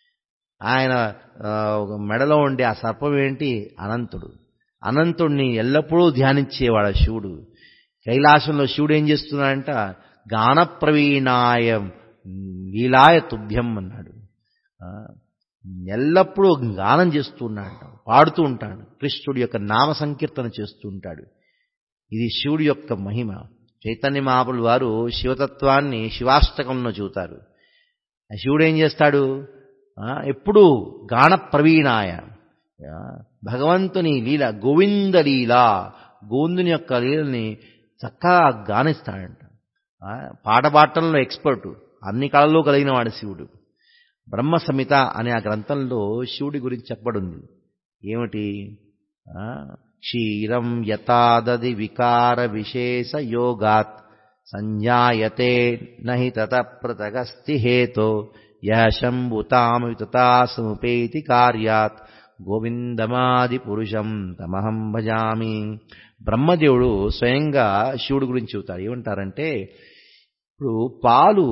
ఆయన ఆ, ఒక మెడలో ఉండే ఆ సర్పం ఏంటి అనంతుడు అనంతుడిని ఎల్లప్పుడూ ధ్యానించేవాడు ఆ శివుడు కైలాసంలో శివుడు ఏం చేస్తున్నాడంట గాన ప్రవీణాయ లీలాయ తుభ్యం అన్నాడు ఆ, ఎల్లప్పుడూ గానం చేస్తూ ఉన్నాడు పాడుతూ ఉంటాడు కృష్ణుడి యొక్క నామ సంకీర్తన చేస్తూ ఉంటాడు ఇది శివుడి యొక్క మహిమ చైతన్య మహాపులు వారు శివతత్వాన్ని శివాష్టకంలో చూతారు ఆ శివుడు ఏం చేస్తాడు ఆ, ఎప్పుడూ గాన ప్రవీణాయ ఆ, భగవంతుని లీల గోవింద లీల గోవిందుని యొక్క లీలని చక్కగా గానిస్తాడంట ఆ, పాట పాడటంలో ఎక్స్పర్టు అన్ని కళల్లో కలిగిన వాడు శివుడు బ్రహ్మ సంహిత అనే ఆ గ్రంథంలో శివుడి గురించి చెప్పబడింది ఏమిటి ఆ, క్షీరం యథాదది వికార విశేష యోగాత్ సంజాయతే నహి తత పృతగస్తి హేతో యః శంభుతామి తథా సముపేతి కార్యాత్ గోవిందమాది పురుషం తమహం భజామి బ్రహ్మదేవుడు స్వయంగా శివుడి గురించి చెబుతాడు ఏమంటారంటే ఇప్పుడు పాలు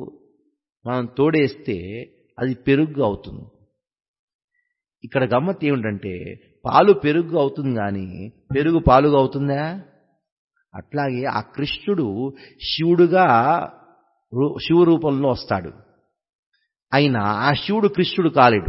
మనం తోడేస్తే అది పెరుగు అవుతుంది ఇక్కడ గమ్మత్ ఏమిటంటే పాలు పెరుగు అవుతుంది కానీ పెరుగు పాలుగా అవుతుందా అట్లాగే ఆ కృష్ణుడు శివుడుగా రూ- శివ రూపంలో వస్తాడు అయినా ఆ శివుడు కృష్ణుడు కాలేడు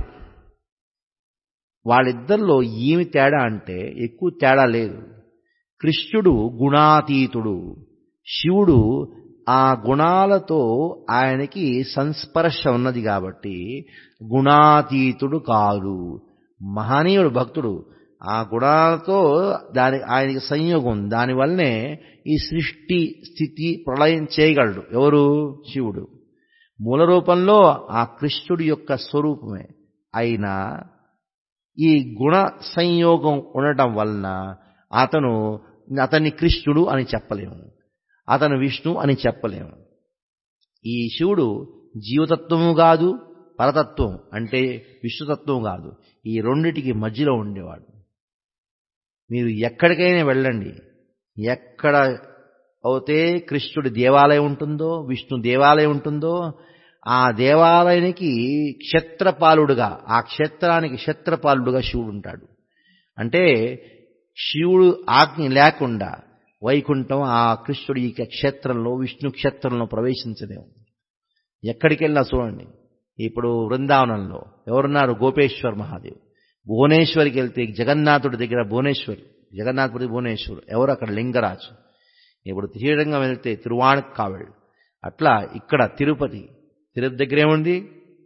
వాళ్ళిద్దరిలో ఏమి తేడా అంటే ఎక్కువ తేడా లేదు కృష్ణుడు గుణాతీతుడు శివుడు ఆ గుణాలతో ఆయనకి సంస్పర్శ ఉన్నది కాబట్టి గుణాతీతుడు కాదు మహనీయుడు భక్తుడు ఆ గుణాలతో దాని ఆయనకి సంయోగం ఉంది దానివల్లనే ఈ సృష్టి స్థితి ప్రళయం చేయగలడు ఎవరు శివుడు మూల రూపంలో ఆ కృష్ణుడి యొక్క స్వరూపమే అయినా ఈ గుణ సంయోగం ఉండటం వలన అతను అతన్ని కృష్ణుడు అని చెప్పలేము అతను విష్ణు అని చెప్పలేము ఈ శివుడు జీవతత్వము కాదు పరతత్వం అంటే విష్ణుతత్వం కాదు ఈ రెండిటికి మధ్యలో ఉండేవాడు మీరు ఎక్కడికైనా వెళ్ళండి ఎక్కడ అయితే కృష్ణుడి దేవాలయం ఉంటుందో విష్ణు దేవాలయం ఉంటుందో ఆ దేవాలయానికి క్షేత్రపాలుడుగా ఆ క్షేత్రానికి క్షేత్రపాలుడుగా శివుడు ఉంటాడు అంటే శివుడు ఆజ్ఞ లేకుండా వైకుంఠం ఆ కృష్ణుడి ఈ క్షేత్రంలో విష్ణు క్షేత్రంలో ప్రవేశించలేము ఎక్కడికి వెళ్ళినా చూడండి ఇప్పుడు బృందావనంలో ఎవరున్నారు గోపేశ్వర్ మహాదేవ్ భువనేశ్వర్కి వెళ్తే జగన్నాథుడి దగ్గర భువనేశ్వర్ జగన్నాథుడి భువనేశ్వర్ ఎవరు అక్కడ లింగరాజు ఇప్పుడు శ్రీరంగం వెళ్తే తిరువాణకావళ్ అట్లా ఇక్కడ తిరుపతి తిరుపతి దగ్గర ఏముంది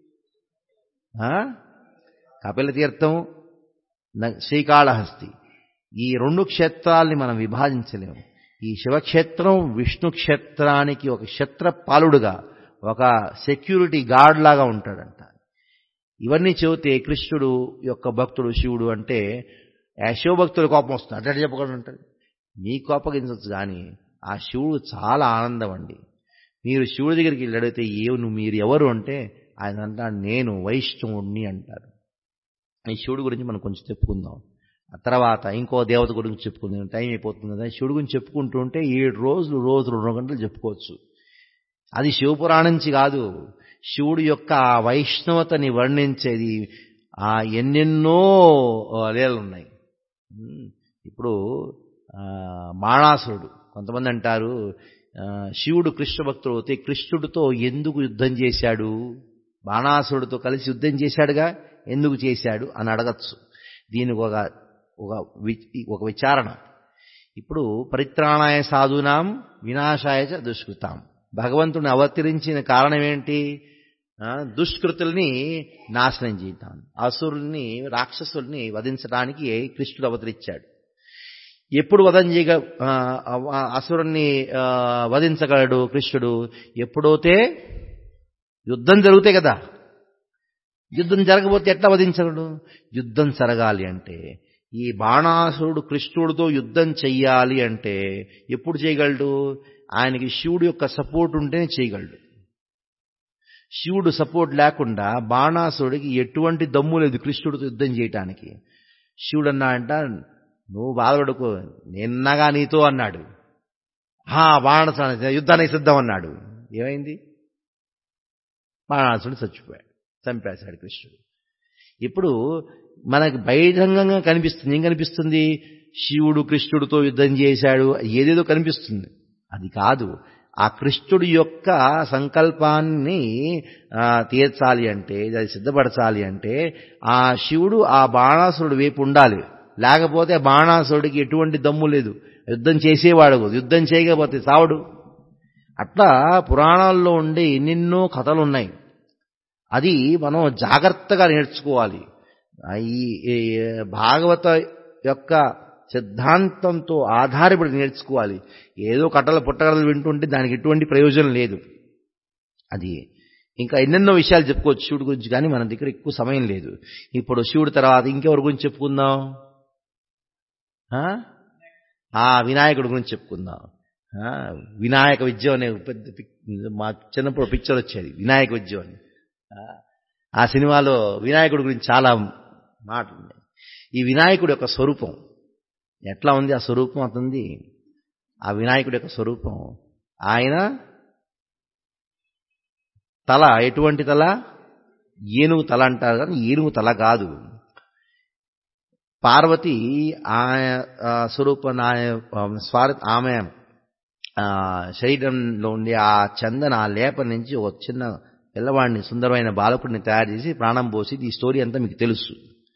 ఆ? కపిల తీర్థం న- శ్రీకాళహస్తి ఈ రెండు క్షేత్రాల్ని మనం విభజించలేము ఈ శివక్షేత్రం విష్ణు క్షేత్రానికి ఒక క్షేత్రపాలుడుగా ఒక సెక్యూరిటీ గార్డ్ లాగా ఉంటాడంట ఇవన్నీ చెబితే కృష్ణుడు యొక్క భక్తుడు శివుడు అంటే ఆ శివభక్తుడు కోపం వస్తుంది అట్లా చెప్పకుండా ఉంటుంది మీ కోపగించవచ్చు కానీ ఆ శివుడు చాలా ఆనందం అండి మీరు శివుడి దగ్గరికి వెళ్ళి అడిగితే ఏ నువ్వు మీరు ఎవరు అంటే ఆయన అంటాడు నేను వైష్ణవుణ్ణి అంటారు ఈ శివుడి గురించి మనం కొంచెం చెప్పుకుందాం ఆ తర్వాత ఇంకో దేవత గురించి చెప్పుకుందాం టైం అయిపోతుంది కదా శివుడి గురించి చెప్పుకుంటూ ఉంటే ఏడు రోజులు రోజులు రెండు గంటలు చెప్పుకోవచ్చు అది శివపురాణం నుంచి కాదు శివుడి యొక్క ఆ వైష్ణవతని వర్ణించేది ఆ ఎన్నెన్నో లీలలు ఉన్నాయి ఉమ్, ఇప్పుడు ఆ, మాణాసురుడు కొంతమంది అంటారు ఆ, శివుడు కృష్ణ భక్తుడు అయితే కృష్ణుడితో ఎందుకు యుద్ధం చేశాడు బాణాసురుడితో కలిసి యుద్ధం చేశాడుగా ఎందుకు చేశాడు అని అడగచ్చు దీనికి ఒక ఒక వి- ఒక విచారణ ఇప్పుడు పరిత్రాణాయ సాధునాం వినాశాయ చ దుష్కృతాం భగవంతుని అవతరించిన కారణం ఏంటి ఆ, దుష్కృతుల్ని నాశనం చేయటం అసురుల్ని రాక్షసుల్ని వధించడానికి కృష్ణుడు అవతరించాడు ఎప్పుడు వధం చేయగ ఆ, ఆ, అసురుణ్ణి ఆ, వధించగలడు కృష్ణుడు ఎప్పుడైతే యుద్ధం జరిగితే కదా యుద్ధం జరగబోతే ఎట్లా వధించగలడు యుద్ధం జరగాలి అంటే ఈ బాణాసురుడు కృష్ణుడితో యుద్ధం చెయ్యాలి అంటే ఎప్పుడు చేయగలడు ఆయనకి శివుడు యొక్క సపోర్ట్ ఉంటేనే చేయగలడు శివుడు సపోర్ట్ లేకుండా బాణాసురుడికి ఎటువంటి దమ్ము లేదు కృష్ణుడితో యుద్ధం చేయటానికి శివుడు అన్నా అంట నువ్వు బాధపడుకో నిన్నగా నీతో అన్నాడు హా బాణాసురుడు యుద్ధానికి సిద్ధం అన్నాడు ఏమైంది బాణాసురుడు చచ్చిపోయాడు చంపేశాడు కృష్ణుడు ఇప్పుడు మనకు బహిరంగంగా కనిపిస్తుంది ఏం కనిపిస్తుంది శివుడు కృష్ణుడితో యుద్ధం చేశాడు ఏదేదో కనిపిస్తుంది అది కాదు ఆ కృష్ణుడి యొక్క సంకల్పాన్ని ఆ, తీర్చాలి అంటే అది సిద్ధపరచాలి అంటే ఆ శివుడు ఆ బాణాసురుడు వైపు ఉండాలి లేకపోతే బాణాసురుడికి ఎటువంటి దమ్ము లేదు యుద్ధం చేసేవాడు కాదు. యుద్ధం చేయకపోతే సావడు అట్లా పురాణాల్లో ఉండే ఎన్నెన్నో కథలు ఉన్నాయి అది మనం జాగ్రత్తగా నేర్చుకోవాలి ఆ ఈ ఈ భాగవత యొక్క సిద్ధాంతంతో ఆధారపడి నేర్చుకోవాలి ఏదో కట్టల పుట్టగడలు వింటుంటే దానికి ఎటువంటి ప్రయోజనం లేదు అది ఇంకా ఎన్నెన్నో విషయాలు చెప్పుకోవచ్చు శివుడి గురించి కానీ మన దగ్గర ఎక్కువ సమయం లేదు ఇప్పుడు శివుడి తర్వాత ఇంకెవరి గురించి చెప్పుకుందాం ఆ? ఆ వినాయకుడి గురించి చెప్పుకుందాం ఆ, వినాయక విద్య అనే పెద్ద పిక్- మా చిన్నప్పుడు పిక్చర్ వచ్చేది వినాయక విద్య అని ఆ, ఆ సినిమాలో వినాయకుడి గురించి చాలా మాటలు ఉన్నాయి ఈ వినాయకుడి యొక్క స్వరూపం ఎట్లా ఉంది ఆ స్వరూపం అతనిది ఆ వినాయకుడి యొక్క స్వరూపం ఆయన తల ఎటువంటి తల ఏనుగు తల అంటారు కానీ ఏనుగు తల కాదు పార్వతి ఆయన ఆ, స్వరూపాన్ని ఆయన స్వార ఆమె ఆ, శరీరంలో ఉండే ఆ చందన ఆ లేప నుంచి ఒక చిన్న పిల్లవాడిని సుందరమైన బాలకుడిని తయారు చేసి ప్రాణం పోసి ఈ స్టోరీ అంతా మీకు తెలుసు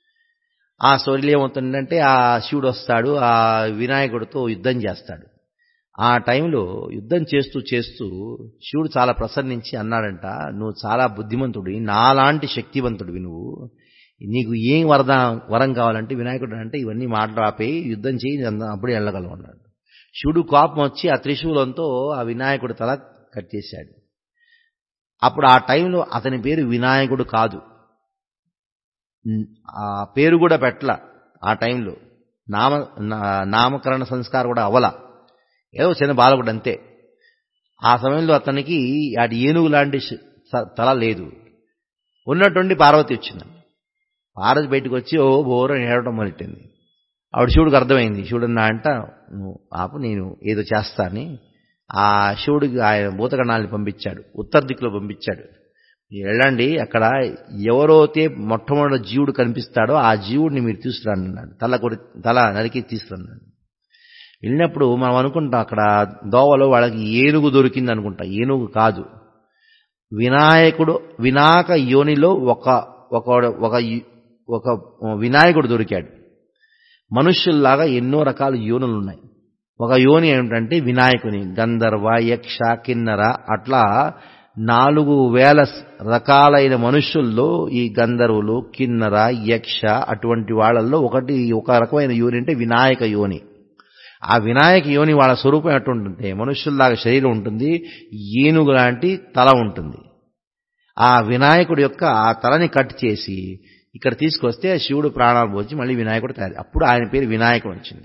ఆ స్టోరీలో ఏమవుతుందంటే ఆ శివుడు వస్తాడు ఆ వినాయకుడితో యుద్ధం చేస్తాడు ఆ టైంలో యుద్ధం చేస్తూ చేస్తూ శివుడు చాలా ప్రసన్నించి అన్నాడంట నువ్వు చాలా బుద్ధిమంతుడివి నాలాంటి శక్తివంతుడివి నువ్వు నీకు ఏం వరద వరం కావాలంటే వినాయకుడు అంటే ఇవన్నీ మాటలు ఆపేయి యుద్ధం చేయి నేను అప్పుడే వెళ్ళగలవు అన్నాడు శివుడు కోపం వచ్చి ఆ త్రిశూలంతో ఆ వినాయకుడి తల కట్ చేశాడు అప్పుడు ఆ టైంలో అతని పేరు వినాయకుడు కాదు ఉమ్, ఆ పేరు కూడా పెట్టల ఆ టైంలో నామ నా- నామకరణ సంస్కారం కూడా అవల ఏదో చిన్న బాలకుడు అంతే ఆ సమయంలో అతనికి ఆడి ఏనుగు లాంటి శ- స- తల లేదు ఉన్నటువంటి పార్వతి వచ్చింది పార్వతి బయటకు వచ్చి ఓ బోరు అని ఏడవడం మొదలెట్టింది ఆవిడ శివుడికి అర్థమైంది శివుడు అన్నా అంట నువ్వు ఆపు నేను ఏదో చేస్తాని ఆ శివుడికి ఆయన భూతగణాలని పంపించాడు ఉత్తర దిక్కులో పంపించాడు మీరు వెళ్ళండి అక్కడ ఎవరైతే మొట్టమొదటి జీవుడు కనిపిస్తాడో ఆ జీవుడిని మీరు తీసుకురండి అన్నాడు తల కొరి తల నరికి తీసుకురన్నాడు వెళ్ళినప్పుడు మనం అనుకుంటాం అక్కడ దోవలో వాళ్ళకి ఏనుగు దొరికింది అనుకుంటాం ఏనుగు కాదు వినాయకుడు వినాయక యోనిలో ఒక ఒక ఒక ఒక వినాయకుడు దొరికాడు మనుష్యుల్లాగా ఎన్నో రకాల యోనులు ఉన్నాయి ఒక యోని ఏమిటంటే వినాయకుని గంధర్వ యక్ష కిన్నర అట్లా నాలుగు వేల రకాలైన మనుష్యుల్లో ఈ గంధర్వులు కిన్నర యక్ష అటువంటి వాళ్ళల్లో ఒకటి ఒక రకమైన యోని అంటే వినాయక యోని ఆ వినాయక యోని వాళ్ళ స్వరూపం ఎట్టుంటుంటే మనుష్యుల్లాగా శరీరం ఉంటుంది ఏనుగు లాంటి తల ఉంటుంది ఆ వినాయకుడి యొక్క ఆ తలని కట్ చేసి ఇక్కడ తీసుకొస్తే శివుడు ప్రాణాలు పోచి మళ్ళీ వినాయకుడు తయారు అప్పుడు ఆయన పేరు వినాయకుడు వచ్చింది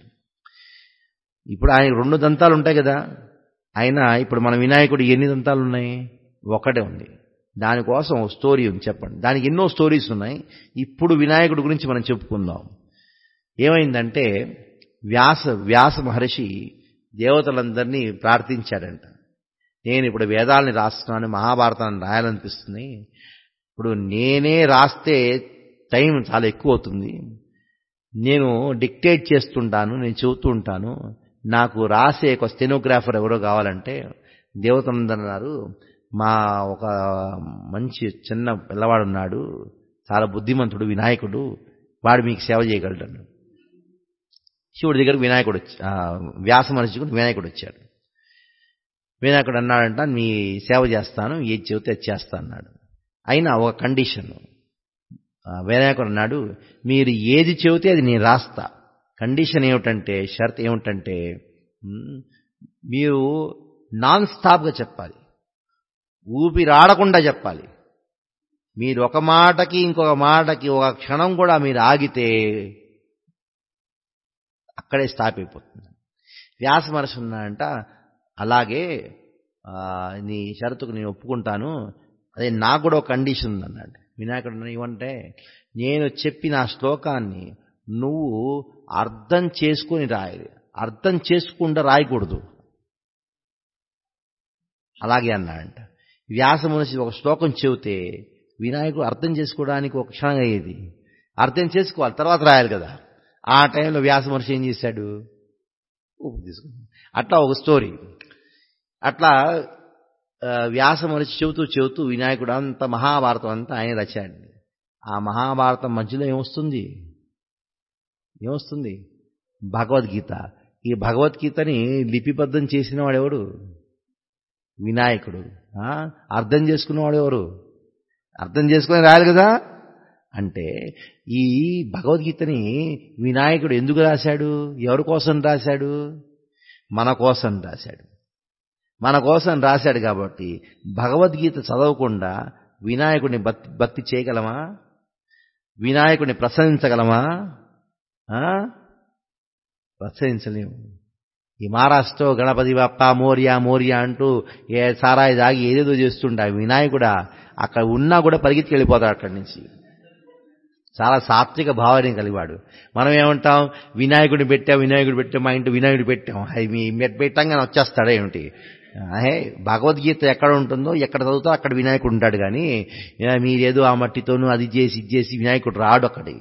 ఇప్పుడు ఆయన రెండు దంతాలు ఉంటాయి కదా ఆయన ఇప్పుడు మన వినాయకుడు ఎన్ని దంతాలు ఉన్నాయి ఒకటే ఉంది దానికోసం ఒక స్టోరీ ఉంది చెప్పండి దానికి ఎన్నో స్టోరీస్ ఉన్నాయి ఇప్పుడు వినాయకుడి గురించి మనం చెప్పుకుందాం ఏమైందంటే వ్యాస వ్యాస మహర్షి దేవతలందరినీ ప్రార్థించాడంట నేను ఇప్పుడు వేదాలని రాస్తున్నాను మహాభారతాన్ని రాయాలనిపిస్తుంది ఇప్పుడు నేనే రాస్తే టైం చాలా ఎక్కువ అవుతుంది నేను డిక్టేట్ చేస్తుంటాను నేను చెబుతూ ఉంటాను నాకు రాసే ఒక స్టెనోగ్రాఫర్ ఎవరో కావాలంటే దేవతలందరూ అన్నారు మా ఒక మంచి చిన్న పిల్లవాడు ఉన్నాడు చాలా బుద్ధిమంతుడు వినాయకుడు వాడు మీకు సేవ చేయగలడు శివుడి దగ్గరకు వినాయకుడు వచ్చి ఆ, వ్యాస మహర్షి కూడా వినాయకుడు వచ్చాడు వినాయకుడు అన్నాడంట మీ సేవ చేస్తాను ఏది చెబితే అది చేస్తా అన్నాడు అయినా ఒక కండిషన్ ఆ, వినాయకుడు అన్నాడు మీరు ఏది చెబితే అది నేను రాస్తా కండిషన్ ఏమిటంటే షరత్ ఏమిటంటే ఉమ్, మీరు నాన్ స్టాప్గా చెప్పాలి ఊపిరాడకుండా చెప్పాలి మీరు ఒక మాటకి ఇంకొక మాటకి ఒక క్షణం కూడా మీరు ఆగితే అక్కడే స్టాప్ అయిపోతుంది వ్యాస మహర్షి ఉన్నాడంట అలాగే ఆ, నీ షరతుకు నేను ఒప్పుకుంటాను అదే నాకు కూడా ఒక కండిషన్ ఉంది అన్నాడు వినాయకుడు ఏమంటే నేను చెప్పిన ఆ శ్లోకాన్ని నువ్వు అర్థం చేసుకొని రాయాలి అర్థం చేసుకుండా రాయకూడదు అలాగే అన్నాడంట వ్యాస మనిషి ఒక శ్లోకం చెబితే వినాయకుడు అర్థం చేసుకోవడానికి ఒక క్షణం అయ్యేది అర్థం చేసుకోవాలి తర్వాత రాయాలి కదా ఆ టైంలో వ్యాస మహర్షి ఏం చేశాడు ఊపిరి తీసుకున్నాడు అట్లా ఒక స్టోరీ అట్లా ఆ, వ్యాస మహర్షి చెబుతూ చెబుతూ వినాయకుడు అంత మహాభారతం అంతా ఆయన రచాడు ఆ మహాభారతం మధ్యలో ఏమొస్తుంది ఏమొస్తుంది భగవద్గీత ఈ భగవద్గీతని లిపిబద్ధం చేసిన వాడెవడు వినాయకుడు ఆ? అర్థం చేసుకున్నవాడు ఎవరు అర్థం చేసుకుని రాయాలి కదా అంటే ఈ భగవద్గీతని వినాయకుడు ఎందుకు రాశాడు ఎవరి కోసం రాశాడు మన కోసం రాశాడు మన కోసం రాశాడు కాబట్టి భగవద్గీత చదవకుండా వినాయకుడిని భక్తి భక్తి చేయగలమా వినాయకుడిని ప్రసన్నించగలమా ఆ? ప్రసన్నించలేము ఈ మహారాష్ట్ర గణపతి బప్ప మోరియా మోరియా అంటూ ఏ సారాయి దాగి ఏదేదో చేస్తుంటా వినాయకుడా అక్కడ ఉన్నా కూడా పరిగెత్తి వెళ్ళిపోతాడు అక్కడి నుంచి చాలా సాత్విక భావాన్ని కలివాడు మనం ఏమంటాం వినాయకుడిని పెట్టాం వినాయకుడు పెట్టాం మా ఇంటి వినాయకుడు పెట్టాం అది మీ మెట్ పెట్టంగానే వచ్చేస్తాడా ఏమిటి అహే భగవద్గీత ఎక్కడ ఉంటుందో ఎక్కడ చదువుతో అక్కడ వినాయకుడు ఉంటాడు కానీ ఏ, మీరేదో ఆ మట్టితోనూ అది చేసి ఇది చేసి వినాయకుడు రాడు అక్కడి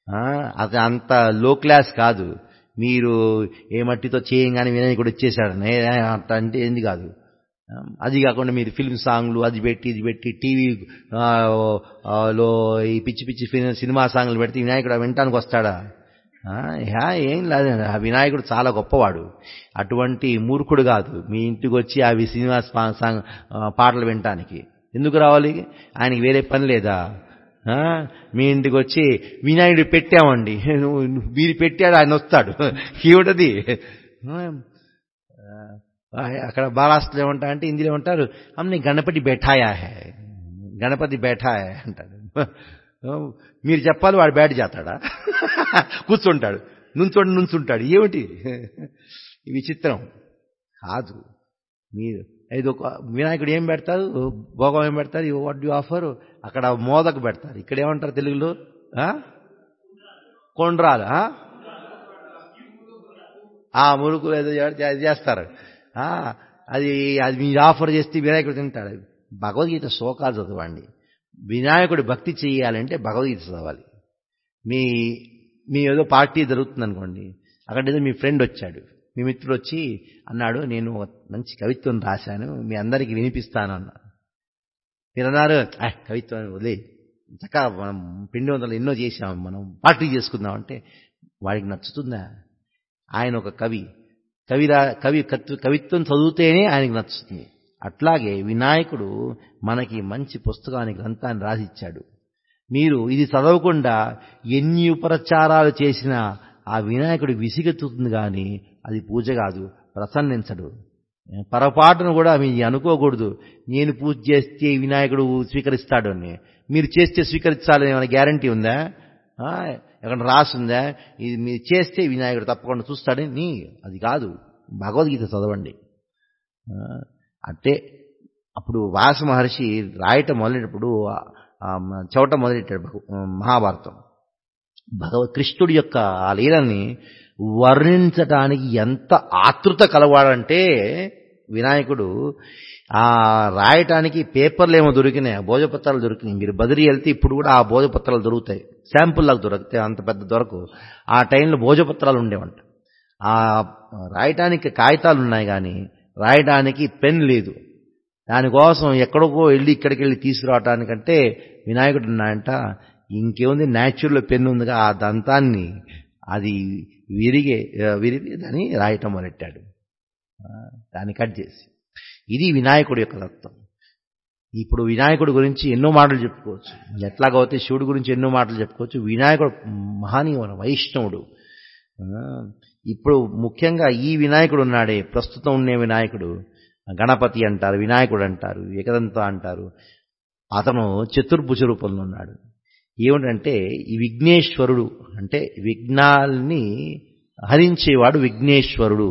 ఆ, అది అంత లో క్లాస్ కాదు మీరు ఏ మట్టితో చేయంగానే వినాయకుడు వచ్చేసాడు నే అంత అంటే ఏంది కాదు ఆ, అది కాకుండా మీరు ఫిల్మ్ సాంగ్లు అది పెట్టి ఇది పెట్టి టీవీ ఆ, ఆ, లో ఈ పిచ్చి పిచ్చి ఫిల్మ్ సినిమా సాంగ్లు పెడితే వినాయకుడు ఆ వినటానికి వస్తాడా ఆ, యా, ఏం లేదు ఆ వినాయకుడు చాలా గొప్పవాడు అటువంటి మూర్ఖుడు కాదు మీ ఇంటికి వచ్చి అవి సినిమా స్పా- సాంగ్ ఆ, పాటలు వినటానికి ఎందుకు రావాలి ఆయనకి వేరే పని లేదా ఆ, మీ ఇంటికి వచ్చి వినాయకుడు పెట్టామండి నువ్వు- నువ్వు- మీరు పెట్టాడు ఆయన వస్తాడు ఏమిటది ఆ, ఆ, అక్కడ బాలాస్తులు ఏమంటారంటే ఇందులో ఏమంటారు అమ్ని గణపతి బెఠాయా హే గణపతి బెఠా హే అంటాడు మీరు చెప్పాలి వాడు బ్యాట్ చేస్తాడా కూర్చుంటాడు నుంచోండి నుంచుంటాడు ఏమిటి ఈ విచిత్రం కాదు మీరు ఇది ఒక వినాయకుడు ఏం పెడతారు భోగం ఏం పెడతారు వాట్ యు ఆఫర్ అక్కడ మోదకు పెడతారు ఇక్కడ ఏమంటారు తెలుగులో ఆ? కొండ్రాలు ఆ? ఆ మురుకులు ఏదో చే- అది చేస్తారు ఆ, అది అది మీరు ఆఫర్ చేస్తే వినాయకుడు తింటాడు భగవద్గీత శ్లోకాలు చదవండి వినాయకుడు భక్తి చేయాలంటే భగవద్గీత చదవాలి మీ మీ ఏదో పార్టీ జరుగుతుంది అనుకోండి అక్కడ ఏదో మీ ఫ్రెండ్ వచ్చాడు మీ మిత్రుడు వచ్చి అన్నాడు నేను ఒక మంచి కవిత్వం రాశాను మీ అందరికీ వినిపిస్తాను అన్నా మీరు అన్నారు "ఆ, కవిత్వం వదిలే చక్కగా మనం పిండి వందలు ఎన్నో చేసాం మనం పార్టీ చేసుకుందాం అంటే వాడికి నచ్చుతుందా ఆయన ఒక కవి కవిరా కవి కత్- కవిత్వం చదివితేనే ఆయనకి నచ్చుతుంది అట్లాగే వినాయకుడు మనకి మంచి పుస్తకాన్ని గ్రంథాన్ని రాసిచ్చాడు మీరు ఇది చదవకుండా ఎన్ని ఉపరచారాలు చేసినా ఆ వినాయకుడు విసిగెత్తుతుంది కానీ అది పూజ కాదు ప్రసన్నించడు పొరపాటును కూడా మీరు అనుకోకూడదు నేను పూజ చేస్తే వినాయకుడు స్వీకరిస్తాడు అని మీరు చేస్తే స్వీకరించాలని ఏమైనా గ్యారంటీ ఉందా ఆ, ఎక్కడ రాసుందా ఇది మీరు చేస్తే వినాయకుడు తప్పకుండా చూస్తాడని అది కాదు భగవద్గీత చదవండి ఆ, అంటే అప్పుడు వ్యాస మహర్షి రాయటం మొదలెటప్పుడు ఆ, చవట మొదలెట్టాడు భగ- మహాభారతం భగవ కృష్ణుడి యొక్క ఆ లీలని వర్ణించటానికి ఎంత ఆతృత కలవాడంటే వినాయకుడు ఆ రాయటానికి పేపర్లు ఏమో దొరికినాయి ఆ భోజపత్రాలు దొరికినాయి మీరు బదిరి వెళ్తే ఇప్పుడు కూడా ఆ భోజపత్రాలు దొరుకుతాయి శాంపుల్లాగా దొరుకుతాయి అంత పెద్ద దొరకు ఆ టైంలో భోజపత్రాలు ఉండేవంట ఆ రాయటానికి కాగితాలు ఉన్నాయి కానీ రాయటానికి పెన్ లేదు దానికోసం ఎక్కడికో వెళ్ళి ఇక్కడికి వెళ్ళి తీసుకురావటానికంటే వినాయకుడు ఉన్నాయంట ఇంకేముంది న్యాచురల్ పెన్ ఉందిగా ఆ దంతాన్ని అది విరిగే విరిగి దాన్ని రాయటం మొదలెట్టాడు ఆ, దాన్ని కట్ చేసి ఇది వినాయకుడి యొక్క తత్వం ఇప్పుడు వినాయకుడి గురించి ఎన్నో మాటలు చెప్పుకోవచ్చు ఎట్లాగైతే శివుడి గురించి ఎన్నో మాటలు చెప్పుకోవచ్చు వినాయకుడు మహనీయుడు వైష్ణవుడు ఆ, ఇప్పుడు ముఖ్యంగా ఈ వినాయకుడు ఉన్నాడే ప్రస్తుతం ఉండే వినాయకుడు గణపతి అంటారు వినాయకుడు అంటారు ఏకదంత అంటారు అతను చతుర్భుజ రూపంలో ఉన్నాడు ఏమిటంటే ఈ విఘ్నేశ్వరుడు అంటే విఘ్నాల్ని హరించేవాడు విఘ్నేశ్వరుడు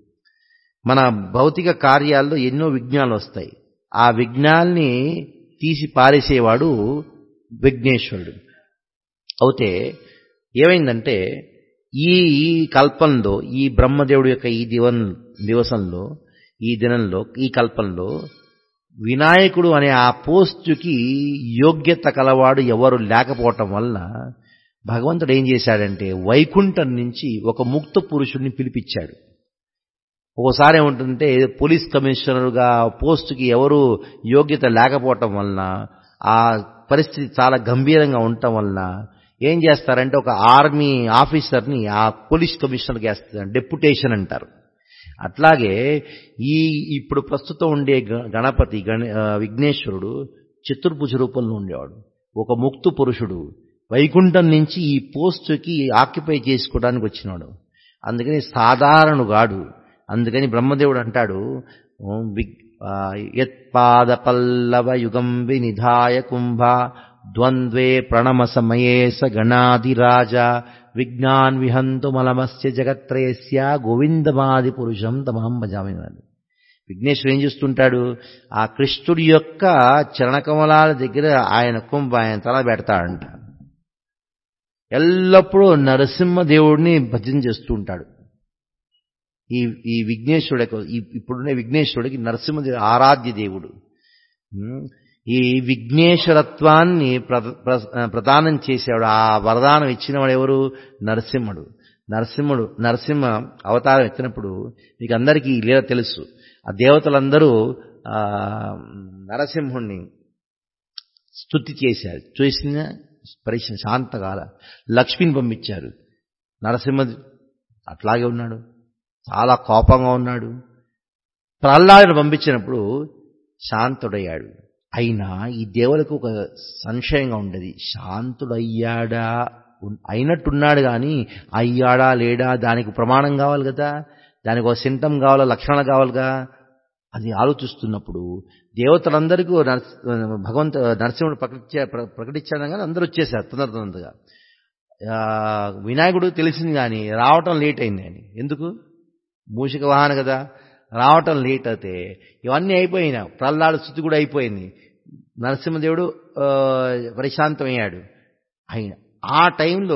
మన భౌతిక కార్యాల్లో ఎన్నో విఘ్నాలు వస్తాయి ఆ విఘ్నాల్ని తీసి పారేసేవాడు విఘ్నేశ్వరుడు అయితే ఏమైందంటే ఈ ఈ కల్పంలో ఈ బ్రహ్మదేవుడి యొక్క ఈ దివన్ దివసంలో ఈ దినంలో ఈ కల్పంలో వినాయకుడు అనే ఆ పోస్టుకి యోగ్యత కలవాడు ఎవరు లేకపోవటం వల్ల భగవంతుడు ఏం చేశాడంటే వైకుంఠం నుంచి ఒక ముక్త పురుషుడిని పిలిపించాడు ఒకసారి ఏముంటుందంటే పోలీస్ కమిషనర్గా పోస్టుకి ఎవరు యోగ్యత లేకపోవటం వలన ఆ పరిస్థితి చాలా గంభీరంగా ఉండటం వలన ఏం చేస్తారంటే ఒక ఆర్మీ ఆఫీసర్ని ఆ పోలీస్ కమిషనర్కి వేస్తారు డెప్యుటేషన్ అంటారు అట్లాగే ఈ ఇప్పుడు ప్రస్తుతం ఉండే గ- గణపతి గణ ఆ, విఘ్నేశ్వరుడు చతుర్భుజ రూపంలో ఉండేవాడు ఒక ముక్తు పురుషుడు వైకుంఠం నుంచి ఈ పోస్టుకి ఆక్యుపై చేసుకోవడానికి వచ్చినాడు అందుకని సాధారణుగాడు అందుకని బ్రహ్మదేవుడు అంటాడు ఓం విగ్ ఆ, యత్పాద పల్లవ యుగం వినిధాయ కుంభ ద్వంద్వే ప్రణమ సమయే స గణాధిరాజ విజ్ఞాన్ విహంతు మలమస్య జగత్రేస్య గోవిందమాది పురుషం తమహం భజామి అన్నాడు విఘ్నేశ్వరుడు ఏం చేస్తుంటాడు ఆ కృష్ణుడి యొక్క చరణకమలాల దగ్గర ఆయన కుంభ ఆయన తల పెడతాడంట ఎల్లప్పుడూ నరసింహదేవుడిని భజన చేస్తూ ఉంటాడు ఈ ఈ విఘ్నేశ్వరుడు యొక్క- ఈ ఇప్పుడున్న విఘ్నేశ్వరుడికి నరసింహదేవుడు ఆరాధ్య దేవుడు ఉమ్, ఈ విఘ్నేశ్వరత్వాన్ని ప్ర- ప్ర- ప్రదానం చేసేవాడు ఆ వరదానం ఇచ్చినవాడు ఎవరు నరసింహుడు నరసింహుడు నరసింహ అవతారం ఎత్తినప్పుడు మీకు అందరికీ ఈ లీల తెలుసు ఆ దేవతలందరూ ఆ నరసింహుణ్ణి స్తుతి చేశారు చూసిన పరిశ్రమ శాంతకాల లక్ష్మిని పంపించారు నరసింహ అట్లాగే ఉన్నాడు చాలా కోపంగా ఉన్నాడు ప్రహ్లాదుని పంపించినప్పుడు శాంతుడయ్యాడు అయినా ఈ దేవులకు ఒక సంశయంగా ఉండేది శాంతుడయ్యాడా ఉన్- అయినట్టున్నాడు కానీ అయ్యాడా లేడా దానికి ప్రమాణం కావాలి కదా దానికి ఒక సింటమ్ కావాలా లక్షణాలు కావాలిగా అది ఆలోచిస్తున్నప్పుడు దేవతలందరికీ నరస్ భగవంతు నరసింహుడు ప్రకటించా ప్ర- ప్రకటించాడు కానీ అందరూ వచ్చేసారు తొందర తొందరగా ఆ, వినాయకుడు తెలిసింది కానీ రావటం లేట్ అయింది అని ఎందుకు మూషిక వాహన కదా రావటం లేట్ అయితే ఇవన్నీ అయిపోయినా ప్రహ్లాద స్థుతి కూడా అయిపోయింది నరసింహదేవుడు ఆ, ప్రశాంతమయ్యాడు అయిన ఆ టైంలో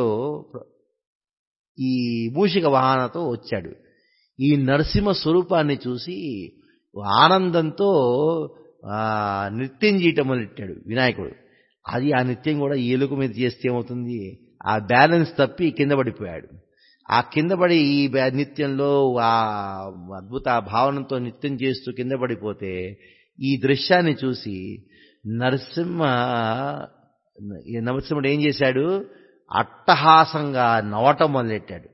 ఈ మూషిక వాహనతో వచ్చాడు ఈ నరసింహ స్వరూపాన్ని చూసి ఆనందంతో ఆ, నృత్యం చేయటం మొదలెట్టాడు వినాయకుడు అది ఆ నృత్యం కూడా ఏలుక మీద చేస్తే ఏమవుతుంది ఆ బ్యాలెన్స్ తప్పి కింద పడిపోయాడు ఆ కింద పడి ఈ బ్యా- నృత్యంలో ఆ అద్భుత భావనతో నృత్యం చేస్తూ కింద పడిపోతే ఈ దృశ్యాన్ని చూసి నరసింహ ఈ నరసింహుడు ఏం చేశాడు అట్టహాసంగా నవ్వటం మొదలెట్టాడు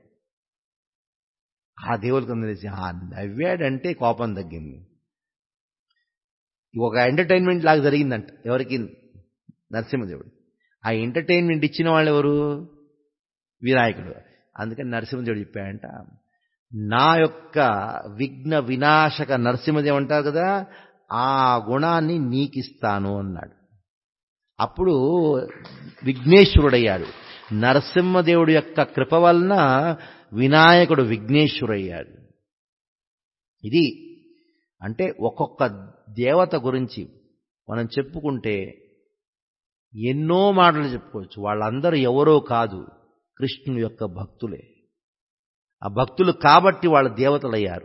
ఆ దేవుడికి తెలిసి ఆ నవ్వాడంటే కోపం తగ్గింది ఒక ఎంటర్టైన్మెంట్ లాగా జరిగిందంట ఎవరికి నరసింహదేవుడు ఆ ఎంటర్టైన్మెంట్ ఇచ్చిన వాళ్ళు ఎవరు వినాయకుడు అందుకని నరసింహదేవుడు చెప్పాడంట నా యొక్క విఘ్న వినాశక నరసింహదేవ్ అంటారు కదా ఆ గుణాన్ని నీకిస్తాను అన్నాడు అప్పుడు విఘ్నేశ్వరుడయ్యాడు నరసింహదేవుడి యొక్క కృప వలన వినాయకుడు విఘ్నేశ్వరయ్యాడు ఇది అంటే ఒక్కొక్క దేవత గురించి మనం చెప్పుకుంటే ఎన్నో మాటలు చెప్పుకోవచ్చు వాళ్ళందరూ ఎవరో కాదు కృష్ణుని యొక్క భక్తులే ఆ భక్తులు కాబట్టి వాళ్ళ దేవతలయ్యారు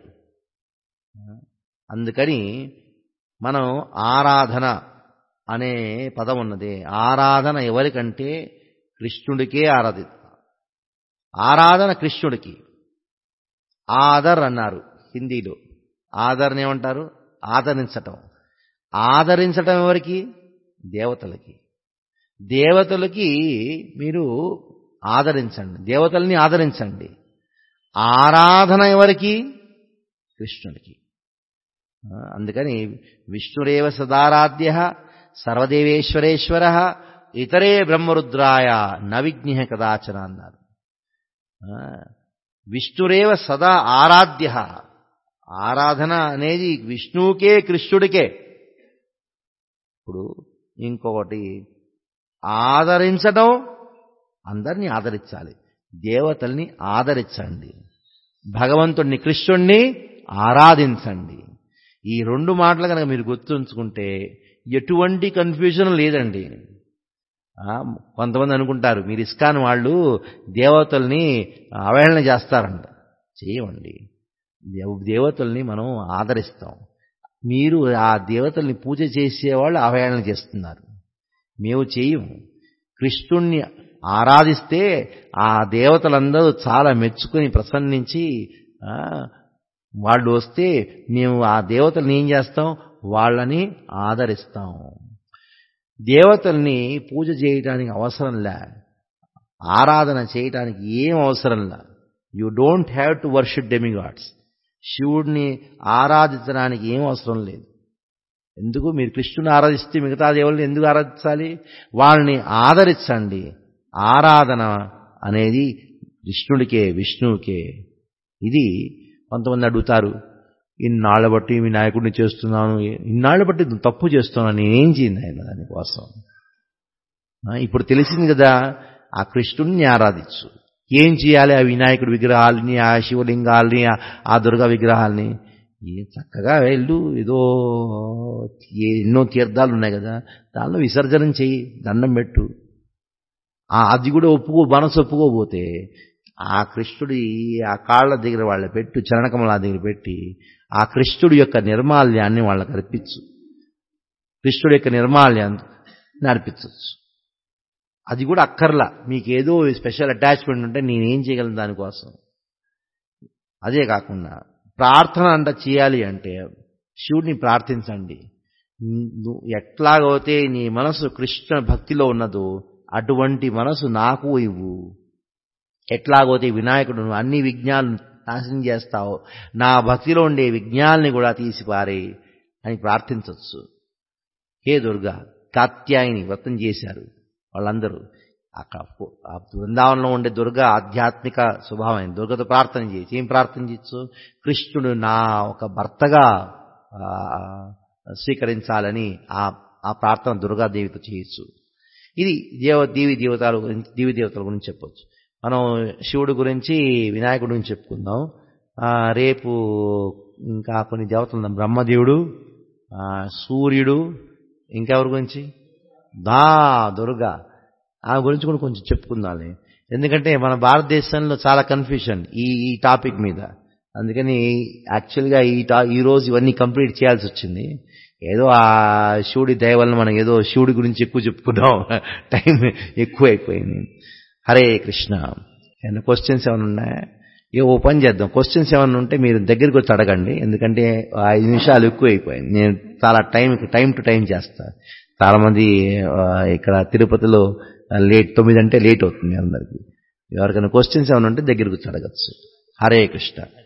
అందుకని మనం ఆరాధన అనే పదం ఉన్నది ఆరాధన ఎవరికంటే కృష్ణుడికే ఆరాధి ఆరాధన కృష్ణుడికి ఆదర్ అన్నారు హిందీలో ఆదరణ ఏమంటారు ఆదరించటం ఆదరించటం ఎవరికి దేవతలకి దేవతలకి మీరు ఆదరించండి దేవతల్ని ఆదరించండి ఆరాధన ఎవరికి కృష్ణుడికి ఆ, అందుకని విష్ణురేవ సదారాధ్య సర్వదేవేశ్వరేశ్వర ఇతరే బ్రహ్మరుద్రాయ నవిజ్ఞ కదాచన అన్నారు ఆ, విష్ణురేవ సదా ఆరాధ్య ఆరాధన అనేది విష్ణువుకే కృష్ణుడికే ఇప్పుడు ఇంకొకటి ఆదరించడం అందరినీ ఆదరించాలి దేవతల్ని ఆదరించండి భగవంతుణ్ణి కృష్ణుణ్ణి ఆరాధించండి ఈ రెండు మాటలు కనుక మీరు గుర్తుంచుకుంటే ఎటువంటి కన్ఫ్యూజన్ లేదండి ఆ, కొంతమంది అనుకుంటారు మీరు ఇస్కాన్ వాళ్ళు దేవతల్ని అవహేళన చేస్తారంట చేయమండి దేవ- దేవతల్ని మనం ఆదరిస్తాం మీరు ఆ దేవతల్ని పూజ చేసేవాళ్ళు అవహేళన చేస్తున్నారు మేము చేయము కృష్ణుణ్ణి ఆరాధిస్తే ఆ దేవతలందరూ చాలా మెచ్చుకొని ప్రసన్నించి ఆ, వాళ్ళు వస్తే మేము ఆ దేవతల్ని ఏం చేస్తాం వాళ్ళని ఆదరిస్తాం దేవతల్ని పూజ చేయటానికి అవసరంలే ఆరాధన చేయటానికి ఏం అవసరంలా you don't have to worship demigods శివుడిని ఆరాధించడానికి ఏం అవసరం లేదు ఎందుకు మీరు కృష్ణుని ఆరాధిస్తే మిగతా దేవుల్ని ఎందుకు ఆరాధించాలి వాళ్ళని ఆదరించండి ఆరాధన అనేది కృష్ణుడికే విష్ణువుకే ఇది కొంతమంది అడుగుతారు ఇన్నాళ్ళ బట్టి మీ నాయకుడిని చేస్తున్నాను ఇన్నాళ్ళ బట్టి తప్పు చేస్తున్నాను నేనేం చేయండి ఆయన దానికోసం ఆ, ఇప్పుడు తెలిసింది కదా ఆ కృష్ణుడిని ఆరాధించు ఏం చేయాలి ఆ వినాయకుడి విగ్రహాలని ఆ శివలింగాల్ని ఆ- ఆ దుర్గా విగ్రహాల్ని ఏ చక్కగా వెళ్ళు ఏదో ఏ- ఎన్నో తీర్థాలు ఉన్నాయి కదా దానిలో విసర్జనం చెయ్యి దండం పెట్టు ఆ అది కూడా ఒప్పుకో మనసు ఒప్పుకోపోతే ఆ కృష్ణుడి ఆ కాళ్ళ దగ్గర వాళ్ళ పెట్టు చరణకమల దగ్గర పెట్టి ఆ కృష్ణుడి యొక్క నిర్మాల్యాన్ని వాళ్ళకి అర్పించు కృష్ణుడి యొక్క నిర్మాల్యం నడిపించవచ్చు అది కూడా అక్కర్లా మీకు ఏదో స్పెషల్ అటాచ్మెంట్ ఉంటే నేనేం చేయగలను దానికోసం అదే కాకుండా ప్రార్థన అంట చేయాలి అంటే శివుడిని ప్రార్థించండి నువ్వు ఎట్లాగైతే నీ మనసు కృష్ణ భక్తిలో ఉన్నదో అటువంటి మనసు నాకు ఇవ్వు ఎట్లాగైతే వినాయకుడు నువ్వు అన్ని విజ్ఞాలను నాశనం చేస్తావు నా భక్తిలో ఉండే విజ్ఞాల్ని కూడా తీసిపారే అని ప్రార్థించవచ్చు హే దుర్గా కాత్యాయిని వ్రతం చేశారు వాళ్ళందరూ అక్కడ ఆ బృందావనంలో ఉండే దుర్గ ఆధ్యాత్మిక స్వభావం దుర్గతో ప్రార్థన చేయొచ్చు ఏం ప్రార్థన చేయొచ్చు కృష్ణుడు నా ఒక భర్తగా స్వీకరించాలని ఆ ఆ ప్రార్థన దుర్గాదేవితో చేయొచ్చు ఇది దేవ దేవి దేవతల గురించి దేవి దేవతల గురించి చెప్పొచ్చు మనం శివుడి గురించి వినాయకుడి గురించి చెప్పుకుందాం రేపు ఇంకా కొన్ని దేవతలు బ్రహ్మదేవుడు సూర్యుడు ఇంకెవరి గురించి దా దుర్గా ఆ గురించి కూడా కొంచెం చెప్పుకుందాలి ఎందుకంటే మన భారతదేశంలో చాలా కన్ఫ్యూషన్ ఈ ఈ టాపిక్ మీద అందుకని యాక్చువల్గా ఈ టా ఈ రోజు ఇవన్నీ కంప్లీట్ చేయాల్సి వచ్చింది ఏదో ఆ శివుడి దయ వల్ల మనం ఏదో శివుడి గురించి ఎక్కువ చెప్పుకున్నాం టైం ఎక్కువ అయిపోయింది హరే కృష్ణ ఏమైనా క్వశ్చన్స్ ఏమైనా ఉన్నాయా ఏ ఓ పని చేద్దాం క్వశ్చన్స్ ఏమైనా ఉంటే మీరు దగ్గరికి వచ్చి అడగండి ఎందుకంటే ఐదు నిమిషాలు ఎక్కువ అయిపోయింది నేను చాలా టైం టైం టు టైం చేస్తాను చాలా మంది ఇక్కడ తిరుపతిలో లేట్ తొమ్మిది అంటే లేట్ అవుతుంది అందరికి ఎవరికైనా క్వశ్చన్స్ ఏమైనా ఉంటే దగ్గరికి వచ్చి అడగచ్చు హరే కృష్ణ